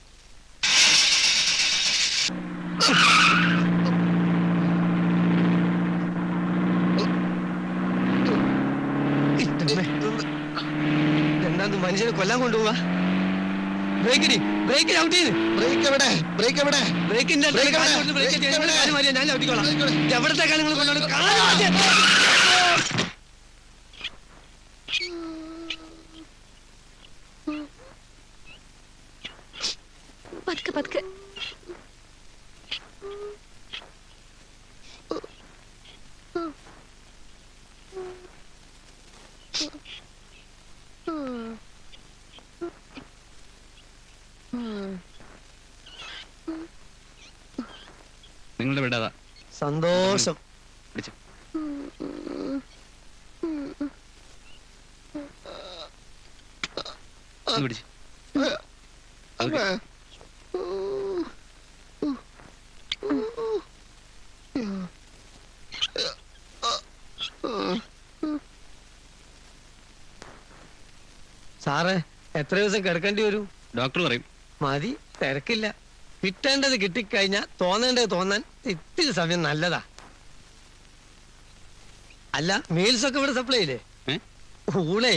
എന്താ മനുഷ്യനെ കൊല്ലാൻ കൊണ്ടുപോവാ ബ്രേക്കിന് ബ്രേക്കിന് ഔട്ട് ചെയ്ത് ബ്രേക്ക് എവിടെ ബ്രേക്ക് എവിടെ ബ്രേക്കിന്റെ Brake എവിടെ? ബ്രേക്ക് Brake എവിടെ? ഞാൻ ഔട്ടിക്കോളാം എവിടത്തെ കാര്യങ്ങൾ കൊണ്ടുപോകണം പതുക്കെ പതുക്കെ നിങ്ങളുടെ വിടാതാ സന്തോഷം പിടിച്ച് സാറേ എത്ര ദിവസം കിടക്കേണ്ടി വരും ഡോക്ടർ പറയും മതി തിരക്കില്ല കിട്ടേണ്ടത് കിട്ടിക്കഴിഞ്ഞാൽ തോന്നേണ്ടത് തോന്നാൻ ഇത്തിരി സമയം നല്ലതാ അല്ല മീൽസ് ഒക്കെ ഇവിടെ സപ്ലൈ ഇല്ലേ ഏ? ഊണേ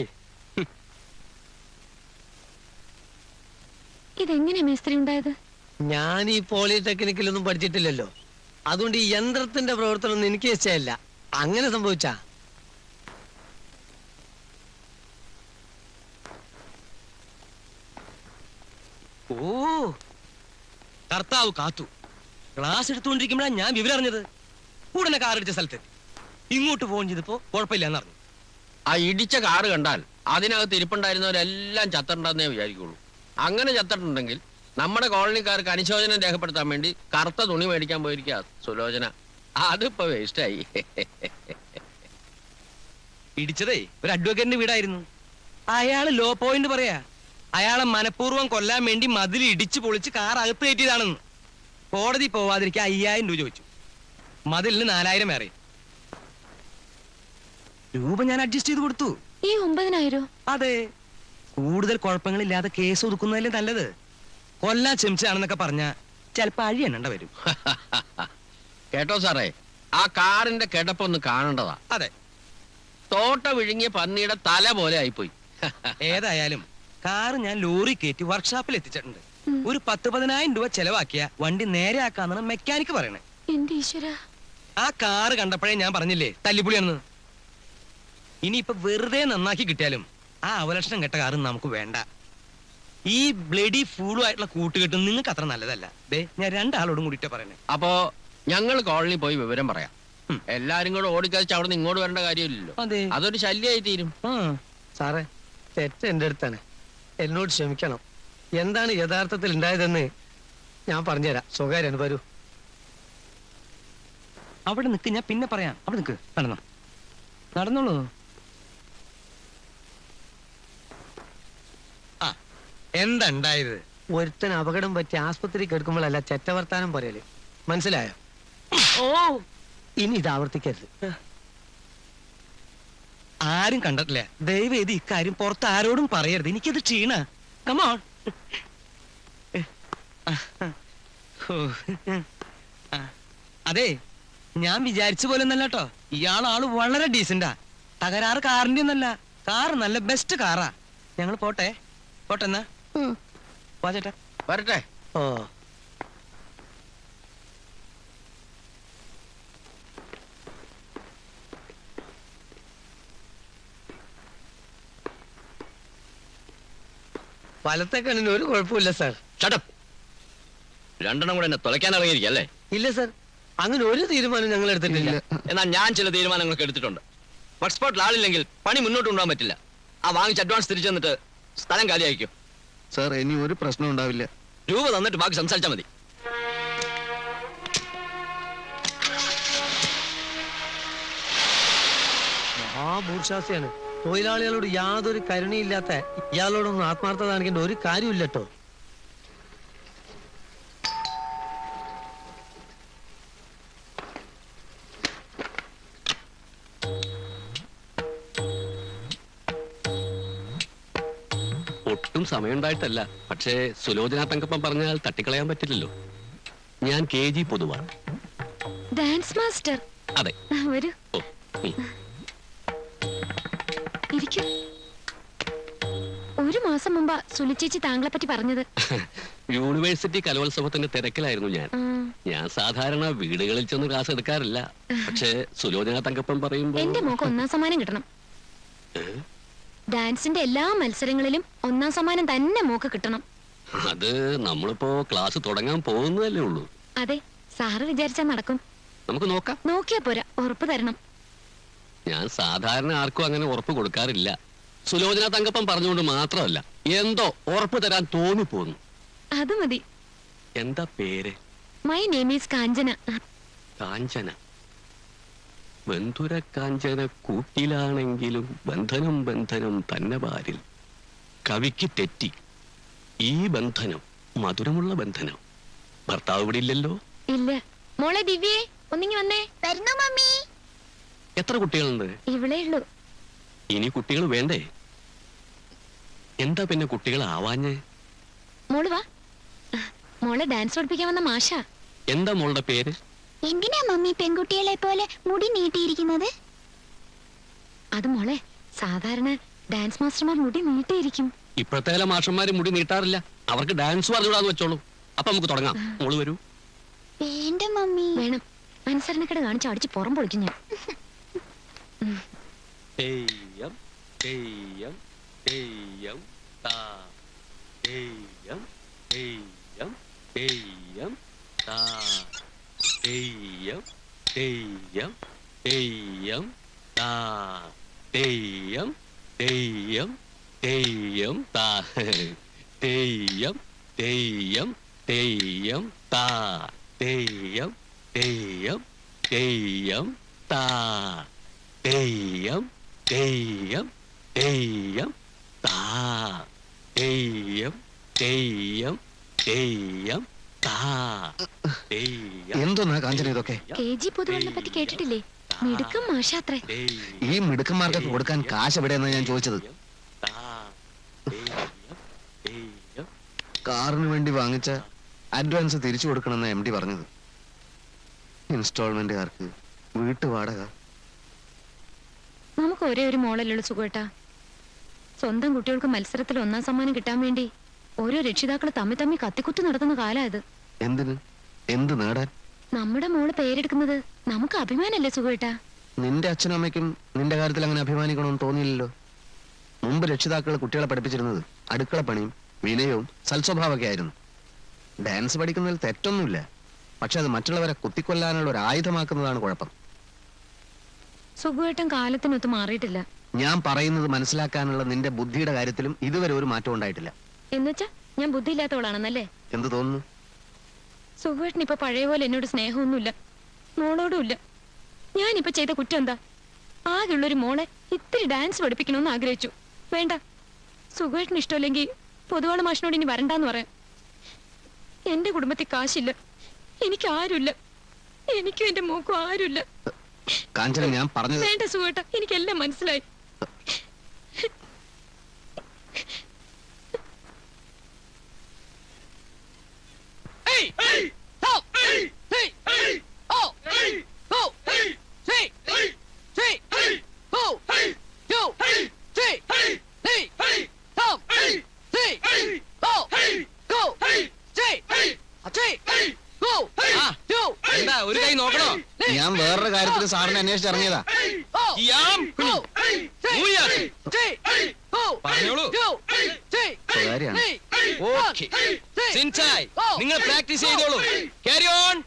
ഇതെങ്ങനെ മേസ്ത്രി ഉണ്ടായത് ഞാൻ ഈ പോളിടെക്നിക്കിലൊന്നും പഠിച്ചിട്ടില്ലല്ലോ അതുകൊണ്ട് ഈ യന്ത്രത്തിന്റെ പ്രവർത്തനം ഒന്നും എനിക്ക് നിശ്ചയമില്ല അങ്ങനെ സംഭവിച്ചാ ഓ കർത്താവ് കാത്തു ക്ലാസ് എടുത്തുകൊണ്ടിരിക്കുമ്പോഴാണ് ഞാൻ വിവരം അറിഞ്ഞത് ഉടനെ കാർ അടിച്ച സ്ഥലത്ത് ഇങ്ങോട്ട് ഫോൺ ചെയ്തപ്പോ കുഴപ്പമില്ല എന്നറിഞ്ഞു ആ ഇടിച്ച കാറ് കണ്ടാൽ അതിനകത്ത് ഇരിപ്പുണ്ടായിരുന്നവരെല്ലാം ചത്തിട്ടുണ്ടെന്നേ വിചാരിക്കുള്ളൂ അങ്ങനെ ചത്തിട്ടുണ്ടെങ്കിൽ നമ്മുടെ കോളനിക്കാർക്ക് അനുശോചനം രേഖപ്പെടുത്താൻ വേണ്ടി കറുത്ത തുണി മേടിക്കാൻ പോയിരിക്കുക സുലോചന അതിപ്പോ വേസ്റ്റായി ഇടിച്ചതേ ഒരു അഡ്വക്കേറ്റിന്റെ വീടായിരുന്നു അയാള് ലോ പോയിന്റ് പറയാ അയാളെ മനഃപൂർവ്വം കൊല്ലാൻ വേണ്ടി മതിൽ ഇടിച്ചു പൊളിച്ച് കാർ അകത്ത് കയറ്റിയതാണെന്ന് കോടതി പോവാതിരിക്കാൻ അയ്യായിരം രൂപ ചോദിച്ചു മതിലിന് നാലായിരം വേറെ രൂപ ഞാൻ അഡ്ജസ്റ്റ് ചെയ്ത് കൊടുത്തു ഈ ഒമ്പതിനായിരോ അതെ കൂടുതൽ കുഴപ്പങ്ങളില്ലാതെ കേസ് ഒതുക്കുന്നതല്ലേ നല്ലത് കൊല്ലാൻ ശ്രമിച്ചാണെന്നൊക്കെ പറഞ്ഞ ചിലപ്പോ അഴി എണ്ണണ്ട വരും കേട്ടോ സാറേ ആ കാറിന്റെ കിടപ്പൊന്ന് കാണേണ്ടതാ അതെ തോട്ട വിഴുങ്ങിയ പന്നിയുടെ തല പോലെ ആയിപ്പോയി ഏതായാലും കാറ് ഞാൻ ലോറി കയറ്റി വർക്ക്ഷോപ്പിൽ എത്തിച്ചിട്ടുണ്ട് ഒരു പത്ത് പതിനായിരം രൂപ ചെലവാക്കിയ വണ്ടി നേരെ ആക്കാന്നാണ് മെക്കാനിക്ക് പറയണേ എന്റെ ഈശ്വര ആ കാറ് കണ്ടപ്പോഴേ ഞാൻ പറഞ്ഞില്ലേ തല്ലിപ്പുളിയാണെന്ന് ഇനിയിപ്പൊ വെറുതെ നന്നാക്കി കിട്ടിയാലും ആ അവലക്ഷണം കെട്ട കാറ് നമുക്ക് വേണ്ട ഈ ബ്ലഡി ഫൂളും ആയിട്ടുള്ള കൂട്ടുകെട്ടും നിങ്ങൾക്ക് അത്ര നല്ലതല്ല ദേ ഞാൻ രണ്ടാളോടും കൂടിയിട്ട് പറയണേ അപ്പോ ഞങ്ങൾ കോളനി പോയി വിവരം പറയാം എല്ലാരും കൂടെ ഓടിക്കഴിച്ച് അവിടെ നിന്ന് ഇങ്ങോട്ട് വരേണ്ട കാര്യമില്ലല്ലോ അതെ അതൊരു ശല്യമായി തീരും സാറേ തെറ്റ് എൻ്റെ അടുത്താണ് എന്നോട് ക്ഷമിക്കണം എന്താണ് യഥാർത്ഥത്തിൽ ഉണ്ടായതെന്ന് ഞാൻ പറഞ്ഞുതരാം സ്വകാര്യാണ് വരൂ അവിടെ നിൽക്ക് ഞാൻ പിന്നെ പറയാം അവിടെ നിൽക്ക് നടന്നോ നടന്നോളൂ ആ എന്താ ഉണ്ടായത് ഒരുത്തൻ അപകടം പറ്റി ആസ്പത്രി കിടക്കുമ്പോഴല്ല ചെറ്റവർത്താനം പറയല് മനസ്സിലായോ ഓ ഇനി ഇത് ആവർത്തിക്കരുത് ആരും കണ്ടിട്ടില്ല ദയവ് ചെയ്ത് ഇക്കാര്യം പുറത്ത് ആരോടും പറയരുത് എനിക്കത് ക്ഷീണ കമോൺ അതെ ഞാൻ വിചാരിച്ച പോലെ ഒന്നല്ല കേട്ടോ ഇയാൾ ആള് വളരെ ഡീസന്റാ തകരാറ് കാറിന്റെ ഒന്നല്ല കാർ നല്ല ബെസ്റ്റ് കാറാ ഞങ്ങൾ പോട്ടെ പോട്ടെ എന്നാ വാ ചേട്ടാ വരട്ടെ ഓ വലത്തെ കണ്ണിന് ഒരു കുഴപ്പമില്ല സാർ ചടപ്പ് രണ്ടെണ്ണം കൂടെ എന്നെ തുലയ്ക്കാൻ ഇറങ്ങിയിരിക്കല്ലേ ഇല്ല സാർ അങ്ങനെ ഒരു തീരുമാനം ഞങ്ങൾ എടുത്തിട്ടില്ല എന്നാൽ ഞാൻ ചില തീരുമാനങ്ങളൊക്കെ എടുത്തിട്ടുണ്ട് വർക്ക് സ്പോട്ടിൽ ആളില്ലെങ്കിൽ പണി മുന്നോട്ട് കൊണ്ടുപോകാൻ പറ്റില്ല ആ വാങ്ങിച്ച അഡ്വാൻസ് തിരിച്ചു തന്നിട്ട് സ്ഥലം കാലിയായിരിക്കും സാർ ഇനി ഒരു പ്രശ്നം ഉണ്ടാവില്ല രൂപ തന്നിട്ട് ബാക്കി സംസാരിച്ചാൽ മതി മഹാഭൂർഷാസിയാണ് തൊഴിലാളികളോട് യാതൊരു കരുണയില്ലാത്ത ഇയാളോടൊന്നും ആത്മാർത്ഥത കാണിക്കേണ്ട ഒരു കാര്യമില്ല കേട്ടോ ഒട്ടും സമയമുണ്ടായിട്ടല്ല പക്ഷേ സുലോചന തങ്കപ്പം പറഞ്ഞാൽ തട്ടിക്കളയാൻ പറ്റില്ലല്ലോ ഞാൻ കെ ജി പൊതുവാ ഡാൻസ് മാസ്റ്റർ അതെ ആ, വരൂ ഓ ഉം. ഇരിക്കൂ ഒരു മാസം മുമ്പാ സുലിച്ചേച്ചി താങ്കളെ പറ്റി പറഞ്ഞത് യൂണിവേഴ്സിറ്റി കലോത്സവത്തിന്റെ തിരക്കിലായിരുന്നു ഞാൻ ആ, ഞാൻ സാധാരണ വീടുകളിൽ ചെന്ന് ക്ലാസ് എടുക്കാറില്ല പക്ഷേ സുലോചന തങ്കപ്പം പറയുമ്പോ എന്റെ മോക്ക് ഒന്നാം സമ്മാനം കിട്ടണം ഡാൻസിന്റെ എല്ലാ മത്സരങ്ങളിലും ഒന്നാം സമ്മാനം തന്നെ മോക്ക് കിട്ടണം അത് നമ്മളിപ്പോ ക്ലാസ് തുടങ്ങാൻ പോകുന്നതല്ലേ ഉള്ളൂ അതെ സാറ് വിചാരിച്ചാ നടക്കും നമുക്ക് നോക്കാം നോക്കിയാ പോരാ ഉറപ്പ് തരണം ഞാൻ സാധാരണ ആർക്കും അങ്ങനെ ഉറപ്പ് കൊടുക്കാറില്ല സുലോചന തങ്കപ്പം പറഞ്ഞുകൊണ്ട് മാത്രമല്ല എന്തോ ഉറപ്പ് തരാൻ തോന്നിപ്പോന്നു അത് മതി എന്താ പേര് മൈ നെയിം ഈസ് കാഞ്ചന കാഞ്ചന ബന്ധുര കാഞ്ചന കൂട്ടിലാണെങ്കിലും ബന്ധനം ബന്ധനം തന്നെ പാരിൽ കവിക്ക് തെറ്റി ഈ ബന്ധനം മധുരമുള്ള ബന്ധനം ഭർത്താവ് ഇവിടെ ഇല്ലല്ലോ ഇല്ല മോളെ ദിവ്യേ ഒന്നിങ്ങി വന്നേ വരുന്നു മമ്മി എത്ര കുട്ടികളുണ്ട് ഇവിളേ ഉള്ളൂ ഇനി കുട്ടികൾ വേണ്ടേ എന്താ പിന്നെ കുട്ടികൾ ആവാഞ്ഞ് മോള് വാ മോളെ ഡാൻസ് പഠിപ്പിക്കാൻ വന്ന മാഷ എന്താ മോളുടെ പേര് എന്തിനാ മമ്മി പെൺകുട്ടികളെ പോലെ മുടി നീട്ടിയിരിക്കുന്നത് അത് മോളെ സാധാരണ ഡാൻസ് മാസ്റ്റർമാർ മുടി നീട്ടിയിരിക്കും ഇപ്പോഴത്തെ ചില മാഷന്മാര് മുടി നീട്ടാറില്ല അവർക്ക് ഡാൻസ് പറഞ്ഞുകൂടാന്ന് വെച്ചോളൂ അപ്പൊ നമുക്ക് തുടങ്ങാം മോള് വരൂ വേണ്ട മമ്മി വേണം അനുസരണക്കേട് കാണിച്ച് അടിച്ച് പുറം പൊളിക്കും ഞാൻ തെയ്യം തെയ്യം തെയ്യം താ തെയ്യം തെയ്യം തെയ്യം താ തെയ്യം തെയ്യം തെയ്യം താ തെയ്യം തെയ്യം തെയ്യം താ തെയ്യം തെയ്യം തെയ്യം താ തെയ്യം തെയ്യം തെയ്യം താ തെയ്യം തെയ്യം തെയ്യം താ തെയ്യം തെയ്യം തെയ്യം താ തെയ്യം എന്തോന്നാ കാഞ്ചന ഇതൊക്കെ കെ ജി പൊതുവളിനെ പറ്റി കേട്ടിട്ടില്ലേ മിടുക്കം മാഷാത്രേ ഈ മിടുക്കന്മാർക്കൊക്കെ കൊടുക്കാൻ കാശ് എവിടെയെന്നാ ഞാൻ ചോദിച്ചത് കാറിന് വേണ്ടി വാങ്ങിച്ച അഡ്വാൻസ് തിരിച്ചു കൊടുക്കണമെന്ന് എം ഡി പറഞ്ഞത് ഇൻസ്റ്റാൾമെന്റുകാർക്ക് വീട്ടുവാടക നമുക്ക് ഒരേ ഒരു മോളല്ലുള്ളൂ സുഖേട്ടാ സ്വന്തം കുട്ടികൾക്ക് മത്സരത്തിൽ ഒന്നാം സമ്മാനം കിട്ടാൻ വേണ്ടി ഓരോ രക്ഷിതാക്കൾ തമ്മി തമ്മി കത്തിക്കുത്തി നടത്തുന്ന കാലാ ഇത് എന്തിന് എന്ത് നേടാൻ നമ്മുടെ മോള് പേരെടുക്കുന്നത് നമുക്ക് അഭിമാനല്ലേ സുഖേട്ടാ നിന്റെ അച്ഛനും അമ്മയ്ക്കും നിന്റെ കാര്യത്തിൽ അങ്ങനെ അഭിമാനിക്കണമെന്ന് തോന്നിയില്ലല്ലോ മുമ്പ് രക്ഷിതാക്കൾ കുട്ടികളെ പഠിപ്പിച്ചിരുന്നത് അടുക്കള പണിയും വിനയവും സൽസ്വഭാവമൊക്കെ ആയിരുന്നു ഡാൻസ് പഠിക്കുന്നതിൽ തെറ്റൊന്നുമില്ല പക്ഷെ അത് മറ്റുള്ളവരെ കുത്തിക്കൊല്ലാനുള്ള ഒരു ആയുധമാക്കുന്നതാണ് കുഴപ്പം സുഖേട്ടൻ കാലത്തിനൊത്ത് മാറിയിട്ടില്ല ഞാൻ പറയുന്നത് മനസ്സിലാക്കാനുള്ള നിന്റെ ബുദ്ധിയുടെ കാര്യത്തിലും ഇതുവരെ ഒരു മാറ്റം ഉണ്ടായിട്ടില്ല എന്നുവെച്ചാ ഞാൻ ബുദ്ധിയില്ലാത്തവളാണെന്നല്ലേ എന്ത് തോന്നുന്നു സുഖേട്ടൻ ഇപ്പൊ പഴയ പോലെ എന്നോട് സ്നേഹമൊന്നുമില്ല മോളോടും ഇല്ല ഞാനിപ്പോ ചെയ്ത കുറ്റം എന്താ ആകെയുള്ളൊരു മോളെ ഇത്തിരി ഡാൻസ് പഠിപ്പിക്കണമെന്ന് ആഗ്രഹിച്ചു വേണ്ട സുഖേട്ടന് ഇഷ്ടമില്ലെങ്കിൽ പൊതുവാള് മാഷിനോട് ഇനി വരണ്ടാന്ന് പറയാം എന്റെ കുടുംബത്തിൽ കാശില്ല എനിക്ക് ആരുമില്ല എനിക്കും എന്റെ മോക്കും ആരുമില്ല കാഞ്ചന ഞാൻ പറഞ്ഞത് വേണ്ട സുഖേട്ട എനിക്കെല്ലാം മനസ്സിലായി Hey! Hey! Stop! Hey! Hey! Hey! Oh! Hey! Go! Hey! Say! Hey! Say! Hey! Go! Hey! Go! Hey! Say! Hey! Hey! Hey! Stop! Hey! Say! Hey! Go! Hey! Go! Hey! Say! Hey! Say! Hey! Go! Hey! Go! എന്താ ഒരു കൈ നോക്കണോ ഞാൻ വേറൊരു കാര്യത്തിൽ സാറിനെ അന്വേഷിച്ച് ഇറങ്ങിയതാ ഇയാം ഊയാക്കി. പറഞ്ഞോളൂ സ്വകാര്യാണ് ഓക്കെ സിൻചായ് നിങ്ങൾ പ്രാക്ടീസ് ചെയ്തോളൂ ക്യാരി ഓൺ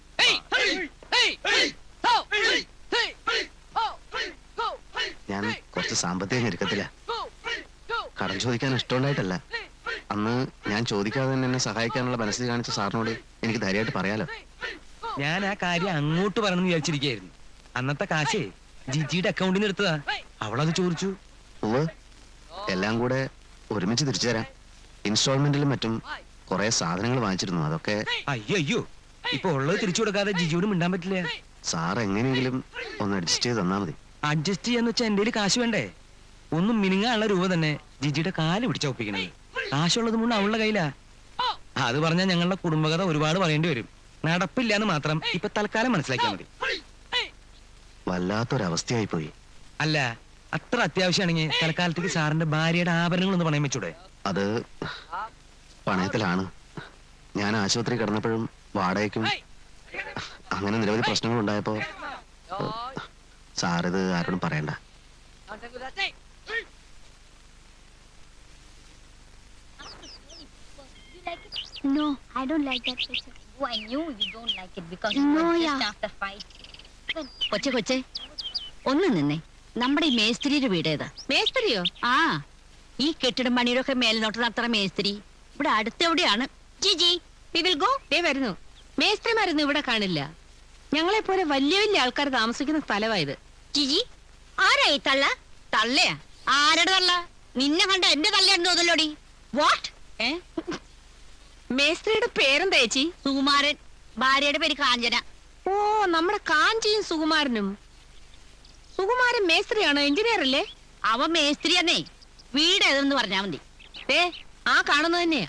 ഞാൻ കുറച്ച് സാമ്പത്തിക ഞെരുക്കത്തില്ല കടം ചോദിക്കാൻ ഇഷ്ടമുണ്ടായിട്ടല്ല അന്ന് ഞാൻ ചോദിക്കാതെ തന്നെ എന്നെ സഹായിക്കാനുള്ള മനസ്സിൽ കാണിച്ച സാറിനോട് എനിക്ക് ധൈര്യമായിട്ട് പറയാലോ ഞാൻ ആ കാര്യം അങ്ങോട്ട് പറയണമെന്ന് വിചാരിച്ചിരിക്കുകയായിരുന്നു അന്നത്തെ കാശേ ജിജിയുടെ അക്കൗണ്ടിൽ നിന്ന് എടുത്തതാ അവളത് ചോദിച്ചു ഉവ് എല്ലാം കൂടെ ഒരുമിച്ച് തിരിച്ചു തരാം ഇൻസ്റ്റാൾമെന്റിലും മറ്റും കുറെ സാധനങ്ങൾ വാങ്ങിച്ചിരുന്നു അതൊക്കെ അയ്യോ അയ്യോ ഇപ്പൊ ഉള്ളത് തിരിച്ചു കൊടുക്കാതെ ജിജിയോട് മിണ്ടാൻ പറ്റില്ല സാർ എങ്ങനെയെങ്കിലും ഒന്ന് അഡ്ജസ്റ്റ് ചെയ്ത് തന്നാ മതി അഡ്ജസ്റ്റ് ചെയ്യാന്ന് വെച്ചാൽ എന്റെ കാശ് വേണ്ടേ ഒന്നും മിനിങ്ങാനുള്ള രൂപ തന്നെ ജിജിയുടെ കാല് പിടിച്ച ഒപ്പിക്കണത് കാശുള്ളത് മുഴുവൻ അവളുടെ കയ്യിലാ അത് പറഞ്ഞാൽ ഞങ്ങളുടെ കുടുംബകഥ ഒരുപാട് പറയേണ്ടി വരും നടപ്പില്ല എന്ന് മാത്രം ഇപ്പൊ തൽക്കാലം മനസ്സിലാക്കിയാൽ മതി വല്ലാത്തൊരവസ്ഥയായി പോയി അല്ല അത്ര അത്യാവശ്യമാണെങ്കിൽ തൽക്കാലത്തേക്ക് സാറിന്റെ ഭാര്യയുടെ ആഭരണങ്ങൾ ഒന്ന് പണയം വെച്ചൂടെ അത് പണയത്തിലാണ് ഞാൻ ആശുപത്രി കിടന്നപ്പോഴും വാടകയ്ക്കും അങ്ങനെ നിരവധി പ്രശ്നങ്ങൾ ഉണ്ടായപ്പോ സാറിത് ആരോടും പറയണ്ട No, I don't like that picture. Oh, I knew you don't like it because No, it was yeah. just after fight. കൊച്ചെ കൊച്ചെ ഒന്ന് നിന്നേ നമ്മുടെ ഈ മേസ്ത്രിയുടെ വീട് ഏതാ മേസ്ത്രിയോ ആ ഈ കെട്ടിടം പണിയുടെ ഒക്കെ മേൽനോട്ട് നടത്തുന്ന മേസ്ത്രി ഇവിടെ അടുത്തെവിടെയാണ് ജിജി വി വിൽ ഗോ ദേ വരുന്നു മേസ്ത്രിമാരൊന്നും ഇവിടെ കാണില്ല ഞങ്ങളെ പോലെ വലിയ വലിയ ആൾക്കാർ താമസിക്കുന്ന സ്ഥലമായത് ജിജി ആരായി തള്ള തള്ളയാ ആരുടെ തള്ള നിന്നെ കണ്ട എന്റെ തള്ളയാണെന്ന് തോന്നലോടി വാട്ട് ഏ മേസ്ത്രിയുടെ പേരെന്താ ചേച്ചി സുകുമാരൻ ഭാര്യയുടെ പേര് കാഞ്ചന ഓ നമ്മുടെ കാഞ്ചിയും സുകുമാരനും സുകുമാരൻ മേസ്ത്രിയാണോ എഞ്ചിനീയർ അല്ലേ അവൻ മേസ്ത്രിയാന്നേ വീട് ഏതെന്ന് പറഞ്ഞാ മതി ഏ ആ കാണുന്നത് തന്നെയാ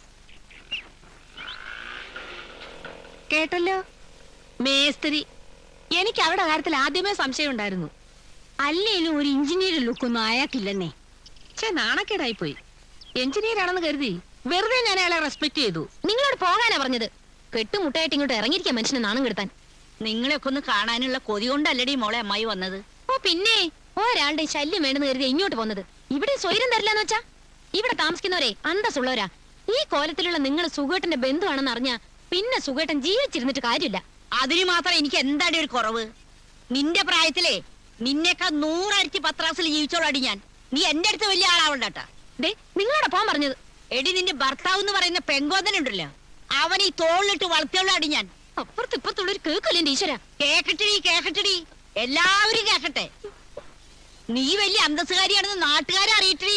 കേട്ടല്ലോ മേസ്ത്രി എനിക്ക് അവരുടെ കാര്യത്തിൽ ആദ്യമേ സംശയം ഉണ്ടായിരുന്നു അല്ലേലും ഒരു എഞ്ചിനീയർ ലുക്കൊന്നും അയാൾക്കില്ലെന്നേ ഛേ നാണക്കേടായി പോയി എഞ്ചിനീയർ ആണെന്ന് കരുതി വെറുതെ ഞാൻ അയാളെ റെസ്പെക്ട് ചെയ്തു നിങ്ങളോട് പോകാനാ പറഞ്ഞത് കെട്ടുമുട്ടായിട്ട് ഇങ്ങോട്ട് ഇറങ്ങിയിരിക്കാൻ മനുഷ്യനെ നാണം കെടുത്താൻ നിങ്ങളെയൊക്കെ ഒന്ന് കാണാനുള്ള കൊതി കൊണ്ടല്ലടി മോളെ അമ്മായി വന്നത് ഓ പിന്നെ ഒരാളുടെ ശല്യം വേണ്ടെന്ന് കരുതി ഇങ്ങോട്ട് പോന്നത് ഇവിടെ സ്വൈരം തരില്ലെന്ന് വെച്ചാ ഇവിടെ താമസിക്കുന്നവരെ അന്തസ്സുള്ളവരാ ഈ കോലത്തിലുള്ള നിങ്ങൾ സുഖേട്ടന്റെ ബന്ധുവാണെന്ന് അറിഞ്ഞാ പിന്നെ സുഖേട്ടൻ ജീവിച്ചിരുന്നിട്ട് കാര്യമില്ല അതിന് മാത്രം എനിക്ക് എന്താടി ഒരു കുറവ് നിന്റെ പ്രായത്തിലേ നിന്നേക്കാൾ നൂറരട്ടി പത്രാസിൽ ജീവിച്ചോളാടി ഞാൻ നീ എന്റെ അടുത്ത് വലിയ ആളാവണ്ടാട്ടാ ദേ നിങ്ങളോടാ പോകാൻ പറഞ്ഞത് എടി നിന്റെ ഭർത്താവ് എന്ന് പറയുന്ന പെങ്കോതനുണ്ടല്ലോ അവൻ ഈ തോളിലിട്ട് വളർത്തിയോളാടി ഞാൻ അപ്പുറത്ത് ഇപ്പുറത്തുള്ള ഒരു കേക്കല്ലേ ഈശ്വര കേക്കട്ടടി കേക്കട്ടടി എല്ലാവരും കേക്കട്ടെ നീ വലിയ അന്തസ്സുകാരിയാണെന്ന് നാട്ടുകാരെ അറിയിട്ടടി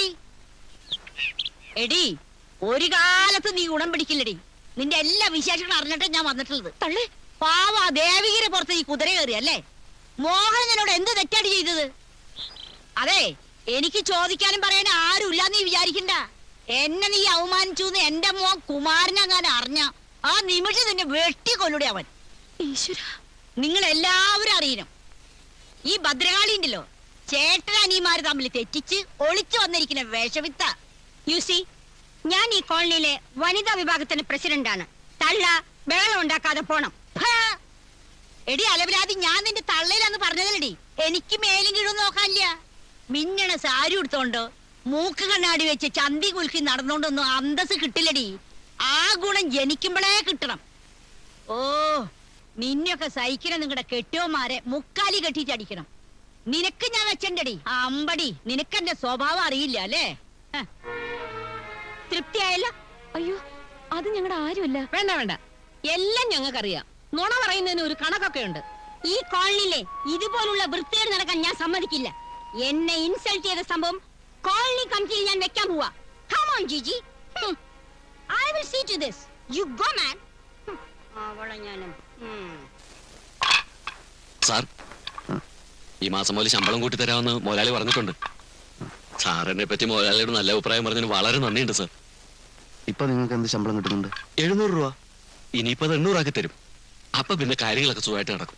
എടി ഒരു കാലത്ത് നീ ഗുണം പിടിക്കില്ലടി നിന്റെ എല്ലാ വിശേഷങ്ങളും അറിഞ്ഞിട്ട് ഞാൻ വന്നിട്ടുള്ളത് തള്ളേ പാവ ദേവികരെ പുറത്ത് ഈ കുതിര കയറി അല്ലേ മോഹൻ എന്നോട് എന്ത് തെറ്റാടി ചെയ്തത് അതെ എനിക്ക് ചോദിക്കാനും പറയാനും ആരും ഇല്ലാന്ന് നീ വിചാരിക്കണ്ട എന്നെ നീ അവമാനിച്ചു എന്ന് എന്റെ മോൻ കുമാരനങ്ങാൻ അറിഞ്ഞ ആ നിമിഷം നിന്നെ വെട്ടിക്കൊല്ലുടെ അവൻ ഈശ്വര നിങ്ങൾ എല്ലാവരും അറിയണം ഈ ഭദ്രകാളി ഉണ്ടല്ലോ ചേട്ടൻ അനിയന്മാര് തമ്മിൽ തെറ്റിച്ച് ഒളിച്ചു വന്നിരിക്കുന്ന വേഷവിത്ത യു സി ഞാൻ ഈ കോളനിയിലെ വനിതാ വിഭാഗത്തിന്റെ പ്രസിഡന്റാണ് തള്ള ബഹളം ഉണ്ടാക്കാതെ പോണം ഹാ! എടി അലവിലാതി ഞാൻ നിന്റെ തള്ളയിലാന്ന് പറഞ്ഞതല്ലടി എനിക്ക് മേലും കീഴും നോക്കാനില്ല മിന്നണ സാരി ഉടുത്തോണ്ട് മൂക്ക് കണ്ണാടി വെച്ച് ചന്തി കുലുക്കി നടന്നോണ്ടൊന്നും അന്തസ് കിട്ടില്ലടി ആ ഗുണം ജനിക്കുമ്പോഴേ കിട്ടണം ഓ നിന്നെയൊക്കെ സഹിക്കണം നിങ്ങളുടെ കെട്ടിയോമാരെ മുക്കാലി കെട്ടിച്ചടിക്കണം നിനക്ക് ഞാൻ വെച്ചണ്ടടി അമ്പടി നിനക്കെന്റെ സ്വഭാവം അറിയില്ല അല്ലേ ഹ. തൃപ്തിയായല്ല അയ്യോ അത് ഞങ്ങളുടെ ആരുമല്ല വേണ്ട വേണ്ട എല്ലാം ഞങ്ങൾക്കറിയാം നുണ പറയുന്നതിന് ഒരു കണക്കൊക്കെ ഉണ്ട് ഈ കോളനിയിലെ ഇതുപോലുള്ള വൃത്തികേട് നടക്കാൻ ഞാൻ സമ്മതിക്കില്ല എന്നെ ഇൻസൾട്ട് ചെയ്ത സംഭവം കോളനി കമ്മിറ്റിയിൽ ഞാൻ വെക്കാൻ പോവാ Come on, Gigi. Hmm. I will see to this. You go, man. Hmm. അവളെ ഞാനും ഉം. സാർ ഈ മാസം മുതൽ ശമ്പളം കൂട്ടി തരാമെന്ന് മുതലാളി പറഞ്ഞിട്ടുണ്ട് സാറിനെ പറ്റി മുതലാളിയോട് നല്ല അഭിപ്രായം പറഞ്ഞതിന് വളരെ നന്ദിയുണ്ട് സാർ ഇപ്പൊ നിങ്ങൾക്ക് എന്ത് ശമ്പളം കിട്ടുന്നുണ്ട് എഴുന്നൂറ് രൂപ ഇനിയിപ്പോ അത് എണ്ണൂറാക്കി തരും അപ്പൊ പിന്നെ കാര്യങ്ങളൊക്കെ സുഖമായിട്ട് നടക്കും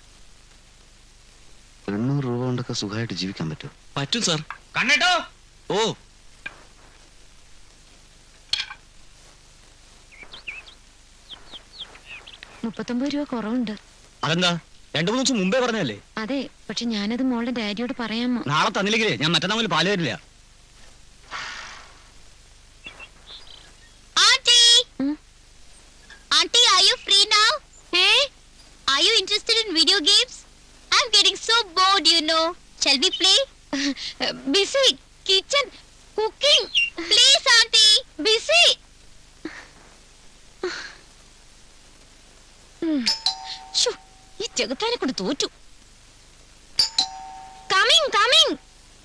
എണ്ണൂറ് രൂപ കൊണ്ടൊക്കെ സുഖമായിട്ട് ജീവിക്കാൻ പറ്റുമോ പറ്റും സാർ കണ്ണേട്ടോ ഓ മുപ്പത്തൊമ്പത് രൂപ കുറവുണ്ട് അതെന്താ രണ്ടു മൂന്ന് ദിവസം മുമ്പേ പറഞ്ഞല്ലേ അതെ പക്ഷെ ഞാനത് മോളുടെ ഡാഡിയോട് പറയാമോ നാളെ തന്നില്ലെങ്കിലേ ഞാൻ മറ്റന്നാൾ മുതൽ പാല് തരില്ല Auntie! Hmm? Auntie, are you free now? Hey? Are you interested in video games? I'm getting so bored, you know. Shall we play? Busy kitchen cooking Please, Auntie! Busy ഈ ചെകുത്താനെ കൊണ്ട് തോറ്റു കമ്മിങ് കമ്മിങ്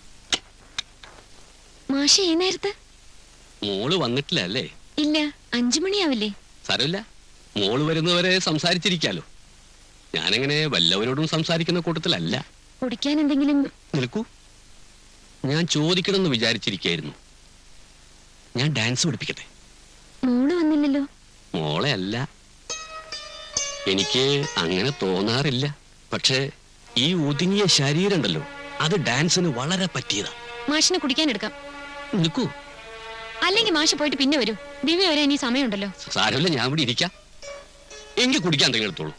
മാഷി ഈ നേരത്ത് മോള് വന്നിട്ടില്ല അല്ലേ ഇല്ല അഞ്ചു മണിയാവില്ലേ സാരമില്ല മോള് വരുന്നവരെ സംസാരിച്ചിരിക്കാലോ ഞാനങ്ങനെ വല്ലവരോടും സംസാരിക്കുന്ന കൂട്ടത്തിലല്ല കുടിക്കാൻ എന്തെങ്കിലും നിൽക്കൂ ഞാൻ ചോദിക്കണമെന്ന് വിചാരിച്ചിരിക്കായിരുന്നു ഞാൻ ഡാൻസ് പഠിപ്പിക്കട്ടെ മോള് വന്നില്ലല്ലോ മോളെ അല്ല എനിക്ക് അങ്ങനെ തോന്നാറില്ല പക്ഷേ ഈ ഒതുങ്ങിയ ശരീരം ഉണ്ടല്ലോ അത് ഡാൻസിന് വളരെ പറ്റിയതാ മാഷിനെ കുടിക്കാൻ എടുക്കാം നിൽക്കൂ അല്ലെങ്കിൽ മാഷ് പോയിട്ട് പിന്നെ വരൂ ദിവ്യ വരെ ഇനി സമയമുണ്ടല്ലോ സാരമില്ല ഞാൻ ഇവിടെ ഇരിക്കാം എങ്കിൽ കുടിക്കാൻ തിരഞ്ഞെടുത്തോളൂ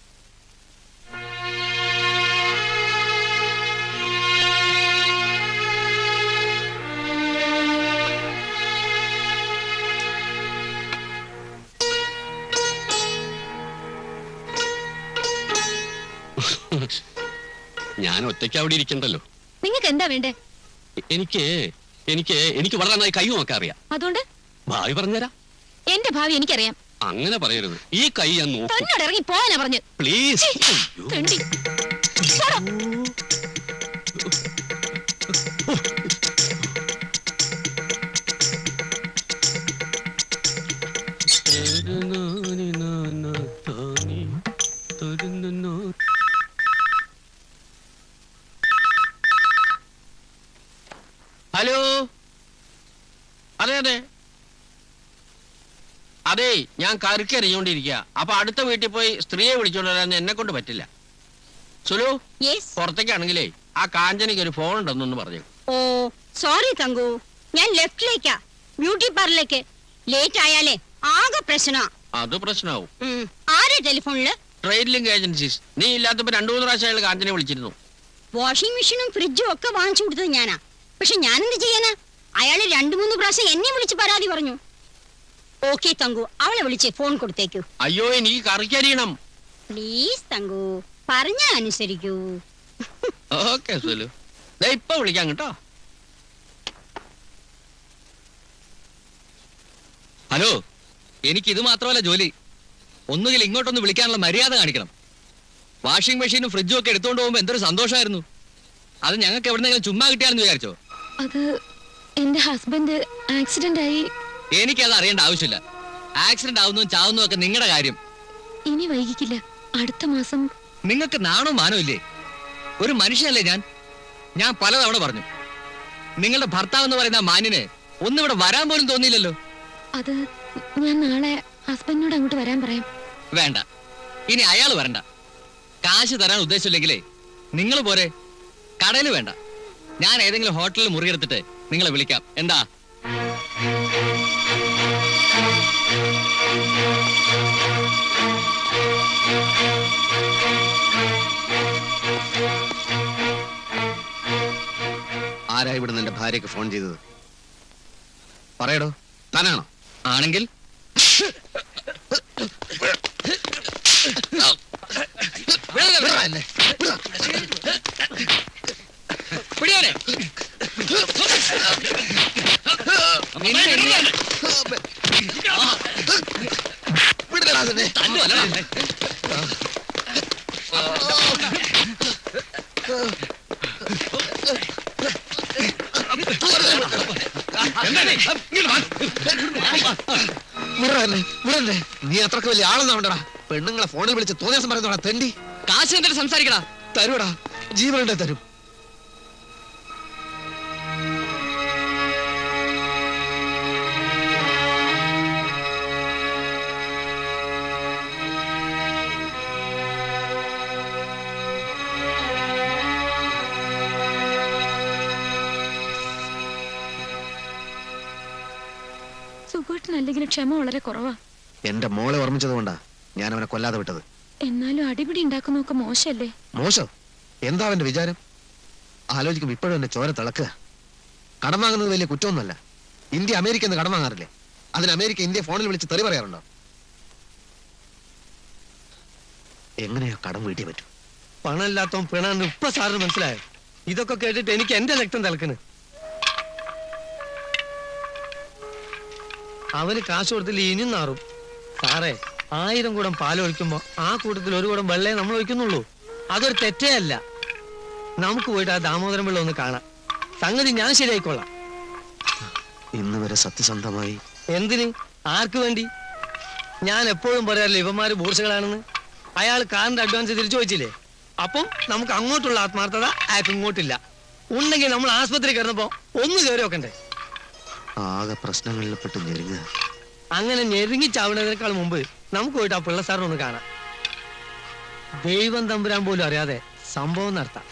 ഞാൻ ഒറ്റയ്ക്ക് അവിടെ ഇരിക്കണ്ടല്ലോ നിങ്ങൾക്ക് എന്താ വേണ്ടേ എ- എനിക്ക് എനിക്ക് എനിക്ക് വളരെ നന്നായി കൈ നോക്കാൻ അറിയാം അതുകൊണ്ട് ഭാവി പറഞ്ഞുതരാം എന്റെ ഭാവി എനിക്കറിയാം അങ്ങനെ പറയരുത് ഈ കൈ ഞാൻ നോക്കും തന്നോട് ഇറങ്ങി പോകാനാ പറഞ്ഞു പ്ലീസ് തെണ്ടി ഹലോ അതെ അതെ അതെ ഞാൻ കറുക്കെറിഞ്ഞോണ്ടിരിക്കുക അപ്പൊ അടുത്ത വീട്ടിൽ പോയി സ്ത്രീയെ വിളിച്ചോണ്ട് വരാൻ എന്നെ കൊണ്ട് പറ്റില്ല സുലു പുറത്തേക്കാണെങ്കിലേ ആ കാഞ്ചനയ്ക്ക് ഒരു ഫോൺ ഉണ്ടെന്നൊന്ന് പറഞ്ഞു ഓ സോറി തങ്കു ഞാൻ ലെഫ്റ്റിലേക്കാ ബ്യൂട്ടി പാർലറിലേക്ക് ലേറ്റ് ആയാലേ ആകെ പ്രശ്നമാ അത് പ്രശ്നമാവും ഉം. ആരാ ടെലിഫോണില് ട്രേഡ് ലിങ്ക് ഏജൻസീസ് നീ ഇല്ലാത്തപ്പോ രണ്ടു മൂന്ന് പ്രാവശ്യം അയാൾ കാഞ്ചനെ വിളിച്ചിരുന്നു വാഷിംഗ് മെഷീനും ഫ്രിഡ്ജും ഒക്കെ വാങ്ങിച്ചു കൊടുത്തത് ഞാനാ പക്ഷെ ഞാനെന്ത് ചെയ്യാനാ അയാള് രണ്ടു മൂന്ന് പ്രാവശ്യം എന്നെ വിളിച്ച് പരാതി പറഞ്ഞു ഓക്കെ തങ്കു അവളെ വിളിച്ച് ഫോൺ കൊടുത്തേക്കൂ അയ്യോ എനിക്ക് കറിക്കരിയണം പ്ലീസ് തങ്കു പറഞ്ഞ അനുസരിക്കൂ ഓക്കെ സുലു ദേ ഇപ്പൊ വിളിക്കാം കേട്ടോ ഹലോ എനിക്ക് ഇത് മാത്രമല്ല ജോലി ഒന്നുകിൽ ഇങ്ങോട്ടൊന്ന് വിളിക്കാനുള്ള മര്യാദ കാണിക്കണം വാഷിംഗ് മെഷീനും ഫ്രിഡ്ജും ഒക്കെ എടുത്തുകൊണ്ട് പോകുമ്പോൾ എന്തൊരു സന്തോഷമായിരുന്നു അത് ഞങ്ങൾക്ക് എവിടെന്നെങ്കിലും ചുമ്മാ കിട്ടിയാണെന്ന് വിചാരിച്ചോ അത് എന്റെ ഹസ്ബൻഡ് ആക്സിഡന്റ് ആയി എനിക്കത് അറിയേണ്ട ആവശ്യമില്ല ആക്സിഡന്റ് ആവുന്നതും ചാവുന്നതും ഒക്കെ നിങ്ങളുടെ കാര്യം ഇനി വൈകിക്കില്ല അടുത്ത മാസം നിങ്ങൾക്ക് നാണോ മാനോ ഇല്ലേ ഒരു മനുഷ്യനല്ലേ ഞാൻ ഞാൻ പലതവണ പറഞ്ഞു നിങ്ങളുടെ ഭർത്താവ് എന്ന് പറയുന്ന ആ മാന്യന് ഒന്നിവിടെ വരാൻ പോലും തോന്നിയില്ലല്ലോ അത് ഞാൻ നാളെ ഹസ്ബൻഡിനോട് അങ്ങോട്ട് വരാൻ പറയാം വേണ്ട ഇനി അയാൾ വരണ്ട കാശ് തരാൻ ഉദ്ദേശമില്ലെങ്കിലേ നിങ്ങൾ പോരെ കടയിൽ വേണ്ട ഞാൻ ഏതെങ്കിലും ഹോട്ടലിൽ മുറിയെടുത്തിട്ട് നിങ്ങളെ വിളിക്കാം എന്താ ആരാ ഇവിടെ നിന്റെ ഭാര്യയ്ക്ക് ഫോൺ ചെയ്തത് പറയടോ താനാണോ ആണെങ്കിൽ പിടിയോനെ നിന്നെ ഞാൻ തല്ലുവല്ലടാ. വിടല്ലേ വിടല്ലേ നീ അത്രക്ക് വലിയ ആളെന്നാവണ്ടടാ പെണ്ണുങ്ങളെ ഫോണിൽ വിളിച്ച് തോന്നിയ ദിവസം പറയുന്നോടാ തെണ്ടി കാശ് എന്നിട്ട് സംസാരിക്കടാ തരൂടാ ജീവനുണ്ടെ തരും സുഖേട്ടനല്ലെങ്കിൽ ക്ഷമ വളരെ കുറവാ എന്റെ മോളെ ഓർമ്മിച്ചത് കൊണ്ടാ ഞാൻ അവനെ കൊല്ലാതെ വിട്ടത് എന്നാലും അടിപിടി ഉണ്ടാക്കുന്നതൊക്കെ മോശമല്ലേ മോശം എന്താ അവന്റെ വിചാരം ആലോചിക്കും ഇപ്പോഴും എന്റെ ചോര തിളക്കുക കടം വാങ്ങുന്നത് വലിയ കുറ്റമൊന്നുമല്ല ഇന്ത്യ അമേരിക്ക എന്ന് കടം വാങ്ങാറില്ലേ അതിന് അമേരിക്ക ഇന്ത്യ ഫോണിൽ വിളിച്ച് തെറി പറയാറുണ്ടോ എങ്ങനെയാ കടം വീട്ടിൽ പറ്റും പണമില്ലാത്തവൻ പിണന്ന് ഇപ്പൊ സാറിന് മനസ്സിലായോ ഇതൊക്കെ കേട്ടിട്ട് എനിക്ക് എന്റെ രക്തം തിളക്കണ് അവന് കാശ് കൊടുത്തില്ല ഇനിയും നാറും സാറേ ആയിരം കൂടം പാൽ ഒഴിക്കുമ്പോ ആ കൂട്ടത്തിൽ ഒരു കൂടം വെള്ളേ നമ്മൾ ഒഴിക്കുന്നുള്ളൂ അതൊരു തെറ്റേ അല്ല നമുക്ക് പോയിട്ട് ആ ദാമോദരം വെള്ളം ഒന്ന് കാണാം സംഗതി ഞാൻ ശരിയായിക്കൊള്ളാം ഇന്ന് വരെ സത്യസന്ധമായി എന്തിന് ആർക്ക് വേണ്ടി ഞാൻ എപ്പോഴും പറയാറില്ല ഇവന്മാര് ബൂർഷകളാണെന്ന് അയാൾ കാറിന്റെ അഡ്വാൻസ് തിരിച്ചു വെച്ചില്ലേ അപ്പം നമുക്ക് അങ്ങോട്ടുള്ള ആത്മാർത്ഥത അയാൾക്ക് ഇങ്ങോട്ടില്ല ഉണ്ടെങ്കിൽ നമ്മൾ ആസ്പത്രി കയറുന്നപ്പോ ഒന്ന് കയറി വെക്കണ്ടേ ആകെ പ്രശ്നങ്ങളിൽപ്പെട്ട് ഞെരുങ്ങുക അങ്ങനെ ഞെരുങ്ങി ചാവുന്നതിനേക്കാൾ മുമ്പ് നമുക്ക് പോയിട്ട് ആ പിള്ള സാറിനെ ഒന്ന് കാണാം ദൈവം തമ്പുരാൻ പോലും അറിയാതെ സംഭവം നടത്താം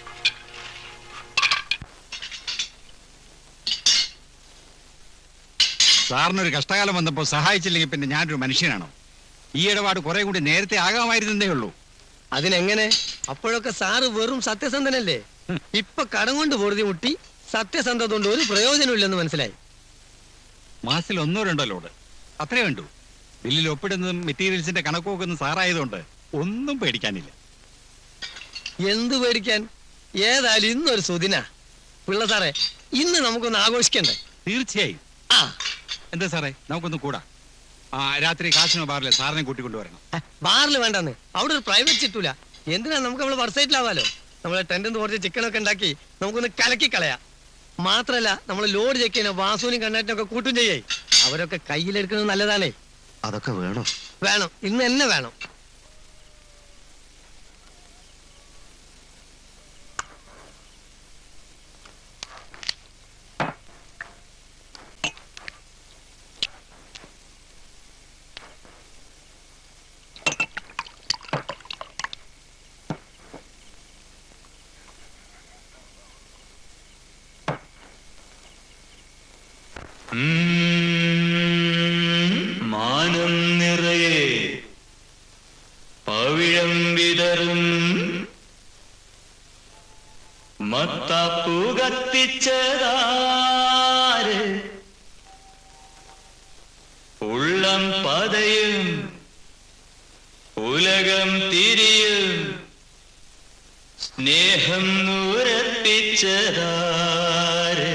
സാറിനൊരു കഷ്ടകാലം വന്നപ്പോൾ സഹായിച്ചില്ലെങ്കിൽ പിന്നെ ഞാനൊരു മനുഷ്യനാണോ ഈ ഇടപാട് കുറെ കൂടി നേരത്തെ ആകാമായിരുന്നേ ഉള്ളൂ അതിനെങ്ങനെ അപ്പോഴൊക്കെ സാറ് വെറും സത്യസന്ധനല്ലേ ഇപ്പൊ കടം കൊണ്ട് പൊറുതി മുട്ടി സത്യസന്ധത കൊണ്ട് ഒരു പ്രയോജനമില്ലെന്ന് മനസ്സിലായി മാസത്തിൽ ഒന്നോ രണ്ടോ ലോഡ് അത്രേ വേണ്ടു ബില്ലിൽ ഒപ്പിടുന്നതും മെറ്റീരിയൽസിന്റെ കണക്ക് നോക്കുന്നതും സാറായതുകൊണ്ട് ഒന്നും പേടിക്കാനില്ല എന്ത് പേടിക്കാൻ ഏതായാലും ഇന്നൊരു സുദിന പിള്ള സാറേ ഇന്ന് നമുക്കൊന്ന് ആഘോഷിക്കണ്ടേ തീർച്ചയായും ആ എന്താ സാറേ നമുക്കൊന്ന് കൂടാ ആ രാത്രി കാശിനോ ബാറിലെ സാറിനെ കൂട്ടിക്കൊണ്ടുവരണം ബാറിൽ വേണ്ടെന്ന് അവിടെ ഒരു പ്രൈവറ്റ് ചിറ്റൂല എന്തിനാ നമുക്ക് നമ്മള് വർസൈറ്റിലാവാലോ നമ്മളെ ടെന്റിന്ന് കുറച്ച് ചിക്കനൊക്കെ ഉണ്ടാക്കി നമുക്കൊന്ന് കലക്കി കളയാം മാത്രല്ല നമ്മൾ ലോഡ് ചെക്ക് ചെയ്യുന്ന വാസുവിനും കണ്ണാറ്റിനും ഒക്കെ കൂട്ടും ചെയ്യേ അവരൊക്കെ കയ്യിലെടുക്കുന്നത് നല്ലതാണേ അതൊക്കെ വേണോ വേണം ഇന്ന് തന്നെ വേണം മാനം നിറയെ പവിഴം വിതറും മത്താപ്പു കത്തിച്ചതാര് ഉള്ളം പതയും ഉലകം തിരിയും സ്നേഹം നൂരപ്പിച്ചതാര്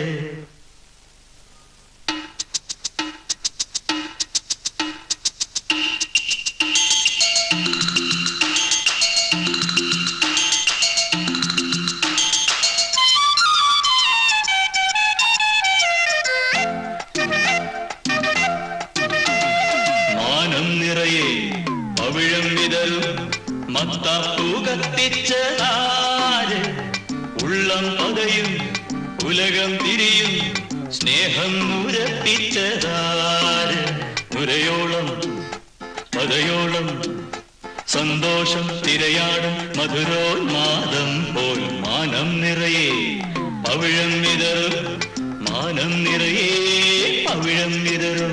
മാനം നിറയെ പവിഴം വിതറും മത്താപ്പൂ കത്തിച്ചതാര് ഉള്ളം പതയും ഉലകം തിരിയും സ്നേഹം നുരപ്പിച്ചതാര് നുരയോളം പതയോളം സന്തോഷം തിരയാടും മധുരോന്മാദം പോൽ മാനം നിറയെ പവിഴം വിതറും മാനം നിറയെ പവിഴം വിതറും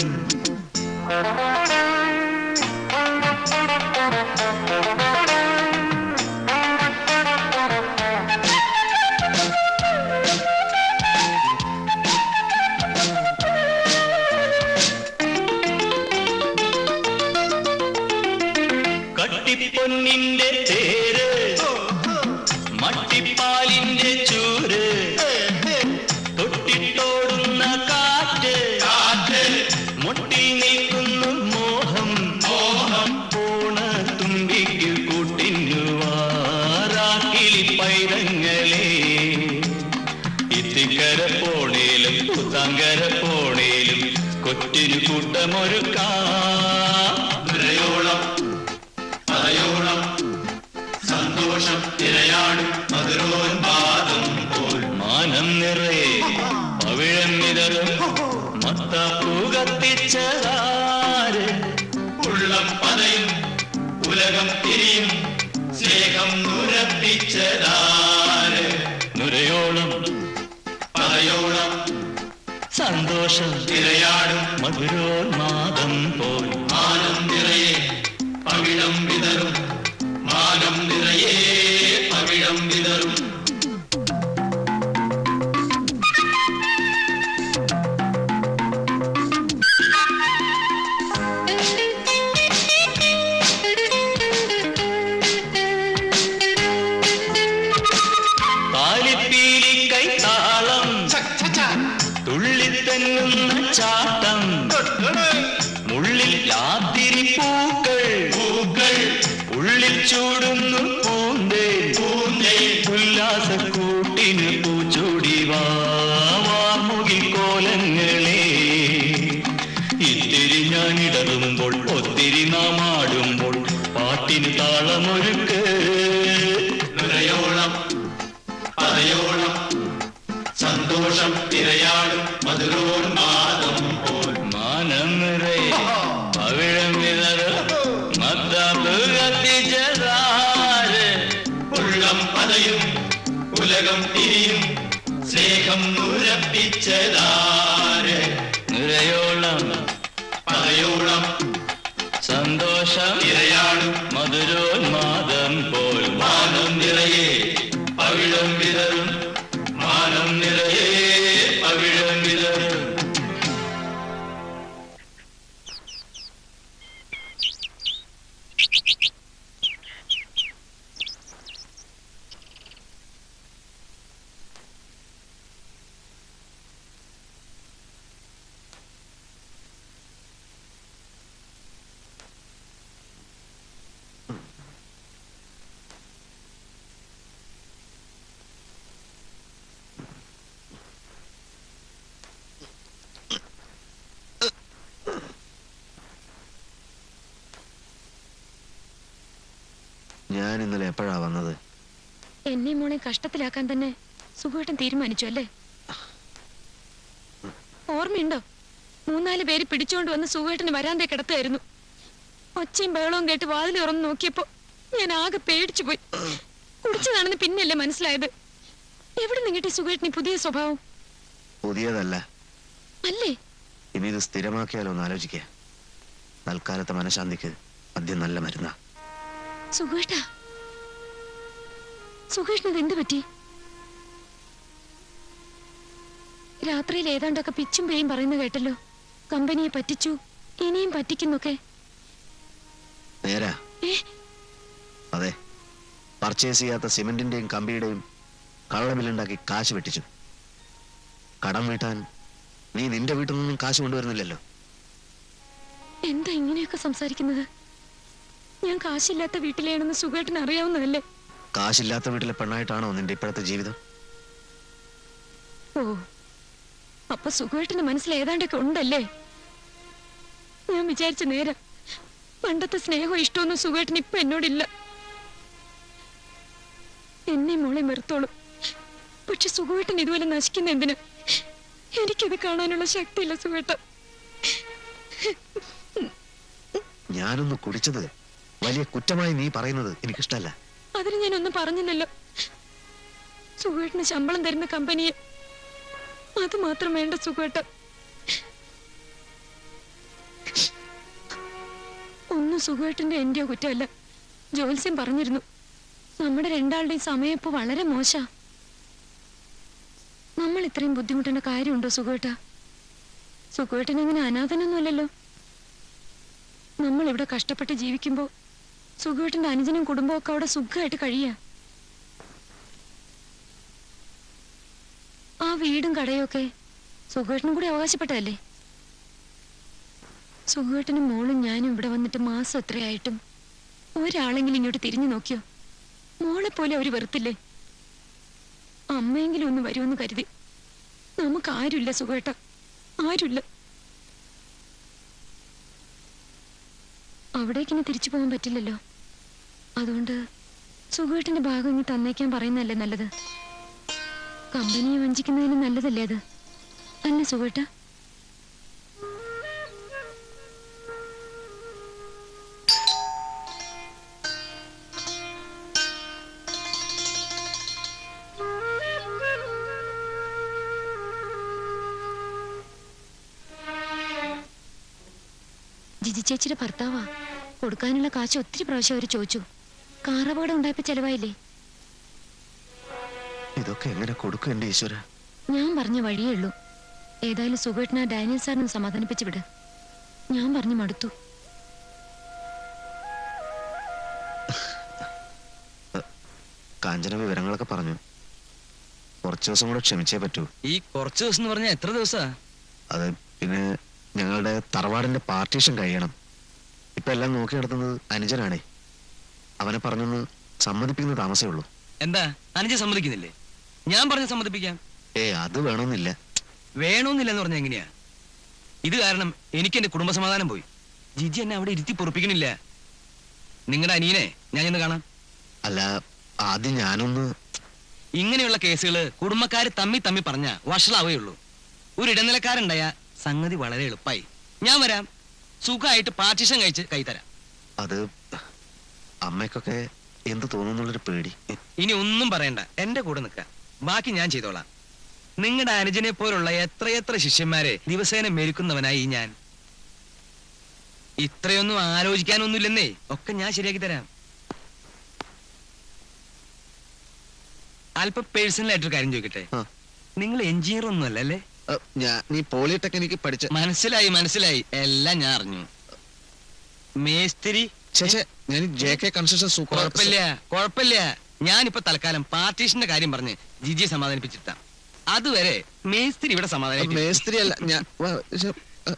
കട്ടിപ്പൊന്നിന്റെ തേര് മട്ടിപ്പാലിന്റെ ചൂര് തൊട്ടിട്ടോടുന്ന കാറ്റ് കാറ്റ് മുട്ടിൽ നിൽക്കുന്നു മോഹം മോഹം പൂണ തുമ്പിക്ക് കൂട്ടിന്നുവാറാക്കിലി പൈതങ്ങളെ ഇത്തിക്കര പോണേലും പുത്താങ്കര പോണേലും കൊറ്റിനു കൂട്ടമൊരുക്കായോളം പതയോളം സന്തോഷം തിരയാടും മധുരോന്മാദം പോൽ മാനം നിറയെ പവിഴം നിതറും മത്താപ്പൂ കത്തിച്ചതാര് ഉള്ളം പതയും ഉലകം തിരിയും സ്നേഹം നുരപ്പിച്ചതാര് നുരയോളം പതയോളം സന്തോഷം തിരയാടും മധുരോന്മാദം പോൽ മാനം നിറയെ പവിഴം വിതറും മാനം നിറയെ പവിഴം വിതറും താലിപ്പീലി കൈത്താളം തുള്ളിത്തെങ്ങുന്ന ചാട്ടം മുള്ളിൽ ലാത്തിരി പൂക്കൾ പൂക്കൾ ഉള്ളിൽ ചൂടുന്നു പൂന്തേ പൂന്തേ ഉല്ലാസക്കൂട്ടിന് പൂച്ചൂടി വാമുകിൽ കോലങ്ങളെ ഇത്തിരി ഞാൻ ഇടറുമ്പോൾ ഒത്തിരി നാം ആടുമ്പോൾ പാട്ടിന് താളമൊരുക്ക് നുരയോളം പതയോളം സന്തോഷം തിരയാടും മധുരോന്മാദം ഉലകം തിരിയും സ്നേഹം ഉറപ്പിച്ചതാര് നിറയോളം പതയോളം സന്തോഷം ഇരയാടും മധുരോന്മാദം പോൽ മാനം നിറയെ പവിഴം വിതറും മാനം നിറയെ പവിഴം വിതറും ഞാൻ ഇന്നലെ എപ്പോഴാ വന്നത് എന്നെ മോളെ കഷ്ടത്തിലാക്കാൻ തന്നെ സുഖേട്ടൻ തീരുമാനിച്ചു അല്ലേ ഓർമ്മയുണ്ടോ മൂന്നാല് പേര് പിടിച്ചുകൊണ്ട് വന്ന് സുഖേട്ടന് വരാന്തേ കിടത്തായിരുന്നു ഒച്ചയും ബഹളവും കേട്ട് വാതിൽ തുറന്ന് നോക്കിയപ്പോ ഞാൻ ആകെ പേടിച്ചു പോയി കുടിച്ചതാണെന്ന് പിന്നല്ലേ മനസ്സിലായത് എവിടെ നിങ്ങട്ടെ സുഖേട്ടന് ഈ പുതിയ സ്വഭാവം പുതിയതല്ല അല്ലേ ഇനി ഇത് സ്ഥിരമാക്കിയാലോ എന്ന് ആലോചിക്കുക തൽക്കാലത്തെ മനഃശാന്തിക്ക് മദ്യം നല്ല മരുന്നാ സുഖേട്ടാ സുഖേഷിനത് എന്ത് പറ്റി രാത്രിയിൽ ഏതാണ്ടൊക്കെ പിച്ചും പേയും പറയുന്ന കേട്ടല്ലോ കമ്പനിയെ പറ്റിച്ചു ഇനിയും പറ്റിക്കുന്നൊക്കെ നേരാ ഏ അതെ പർച്ചേസ് ചെയ്യാത്ത സിമെന്റിന്റെയും കമ്പിയുടെയും കള്ളബില്ലുണ്ടാക്കി കാശ് വെട്ടിച്ചു കടം വീട്ടാൻ നീ നിന്റെ വീട്ടിൽ നിന്നും കാശ് കൊണ്ടുവരുന്നില്ലല്ലോ എന്താ ഇങ്ങനെയൊക്കെ സംസാരിക്കുന്നത് ഞാൻ കാശില്ലാത്ത വീട്ടിലെയാണെന്ന് സുഖേട്ടന് അറിയാവുന്നതല്ലേ കാശില്ലാത്ത വീട്ടിലെ പെണ്ണായിട്ടാണോ നിന്റെ ഇപ്പോഴത്തെ ജീവിതം ഓ അപ്പൊ സുഖേട്ടന് മനസ്സിൽ ഏതാണ്ടൊക്കെ ഉണ്ടല്ലേ ഞാൻ വിചാരിച്ച നേരം പണ്ടത്തെ സ്നേഹവും ഇഷ്ടമൊന്നും സുഖേട്ടന് ഇപ്പൊ എന്നോടില്ല എന്നെ മോളെ വെറുത്തോളും പക്ഷെ സുഖേട്ടൻ ഇതുപോലെ നശിക്കുന്ന എന്തിന് എനിക്കത് കാണാനുള്ള ശക്തിയില്ല സുഖേട്ടൻ ഞാനൊന്ന് കുടിച്ചത് വലിയ കുറ്റമായി നീ പറയുന്നത് എനിക്കിഷ്ടല്ല അതിന് ഞാൻ ഒന്നും പറഞ്ഞില്ലല്ലോ സുഖേട്ടന് ശമ്പളം തരുന്ന കമ്പനിയെ അത് മാത്രം വേണ്ട സുഖേട്ട ഒന്നും സുഖേട്ടന്റെ എന്റെയോ കുറ്റമല്ല ജോത്സ്യം പറഞ്ഞിരുന്നു നമ്മുടെ രണ്ടാളുടെയും സമയം ഇപ്പൊ വളരെ മോശ നമ്മൾ ഇത്രയും ബുദ്ധിമുട്ടേണ്ട കാര്യമുണ്ടോ സുഖേട്ട സുഖേട്ടൻ അങ്ങനെ അനാഥനൊന്നുമല്ലല്ലോ നമ്മൾ ഇവിടെ കഷ്ടപ്പെട്ട് ജീവിക്കുമ്പോ സുഖേട്ടന്റെ അനുജനും കുടുംബവും ഒക്കെ അവിടെ സുഖമായിട്ട് കഴിയാ ആ വീടും കടയും ഒക്കെ സുഖേട്ടനും കൂടി അവകാശപ്പെട്ടതല്ലേ സുഖേട്ടനും മോളും ഞാനും ഇവിടെ വന്നിട്ട് മാസം എത്രയായിട്ടും ഒരാളെങ്കിലും ഇങ്ങോട്ട് തിരിഞ്ഞു നോക്കിയോ മോളെ പോലെ അവര് വെറുത്തില്ലേ അമ്മയെങ്കിലും ഒന്ന് വരുമെന്ന് കരുതി നമുക്ക് ആരുമില്ല സുഖേട്ട ആരുമില്ല അവിടേക്ക് ഇനി തിരിച്ചു പോകാൻ പറ്റില്ലല്ലോ അതുകൊണ്ട് സുഖേട്ടന്റെ ഭാഗം ഇനി തന്നേക്കാൻ പറയുന്നതല്ലേ നല്ലത് കമ്പനിയെ വഞ്ചിക്കുന്നതിന് നല്ലതല്ലേ അത് അല്ല സുഖേട്ട ജിജി ചേച്ചിയുടെ ഭർത്താവാ കൊടുക്കാനുള്ള കാശ് ഒത്തിരി പ്രാവശ്യം അവര് ചോദിച്ചു കാറപകടം ഉണ്ടായപ്പോ ചെലവായില്ലേ ഇതൊക്കെ എങ്ങനെ കൊടുക്കും എന്റെ ഈശ്വര ഞാൻ പറഞ്ഞ വഴിയേ ഉള്ളൂ ഏതായാലും സുഖേട്ടന ഡാനിയൽ സാറിനെ സമാധാനിപ്പിച്ച് വിട് ഞാൻ പറഞ്ഞു മടുത്തു കാഞ്ചന വിവരങ്ങളൊക്കെ പറഞ്ഞു കുറച്ചു ദിവസം കൂടെ ക്ഷമിച്ചേ പറ്റൂ ഈ കുറച്ച് ദിവസം എന്ന് പറഞ്ഞാൽ എത്ര ദിവസാ അത് പിന്നെ ഞങ്ങളുടെ തറവാടിന്റെ പാർട്ടീഷൻ കഴിയണം ഇപ്പൊ എല്ലാം നോക്കി നടത്തുന്നത് അനുജനാണേ അവനെ പറഞ്ഞൊന്ന് സമ്മതിപ്പിക്കുന്ന താമസേ ഉള്ളൂ എന്താ അനുജ സമ്മതിക്കുന്നില്ലേ ഞാൻ പറഞ്ഞ് സമ്മതിപ്പിക്കാം ഏ അത് വേണമെന്നില്ല വേണമെന്നില്ലെന്ന് പറഞ്ഞ എങ്ങനെയാ ഇത് കാരണം എനിക്ക് എന്റെ കുടുംബസമാധാനം പോയി ജിജി എന്നെ അവിടെ ഇരുത്തി പൊറപ്പിക്കണില്ല നിങ്ങളുടെ അനിയനെ ഞാൻ ചെന്ന് കാണാം അല്ല ആദ്യം ഞാനൊന്ന് ഇങ്ങനെയുള്ള കേസുകൾ കുടുംബക്കാര് തമ്മി തമ്മി പറഞ്ഞ വഷളാവുകയുള്ളൂ ഒരു ഇടനിലക്കാരുണ്ടായ സംഗതി വളരെ എളുപ്പമായി ഞാൻ വരാം സുഖമായിട്ട് പാർട്ടിഷൻ കഴിച്ച് കൈതരാം അത് അമ്മയ്ക്കൊക്കെ എന്ത് തോന്നുന്നുള്ളൊരു പേടി ഇനി ഒന്നും പറയണ്ട എന്റെ കൂടെ നിൽക്ക ബാക്കി ഞാൻ ചെയ്തോളാം നിങ്ങളുടെ അനുജനെ പോലുള്ള എത്രയെത്ര ശിഷ്യന്മാരെ ദിവസേന മെരുക്കുന്നവനായി ഈ ഞാൻ ഇത്രയൊന്നും ആലോചിക്കാനൊന്നുമില്ലെന്നേ ഒക്കെ ഞാൻ ശരിയാക്കി തരാം അല്പ പേഴ്സണൽ ആയിട്ടൊരു കാര്യം ചോദിക്കട്ടെ നിങ്ങൾ എഞ്ചിനീയർ ഒന്നും അല്ല അല്ലേ ഞാൻ നീ പോളിടെക്നിക്ക് പഠിച്ച മനസ്സിലായി മനസ്സിലായി എല്ലാം ഞാൻ അറിഞ്ഞു മേസ്തിരി ഞാൻ ജെ കെ കൺസ്ട്രക്ഷൻ സൂപ്പർ കുഴപ്പമില്ല കുഴപ്പമില്ല ഞാനിപ്പോ തൽക്കാലം പാർട്ടീഷന്റെ കാര്യം പറഞ്ഞ് ജിജിയെ സമാധാനിപ്പിച്ചിട്ടാം അതുവരെ മേസ്തിരി ഇവിടെ സമാധാനം മേസ്തിരി അല്ല ഞാൻ വ- ശ്ശെ, അ,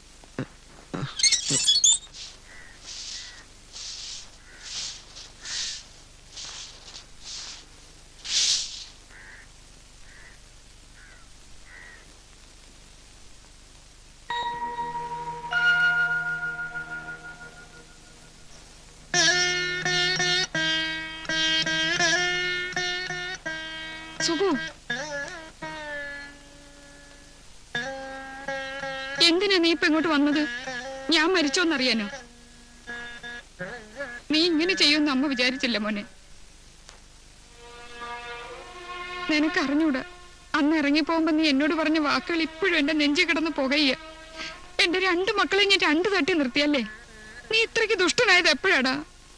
സുഖു എന്തിനാ നീ ഇപ്പൊ ഇങ്ങോട്ട് വന്നത് ഞാൻ മരിച്ചോന്നറിയാനോ നീ ഇങ്ങനെ ചെയ്യുമെന്ന് അമ്മ വിചാരിച്ചില്ല മോനെ നിനക്കറിഞ്ഞൂടാ അന്ന് ഇറങ്ങിപ്പോകുമ്പോ നീ എന്നോട് പറഞ്ഞ വാക്കുകൾ ഇപ്പോഴും എന്റെ നെഞ്ചി കിടന്ന് പുകയ്യ എന്റെ രണ്ട് മക്കളെ ഞാൻ രണ്ട് തട്ടി നിർത്തിയല്ലേ നീ ഇത്രയ്ക്ക് ദുഷ്ടനായത് എപ്പോഴാടാ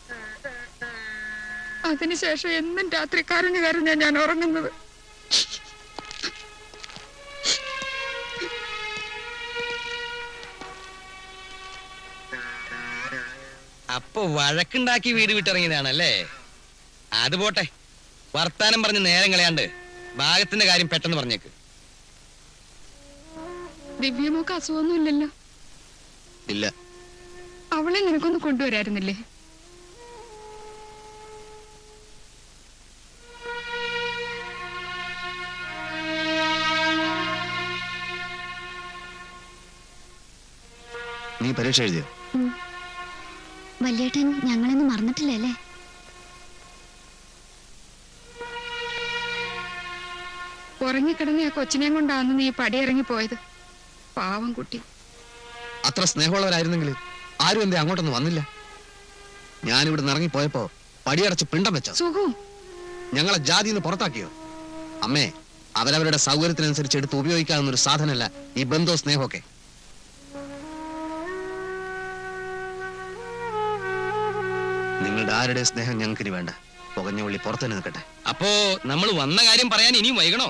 അതിനുശേഷം എന്നും രാത്രി കരഞ്ഞു കരഞ്ഞാ ഞാൻ ഉറങ്ങുന്നത് അപ്പൊ വഴക്കുണ്ടാക്കി വീട് വിട്ടിറങ്ങിയതാണല്ലേ അത് പോട്ടെ വർത്താനം പറഞ്ഞ് നേരം കളയാണ്ട് ഭാഗത്തിന്റെ കാര്യം പെട്ടെന്ന് പറഞ്ഞേക്ക് ദിവ്യമോക്ക് അസുഖമൊന്നുമില്ലല്ലോ ഇല്ല അവളെ നിനക്കൊന്ന് കൊണ്ടുവരായിരുന്നില്ലേ നീ പരീക്ഷ എഴുതിയോ വല്യേട്ടൻ ഞങ്ങളൊന്നും മറന്നിട്ടില്ലല്ലേ ഉറങ്ങിക്കിടന്ന ആ കൊച്ചിനെയും കൊണ്ടാണ് നീ പടിയിറങ്ങി പോയത് പാവം കുട്ടി അത്ര സ്നേഹമുള്ളവരായിരുന്നെങ്കിൽ ആരും എന്തേ അങ്ങോട്ടൊന്നും വന്നില്ല ഞാനിവിടെ നിന്ന് ഇറങ്ങിപ്പോയപ്പോ പടിയടച്ച് പിണ്ടം വെച്ചോ സുഖു ഞങ്ങളെ ജാതി നിന്ന് പുറത്താക്കിയോ അമ്മേ അവരവരുടെ സൗകര്യത്തിനനുസരിച്ച് എടുത്ത് ഉപയോഗിക്കാവുന്ന ഒരു സാധനമല്ല ഈ ബന്ധോ സ്നേഹമൊക്കെ നിങ്ങളുടെ ആരുടെ സ്നേഹം ഞങ്ങൾക്കിനി വേണ്ട പുകഞ്ഞ ഉള്ളി പുറത്തു തന്നെ നിൽക്കട്ടെ അപ്പോ നമ്മൾ വന്ന കാര്യം പറയാൻ ഇനിയും വൈകണോ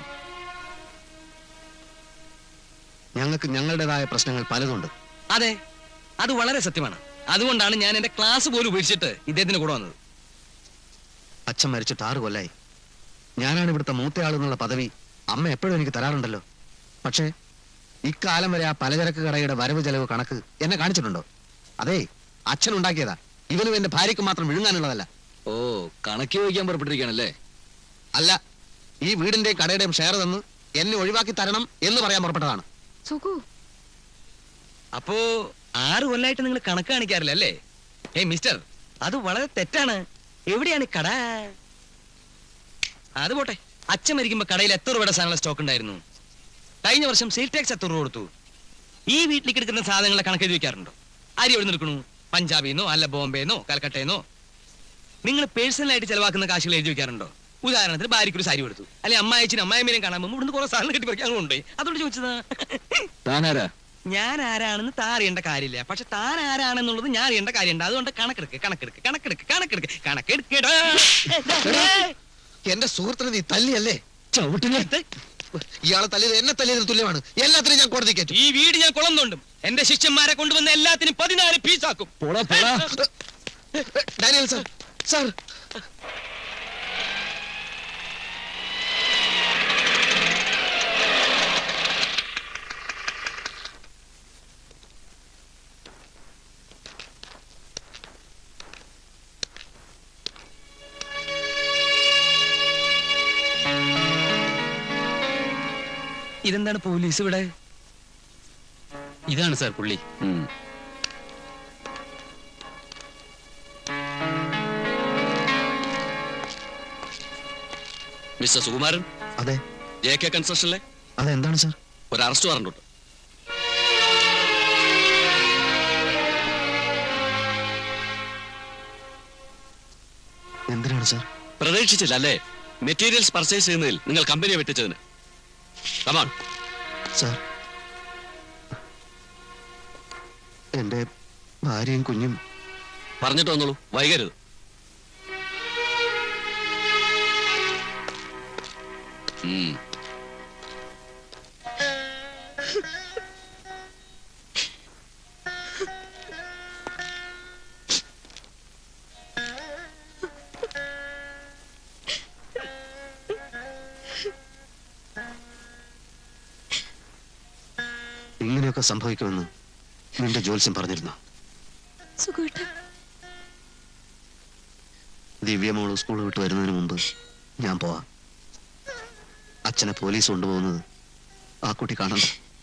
ഞങ്ങൾക്ക് ഞങ്ങളുടേതായ പ്രശ്നങ്ങൾ പലതുണ്ട് അതെ അത് വളരെ സത്യമാണ് അതുകൊണ്ടാണ് ഞാൻ എന്റെ ക്ലാസ് പോലും ഉപേക്ഷിച്ചിട്ട് ഇദ്ദേഹത്തിന് കൂടെ വന്നത് അച്ഛൻ മരിച്ചിട്ട് ആറ് കൊല്ലായി ഞാനാണ് ഇവിടുത്തെ മൂത്തയാൾ എന്നുള്ള പദവി അമ്മ എപ്പോഴും എനിക്ക് തരാറുണ്ടല്ലോ പക്ഷേ ഇക്കാലം വരെ ആ പലചരക്ക് കടയുടെ വരവ് ചെലവ് കണക്ക് എന്നെ കാണിച്ചിട്ടുണ്ടോ അതെ അച്ഛൻ ഉണ്ടാക്കിയതാ ഇവനും എന്റെ ഭാര്യയ്ക്ക് മാത്രം വിഴുങ്ങാനുള്ളതല്ല ഓ കണക്ക് ചോദിക്കാൻ പുറപ്പെട്ടിരിക്കുകയാണല്ലേ അല്ല ഈ വീടിന്റെയും കടയുടെയും ഷെയർ തന്ന് എന്നെ ഒഴിവാക്കി തരണം എന്ന് പറയാൻ പുറപ്പെട്ടതാണ് സുഖു അപ്പോ ആറ് കൊല്ലായിട്ട് നിങ്ങൾ കണക്ക് കാണിക്കാറില്ല അല്ലേ ഏയ് മിസ്റ്റർ അത് വളരെ തെറ്റാണ് എവിടെയാണ് ഈ കട അത് പോട്ടെ അച്ഛൻ മരിക്കുമ്പോ കടയിൽ എത്ര രൂപയുടെ സാധനങ്ങൾ സ്റ്റോക്ക് ഉണ്ടായിരുന്നു കഴിഞ്ഞ വർഷം സെയിൽ ടാക്സ് എത്ര രൂപ കൊടുത്തു ഈ വീട്ടിലേക്ക് എടുക്കുന്ന സാധനങ്ങളെ കണക്ക് എഴുതി വെക്കാറുണ്ടോ അരി എവിടെ നിൽക്കണു പഞ്ചാബിന്നോ അല്ല ബോംബെന്നോ കൽക്കട്ടയെന്നോ നിങ്ങൾ പേഴ്സണലായിട്ട് ചെലവാക്കുന്ന കാശുകൾ എഴുതി വെക്കാറുണ്ടോ ഉദാഹരണത്തിന് ഭാര്യയ്ക്ക് ഒരു സാരി കൊടുത്തു അല്ലെ അമ്മായച്ചിനും അമ്മായിമേനെയും കാണാൻ പോകുമ്പോൾ ഇവിടുന്ന് കുറെ സാധനം കെട്ടി പറിക്കാൻ കൊണ്ടുപോയി അതുകൊണ്ട് ചോദിച്ചതാ താനാരാ ഞാൻ ആരാണെന്ന് താൻ അറിയേണ്ട കാര്യമില്ല പക്ഷെ താൻ ആരാണെന്നുള്ളത് ഞാൻ അറിയേണ്ട കാര്യമുണ്ട് അതുകൊണ്ട് കണക്കെടുക്ക് കണക്കെടുക്ക് കണക്കെടുക്ക് കണക്കെടുക്ക് കണക്കെടുക്കടാ എന്റെ സുഹൃത്തിനെ നീ തല്ലിയല്ലേ ചവിട്ടിനെ ഇയാളെ തല്ലിയത് എന്നെ തല്ലിയതിന് തുല്യമാണ് എല്ലാത്തിനും ഞാൻ കോടതി കയറ്റും ഈ വീട് ഞാൻ കുളം തോണ്ടും എന്റെ ശിഷ്യന്മാരെ കൊണ്ടുവന്ന എല്ലാത്തിനും പതിനാല് പീസാക്കും ഡാനിയൽ സാർ സാർ ഇതെന്താണ് പോലീസ് ഇവിടെ ഇതാണ് സാർ പുള്ളി മിസ്റ്റർ സുകുമാരൻ അതെ ജെ കെ കൺസ്ട്രക്ഷനിലെ അതെന്താണ് സാർ ഒരു അറസ്റ്റ് വാറണ്ട് ഉണ്ട് എന്തിനാണ് സാർ പ്രതീക്ഷിച്ചില്ല അല്ലേ മെറ്റീരിയൽസ് പർച്ചേസ് ചെയ്യുന്നതിൽ നിങ്ങൾ കമ്പനിയെ വെട്ടിച്ചതിന് കമാൺ സാർ എന്റെ ഭാര്യയും കുഞ്ഞും പറഞ്ഞിട്ട് വന്നോളൂ വൈകരുത് ഉം. ഇങ്ങനെയൊക്കെ സംഭവിക്കുമെന്ന് നിന്റെ ജോത്സ്യം പറഞ്ഞിരുന്നു സുഖേട്ട ദിവ്യമോള് സ്കൂൾ വിട്ട് വരുന്നതിന് മുമ്പ് ഞാൻ പോവാം അച്ഛനെ പോലീസ് കൊണ്ടുപോകുന്നത് ആ കുട്ടി കാണണ്ട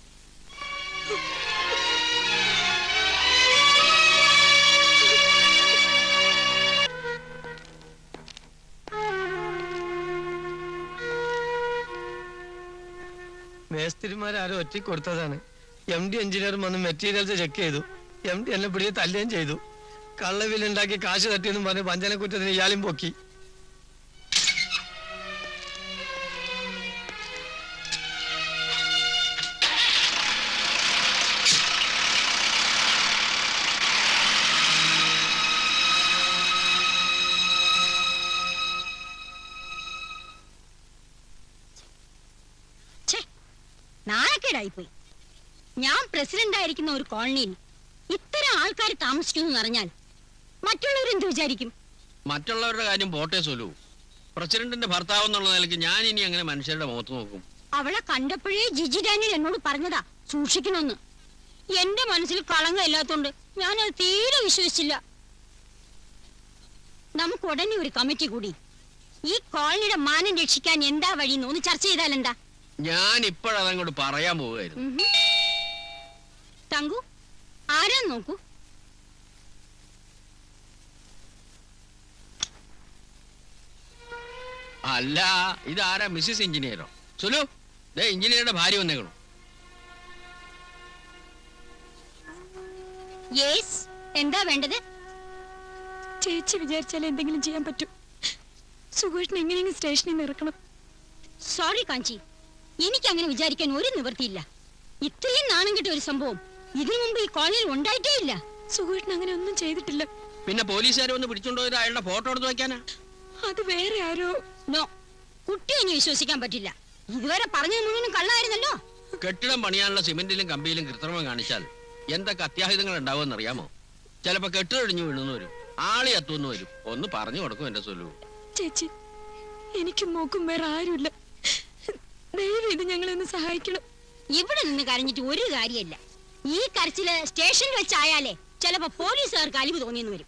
മേസ്തിരിമാരും ഒറ്റ കൊടുത്തതാണ് എം ഡി എഞ്ചിനീയറും വന്ന് മെറ്റീരിയൽസ് ചെക്ക് ചെയ്തു എം ഡി എന്നെ പിടിച്ച് തല്ലുകയും ചെയ്തു കള്ളവില്ലുണ്ടാക്കി കാശ് തട്ടിയെന്നും പറഞ്ഞ് വഞ്ചനക്കുറ്റത്തിന് ഇയാളും പൊക്കി നാണക്കേടായിപ്പോയി ഞാൻ പ്രസിഡന്റ് ആയിരിക്കുന്ന ഒരു കോളനിയിൽ ഇത്തരം ആൾക്കാർ താമസിക്കുന്നു അറിഞ്ഞാൽ മറ്റുള്ളവരെന്ത് വിചാരിക്കും മറ്റുള്ളവരുടെ കാര്യം പോട്ടെ സൊലു പ്രസിഡന്റിന്റെ ഭർത്താവ് എന്നുള്ള നിലയ്ക്ക് ഞാൻ ഇനി അങ്ങനെ മനുഷ്യരുടെ മുഖത്ത് നോക്കും അവളെ കണ്ടപ്പോഴേ ജിജി ഡാനിയൽ എന്നോട് പറഞ്ഞതാ സൂക്ഷിക്കണമെന്ന് എന്റെ മനസ്സിൽ കളങ്കം ഇല്ലാത്തോണ്ട് ഞാനത് തീരെ വിശ്വസിച്ചില്ല നമുക്ക് ഉടനെ ഒരു കമ്മിറ്റി കൂടി ഈ കോളനിയുടെ മാനം രക്ഷിക്കാൻ എന്താ വഴി ഒന്ന് ചർച്ച ചെയ്താലെന്താ ഞാൻ ഇപ്പോഴതങ്ങോട്ട് പറയാൻ പോവുകയായിരുന്നു ഉം ഹും. തങ്കു ആരാ നോക്കൂ അല്ല ഇതാരാ മിസ്സിസ് എഞ്ചിനീയറോ സുലു ദേ എഞ്ചിനീയറുടെ ഭാര്യ വന്നേക്കണു യേസ് എന്താ വേണ്ടത് ചേച്ചി വിചാരിച്ചാൽ എന്തെങ്കിലും ചെയ്യാൻ പറ്റും സുഖേഷിനെ എങ്ങനെയെങ്കിലും സ്റ്റേഷനിൽ നിന്ന് ഇറക്കണം സോറി കാഞ്ചി എനിക്ക് അങ്ങനെ വിചാരിക്കാൻ ഒരു നിവൃത്തിയില്ല ഇത്രയും നാണം കിട്ടിയ ഒരു സംഭവം ഇതിനു മുമ്പ് ഈ കോളനിയിൽ ഉണ്ടായിട്ടേ ഇല്ല സുഖേട്ടൻ അങ്ങനെ ഒന്നും ചെയ്തിട്ടില്ല പിന്നെ പോലീസുകാർ വന്ന് പിടിച്ചോണ്ട് അയാളുടെ ഫോട്ടോ എടുത്ത് വെക്കാനാ അത് വേറെ ആരോ നോ കുട്ടിയെ ഇനി വിശ്വസിക്കാൻ പറ്റില്ല ഇതുവരെ പറഞ്ഞത് മുഴുവനും കള്ളായിരുന്നല്ലോ കെട്ടിടം പണിയാനുള്ള സിമെന്റിലും കമ്പിയിലും കൃത്രിമം കാണിച്ചാൽ എന്തൊക്കെ അത്യാഹിതങ്ങൾ ഉണ്ടാവുമെന്ന് അറിയാമോ ചിലപ്പോ കെട്ടിടൊടിഞ്ഞു വീണെന്ന് വരും ആളി എത്തുമെന്ന് വരും ഒന്ന് പറഞ്ഞു കൊടുക്കും എന്റെ സൊല്ലു ചേച്ചി എനിക്കും മോക്കും വേറെ ആരുമില്ല ദയവ് ഇത് ഞങ്ങളെ ഒന്ന് സഹായിക്കണം ഇവിടെ നിന്ന് കരഞ്ഞിട്ട് ഒരു കാര്യമില്ല ഈ കരച്ചില് സ്റ്റേഷനിൽ വെച്ചായാലേ ചിലപ്പോ പോലീസുകാർക്ക് അലിവ് തോന്നിയെന്ന് വരും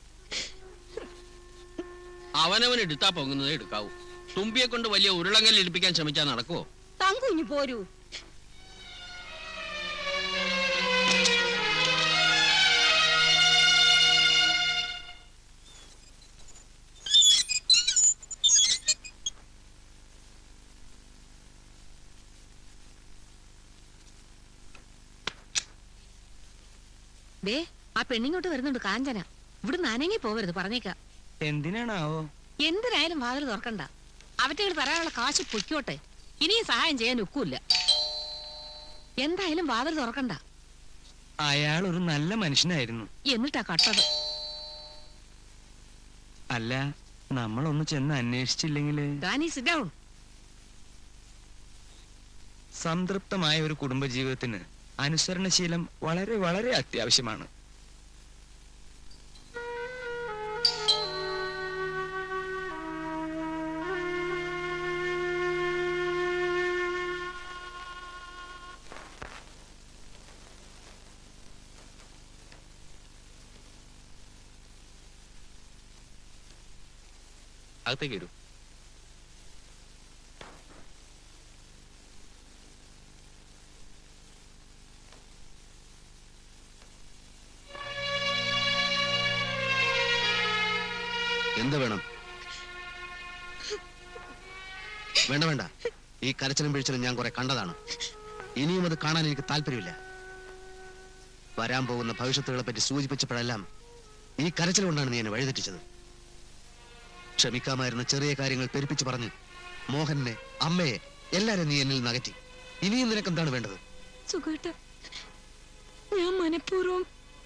അവനവൻ എടുത്താ പൊങ്ങുന്നതേ എടുക്കാവൂ തുമ്പിയെ കൊണ്ട് വലിയ ഉരുളങ്ങൽ ഇടിപ്പിക്കാൻ ശ്രമിച്ചാൽ നടക്കുവോ തങ്കുഞ്ഞു പോരൂ ദേ ആ പെണ്ണിങ്ങോട്ട് വരുന്നുണ്ട് കാഞ്ചന ഇവിടെ നനങ്ങി പോവരുത് പറഞ്ഞേക്കാം എന്തിനാണാവോ എന്തിനായാലും വാതിൽ തുറക്കണ്ട അവറ്റകൾ തരാനുള്ള കാശ് പൊയ്ക്കോട്ടെ ഇനിയും സഹായം ചെയ്യാൻ ഒക്കൂല എന്തായാലും വാതിൽ തുറക്കണ്ട അയാൾ ഒരു നല്ല മനുഷ്യനായിരുന്നു എന്നിട്ടാ കട്ടത് അല്ല നമ്മളൊന്ന് ചെന്ന് അന്വേഷിച്ചില്ലെങ്കിൽ ദാനി സിറ്റ് ഡൗൺ സംതൃപ്തമായ ഒരു കുടുംബജീവിതത്തിന് അനുസരണശീലം വളരെ വളരെ അത്യാവശ്യമാണ് അകത്തേക്ക് വരൂ എന്ത് വേണം വേണ്ട വേണ്ട ഈ കരച്ചിലും പിഴിച്ചിലും ഞാൻ കുറെ കണ്ടതാണ് ഇനിയും അത് കാണാൻ എനിക്ക് താല്പര്യമില്ല വരാൻ പോകുന്ന ഭവിഷ്യത്തുകളെ പറ്റി സൂചിപ്പിച്ചപ്പോഴെല്ലാം ഈ കരച്ചിൽ കൊണ്ടാണ് നീ എന്നെ വഴിതെറ്റിച്ചത് ക്ഷമിക്കാമായിരുന്ന ചെറിയ കാര്യങ്ങൾ പെരുപ്പിച്ച് പറഞ്ഞ് മോഹനെ അമ്മയെ എല്ലാരും നീ എന്നിൽ നകറ്റി ഇനിയും നിനക്കെന്താണ് വേണ്ടത് സുഖേട്ട ഞാൻ മനഃപൂർവ്വം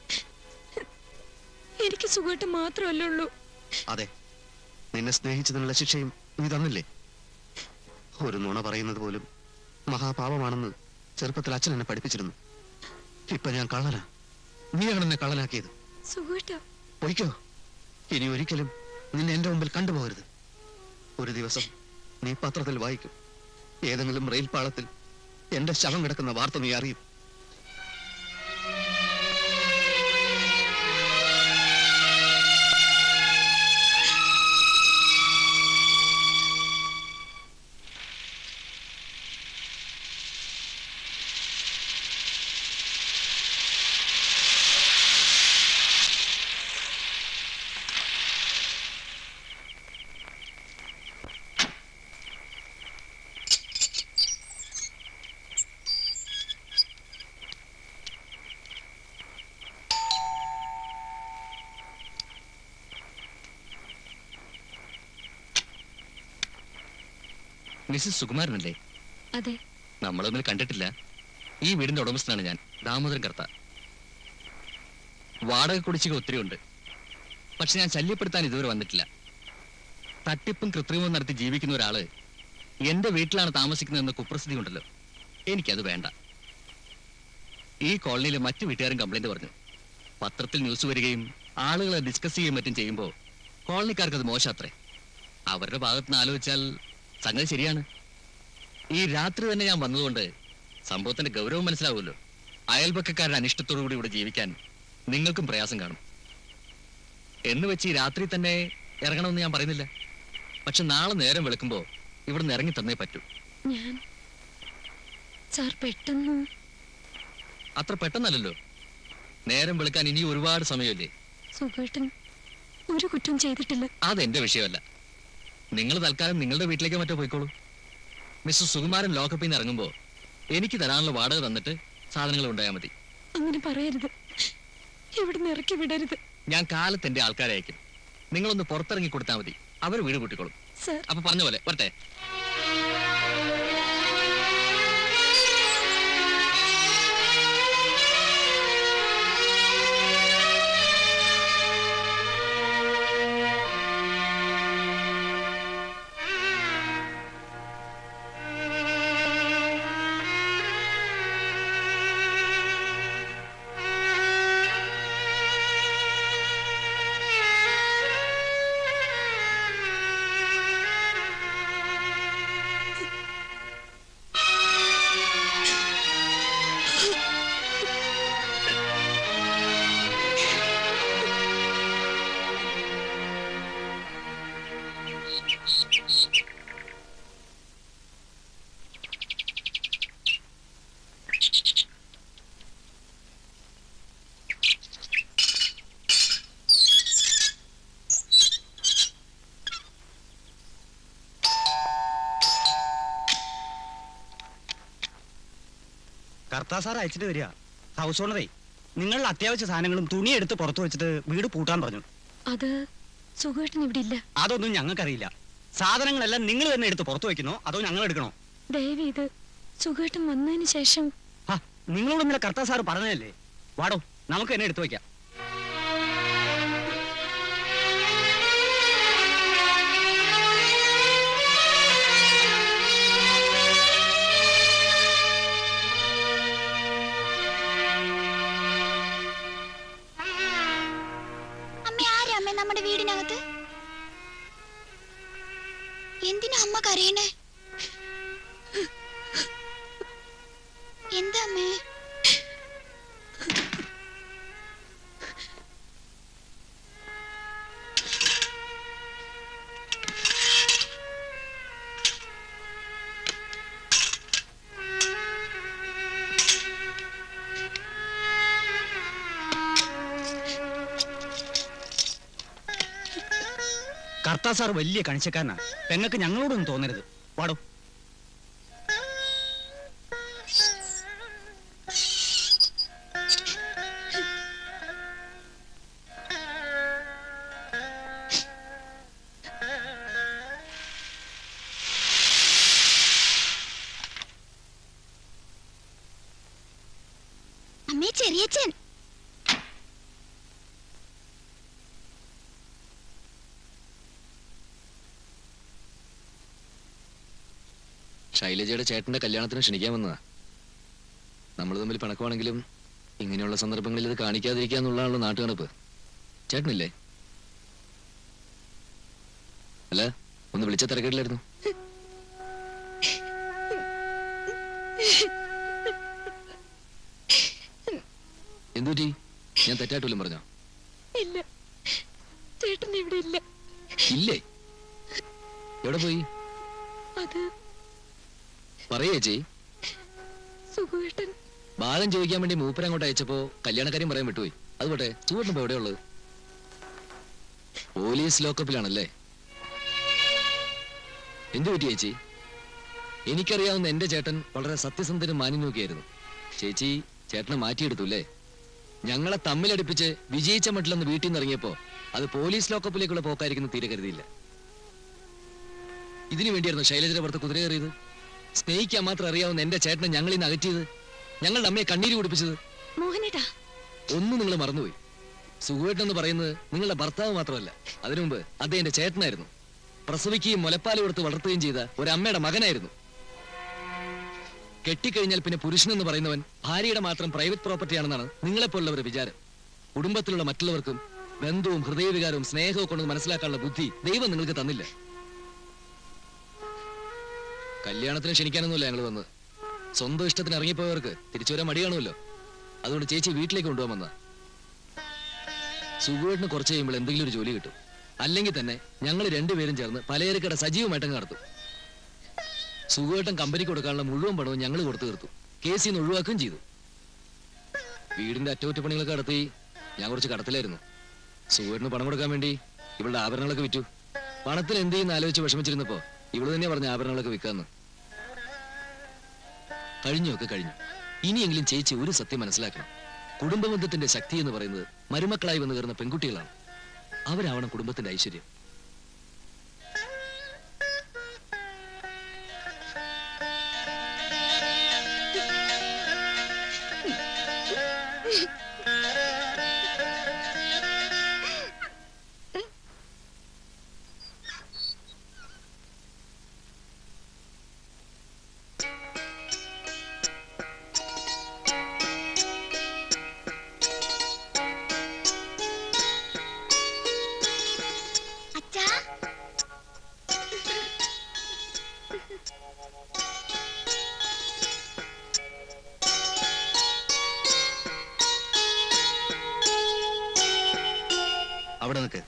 എനിക്ക് സുഖേട്ട മാത്രമല്ലേ ഉള്ളൂ അതെ നിന്നെ സ്നേഹിച്ചതിനുള്ള ശിക്ഷയും നീ തന്നില്ലേ ഒരു നുണ പറയുന്നത് പോലും മഹാപാപമാണെന്ന് ചെറുപ്പത്തിൽ അച്ഛൻ എന്നെ പഠിപ്പിച്ചിരുന്നു ഇപ്പൊ ഞാൻ കള്ളനാ നീയാണ് എന്നെ കള്ളനാക്കിയത് സുഖേട്ട പൊയ്ക്കോ ഇനി ഒരിക്കലും നിന്നെ എന്റെ മുമ്പിൽ കണ്ടുപോകരുത് ഒരു ദിവസം നീ പത്രത്തിൽ വായിക്കും ഏതെങ്കിലും റെയിൽ പാളത്തിൽ എന്റെ ശവം കിടക്കുന്ന വാർത്ത നീ അറിയും മിസ്സസ് സുകുമാരനല്ലേ അതെ നമ്മൾ തമ്മിൽ കണ്ടിട്ടില്ല ഈ വീടിന്റെ ഉടമസ്ഥനാണ് ഞാൻ ദാമോദരൻ കർത്ത വാടക കുടിശ്ശിക ഒത്തിരി ഉണ്ട് പക്ഷെ ഞാൻ ശല്യപ്പെടുത്താൻ ഇതുവരെ വന്നിട്ടില്ല തട്ടിപ്പും കൃത്രിമവും നടത്തി ജീവിക്കുന്ന ഒരാള് എന്റെ വീട്ടിലാണ് താമസിക്കുന്നതെന്ന കുപ്രസിദ്ധി ഉണ്ടല്ലോ എനിക്കത് വേണ്ട ഈ കോളനിയിലെ മറ്റു വീട്ടുകാരും കംപ്ലൈന്റ് പറഞ്ഞു പത്രത്തിൽ ന്യൂസ് വരികയും ആളുകളെ ഡിസ്കസ് ചെയ്യുകയും മറ്റും ചെയ്യുമ്പോൾ കോളനിക്കാർക്ക് അത് മോശാത്രേ അവരുടെ ഭാഗത്ത് നിന്ന് ആലോചിച്ചാൽ സംഗതി ശരിയാണ് ഈ രാത്രി തന്നെ ഞാൻ വന്നതുകൊണ്ട് സംഭവത്തിന്റെ ഗൗരവം മനസ്സിലാവുമല്ലോ അയൽപക്കക്കാരുടെ അനിഷ്ടത്തോടു കൂടി ഇവിടെ ജീവിക്കാൻ നിങ്ങൾക്കും പ്രയാസം കാണും എന്ന് വെച്ച് ഈ രാത്രി തന്നെ ഇറങ്ങണമെന്ന് ഞാൻ പറയുന്നില്ല പക്ഷെ നാളെ നേരം വെളുക്കുമ്പോ ഇവിടെ നിന്ന് ഇറങ്ങി തന്നേ പറ്റൂ ഞാൻ സാർ പെട്ടെന്ന് അത്ര പെട്ടെന്നല്ലല്ലോ നേരം വെളുക്കാൻ ഇനി ഒരുപാട് സമയമില്ലേ സുഖേട്ടൻ ഒരു കുറ്റം ചെയ്തിട്ടില്ല അതെന്റെ വിഷയമല്ല നിങ്ങൾ തൽക്കാലം നിങ്ങളുടെ വീട്ടിലേക്ക് മറ്റോ പോയിക്കോളൂ മിസ്റ്റർ സുകുമാരൻ ലോക്കപ്പിൽ നിന്ന് ഇറങ്ങുമ്പോ എനിക്ക് തരാനുള്ള വാടക തന്നിട്ട് സാധനങ്ങൾ ഉണ്ടായാൽ മതി അങ്ങനെ പറയരുത് ഇവിടുന്ന് ഇറക്കി വിടരുത് ഞാൻ കാലത്ത് എന്റെ ആൾക്കാരെ അയക്കും നിങ്ങളൊന്ന് പുറത്തിറങ്ങി കൊടുത്താൽ മതി അവർ വീട് കൂട്ടിക്കോളും സർ അപ്പൊ പറഞ്ഞ പോലെ വരട്ടെ കർത്താ സാർ അയച്ചിട്ട് വരിക ഹൗസ് ഓണറേ നിങ്ങളുടെ അത്യാവശ്യ സാധനങ്ങളും തുണി എടുത്ത് പുറത്തു വെച്ചിട്ട് വീട് പൂട്ടാൻ പറഞ്ഞു അത് സുഖേട്ടൻ ഇവിടെ ഇല്ല അതൊന്നും ഞങ്ങൾക്കറിയില്ല സാധനങ്ങളെല്ലാം നിങ്ങൾ തന്നെ എടുത്ത് പുറത്തു വെക്കണോ അതോ ഞങ്ങൾ എടുക്കണോ ദയവ് ഇത് സുഖേട്ടൻ വന്നതിന് ശേഷം ഹാ നിങ്ങളോട് ഇന്നലെ കർത്താ സാർ പറഞ്ഞതല്ലേ വാടോ നമുക്ക് തന്നെ എടുത്തു വെക്കാം അമ്മ ആരാ അമ്മ നമ്മുടെ വീടിനകത്ത് എന്തിനാ അമ്മ കരയണേ എന്താ അമ്മേ കർത്താ സാർ വലിയ കണിച്ചക്കാരനാ പെങ്ങൾക്ക് ഞങ്ങളോടൊന്നും തോന്നരുത് വാടോ ശൈലജയുടെ ചേട്ടന്റെ കല്യാണത്തിന് ക്ഷണിക്കാൻ വന്നതാ നമ്മൾ തമ്മിൽ പിണക്കുവാണെങ്കിലും ഇങ്ങനെയുള്ള സന്ദർഭങ്ങളിൽ ഇത് കാണിക്കാതിരിക്കുക എന്നുള്ളതാണല്ലോ നാട്ടുകണപ്പ് ചേട്ടനില്ലേ അല്ല ഒന്ന് വിളിച്ച തിരക്കില്ലായിരുന്നു എന്തുപറ്റി ഞാൻ തെറ്റായിട്ടില്ല പറഞ്ഞോ ഇല്ല ചേട്ടൻ ഇവിടെ ഇല്ല ഇല്ലേ എവിടെ പോയി അത് പറയേ ചേച്ചി സുഖുവേട്ടൻ ഭാഗം ചോദിക്കാൻ വേണ്ടി മൂപ്പര അങ്ങോട്ട് അയച്ചപ്പോ കല്യാണക്കാര്യം പറയാൻ വിട്ടുപോയി അത് പോട്ടെ സുഖം ഇപ്പൊ എവിടെയുള്ളത് പോലീസ് ലോക്കപ്പിലാണല്ലേ എന്തു പറ്റി ചേച്ചി എനിക്കറിയാവുന്ന എന്റെ ചേട്ടൻ വളരെ സത്യസന്ധനും മാന്യനൊക്കെയായിരുന്നു ചേച്ചി ചേട്ടനെ മാറ്റിയെടുത്തു അല്ലേ ഞങ്ങളെ തമ്മിലടുപ്പിച്ച് വിജയിച്ച മട്ടിലെന്ന് വീട്ടിൽ നിന്ന് ഇറങ്ങിയപ്പോ അത് പോലീസ് ലോക്കപ്പിലേക്കുള്ള പോക്കായിരിക്കുന്ന തീരെ കരുതിയില്ല ഇതിനു വേണ്ടിയായിരുന്നു ശൈലജയുടെ പുറത്ത് കുതിര കയറിയത് സ്നേഹിക്കാൻ മാത്രം അറിയാവുന്ന എന്റെ ചേട്ടനെ ഞങ്ങളിൽ നിന്ന് അകറ്റിയത് ഞങ്ങളുടെ അമ്മയെ കണ്ണീര് കുടിപ്പിച്ചത് മോഹനേട്ടാ ഒന്നും നിങ്ങൾ മറന്നുപോയി സുഖുവേട്ടൻ എന്ന് പറയുന്നത് നിങ്ങളുടെ ഭർത്താവ് മാത്രമല്ല അതിനു മുമ്പ് അദ്ദേഹം എന്റെ ചേട്ടനായിരുന്നു പ്രസവിക്കുകയും മുലപ്പാൽ കൊടുത്ത് വളർത്തുകയും ചെയ്ത ഒരമ്മയുടെ മകനായിരുന്നു കെട്ടിക്കഴിഞ്ഞാൽ പിന്നെ പുരുഷനെന്ന് പറയുന്നവൻ ഭാര്യയുടെ മാത്രം പ്രൈവറ്റ് പ്രോപ്പർട്ടി ആണെന്നാണ് നിങ്ങളെപ്പോലുള്ളവരുടെ വിചാരം കുടുംബത്തിലുള്ള മറ്റുള്ളവർക്കും ബന്ധവും ഹൃദയവികാരവും സ്നേഹവും കൊണ്ട് മനസ്സിലാക്കാനുള്ള ബുദ്ധി ദൈവം നിങ്ങൾക്ക് തന്നില്ല കല്യാണത്തിന് ക്ഷണിക്കാനൊന്നുമില്ല ഞങ്ങൾ വന്നത് സ്വന്തം ഇഷ്ടത്തിന് ഇറങ്ങിപ്പോയവർക്ക് തിരിച്ചു വരാൻ മടി കാണുമല്ലോ അതുകൊണ്ട് ചേച്ചി വീട്ടിലേക്ക് കൊണ്ടുപോകാൻ വന്ന സുഖുവേട്ടിന് കുറച്ച് കഴിയുമ്പോൾ എന്തെങ്കിലും ഒരു ജോലി കിട്ടും അല്ലെങ്കിൽ തന്നെ ഞങ്ങൾ രണ്ടുപേരും ചേർന്ന് പലചരക്കട സജീവമായിട്ടങ്ങ് നടത്തും സുഖുവേട്ടൻ കമ്പനിക്ക് കൊടുക്കാനുള്ള മുഴുവൻ പണവും ഞങ്ങൾ കൊടുത്തു തീർത്തു കേസിൽ നിന്ന് ഒഴിവാക്കുകയും ചെയ്തു വീടിന്റെ അറ്റകുറ്റപ്പണികളൊക്കെ നടത്തി ഞാൻ കുറച്ച് കടത്തിലായിരുന്നു സുഖുവേട്ടന് പണം കൊടുക്കാൻ വേണ്ടി ഇവളുടെ ആഭരണങ്ങളൊക്കെ വിറ്റു പണത്തിന് എന്ത് ചെയ്യുന്ന ആലോചിച്ച് വിഷമിച്ചിരുന്നപ്പോ ഇവള് തന്നെ പറഞ്ഞ ആഭരണങ്ങളൊക്കെ വിൽക്കാന്ന് കഴിഞ്ഞൊക്കെ കഴിഞ്ഞു ഇനിയെങ്കിലും ചേച്ചി ഒരു സത്യം മനസ്സിലാക്കണം കുടുംബബന്ധത്തിന്റെ ശക്തി എന്ന് പറയുന്നത് മരുമക്കളായി വന്നു കയറുന്ന പെൺകുട്ടികളാണ് അവരാവണം കുടുംബത്തിന്റെ ഐശ്വര്യം അച്ഛാ അവിടെ നിൽക്ക്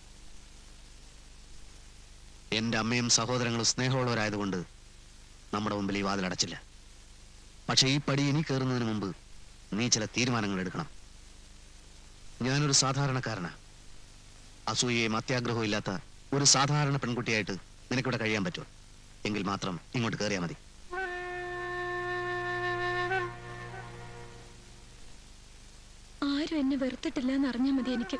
എന്റെ അമ്മയും സഹോദരങ്ങളും സ്നേഹമുള്ളവരായതുകൊണ്ട് നമ്മുടെ മുമ്പിൽ ഈ വാതിൽ അടച്ചില്ല പക്ഷെ ഈ പടി ഇനി കയറുന്നതിന് മുമ്പ് നീ ചില തീരുമാനങ്ങൾ എടുക്കണം ഞാനൊരു സാധാരണക്കാരനാ അസൂയയും അത്യാഗ്രഹവും ഇല്ലാത്ത ഒരു സാധാരണ പെൺകുട്ടിയായിട്ട് നിനക്കിവിടെ കഴിയാൻ പറ്റുമോ എങ്കിൽ മാത്രം ഇങ്ങോട്ട് കയറിയാൽ മതി ആരും എന്നെ വെറുത്തിട്ടില്ല എന്ന് അറിഞ്ഞാൽ മതി എനിക്ക്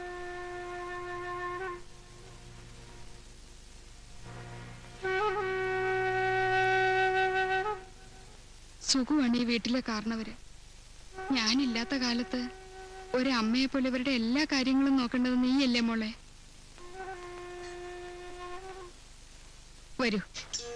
സുഖമാണ് ഈ വീട്ടിലെ കാരണവര് ഞാനില്ലാത്ത കാലത്ത് ഒരമ്മയെ പോലെ ഇവരുടെ എല്ലാ കാര്യങ്ങളും നോക്കേണ്ടത് നീയല്ലേ മോളെ വരൂ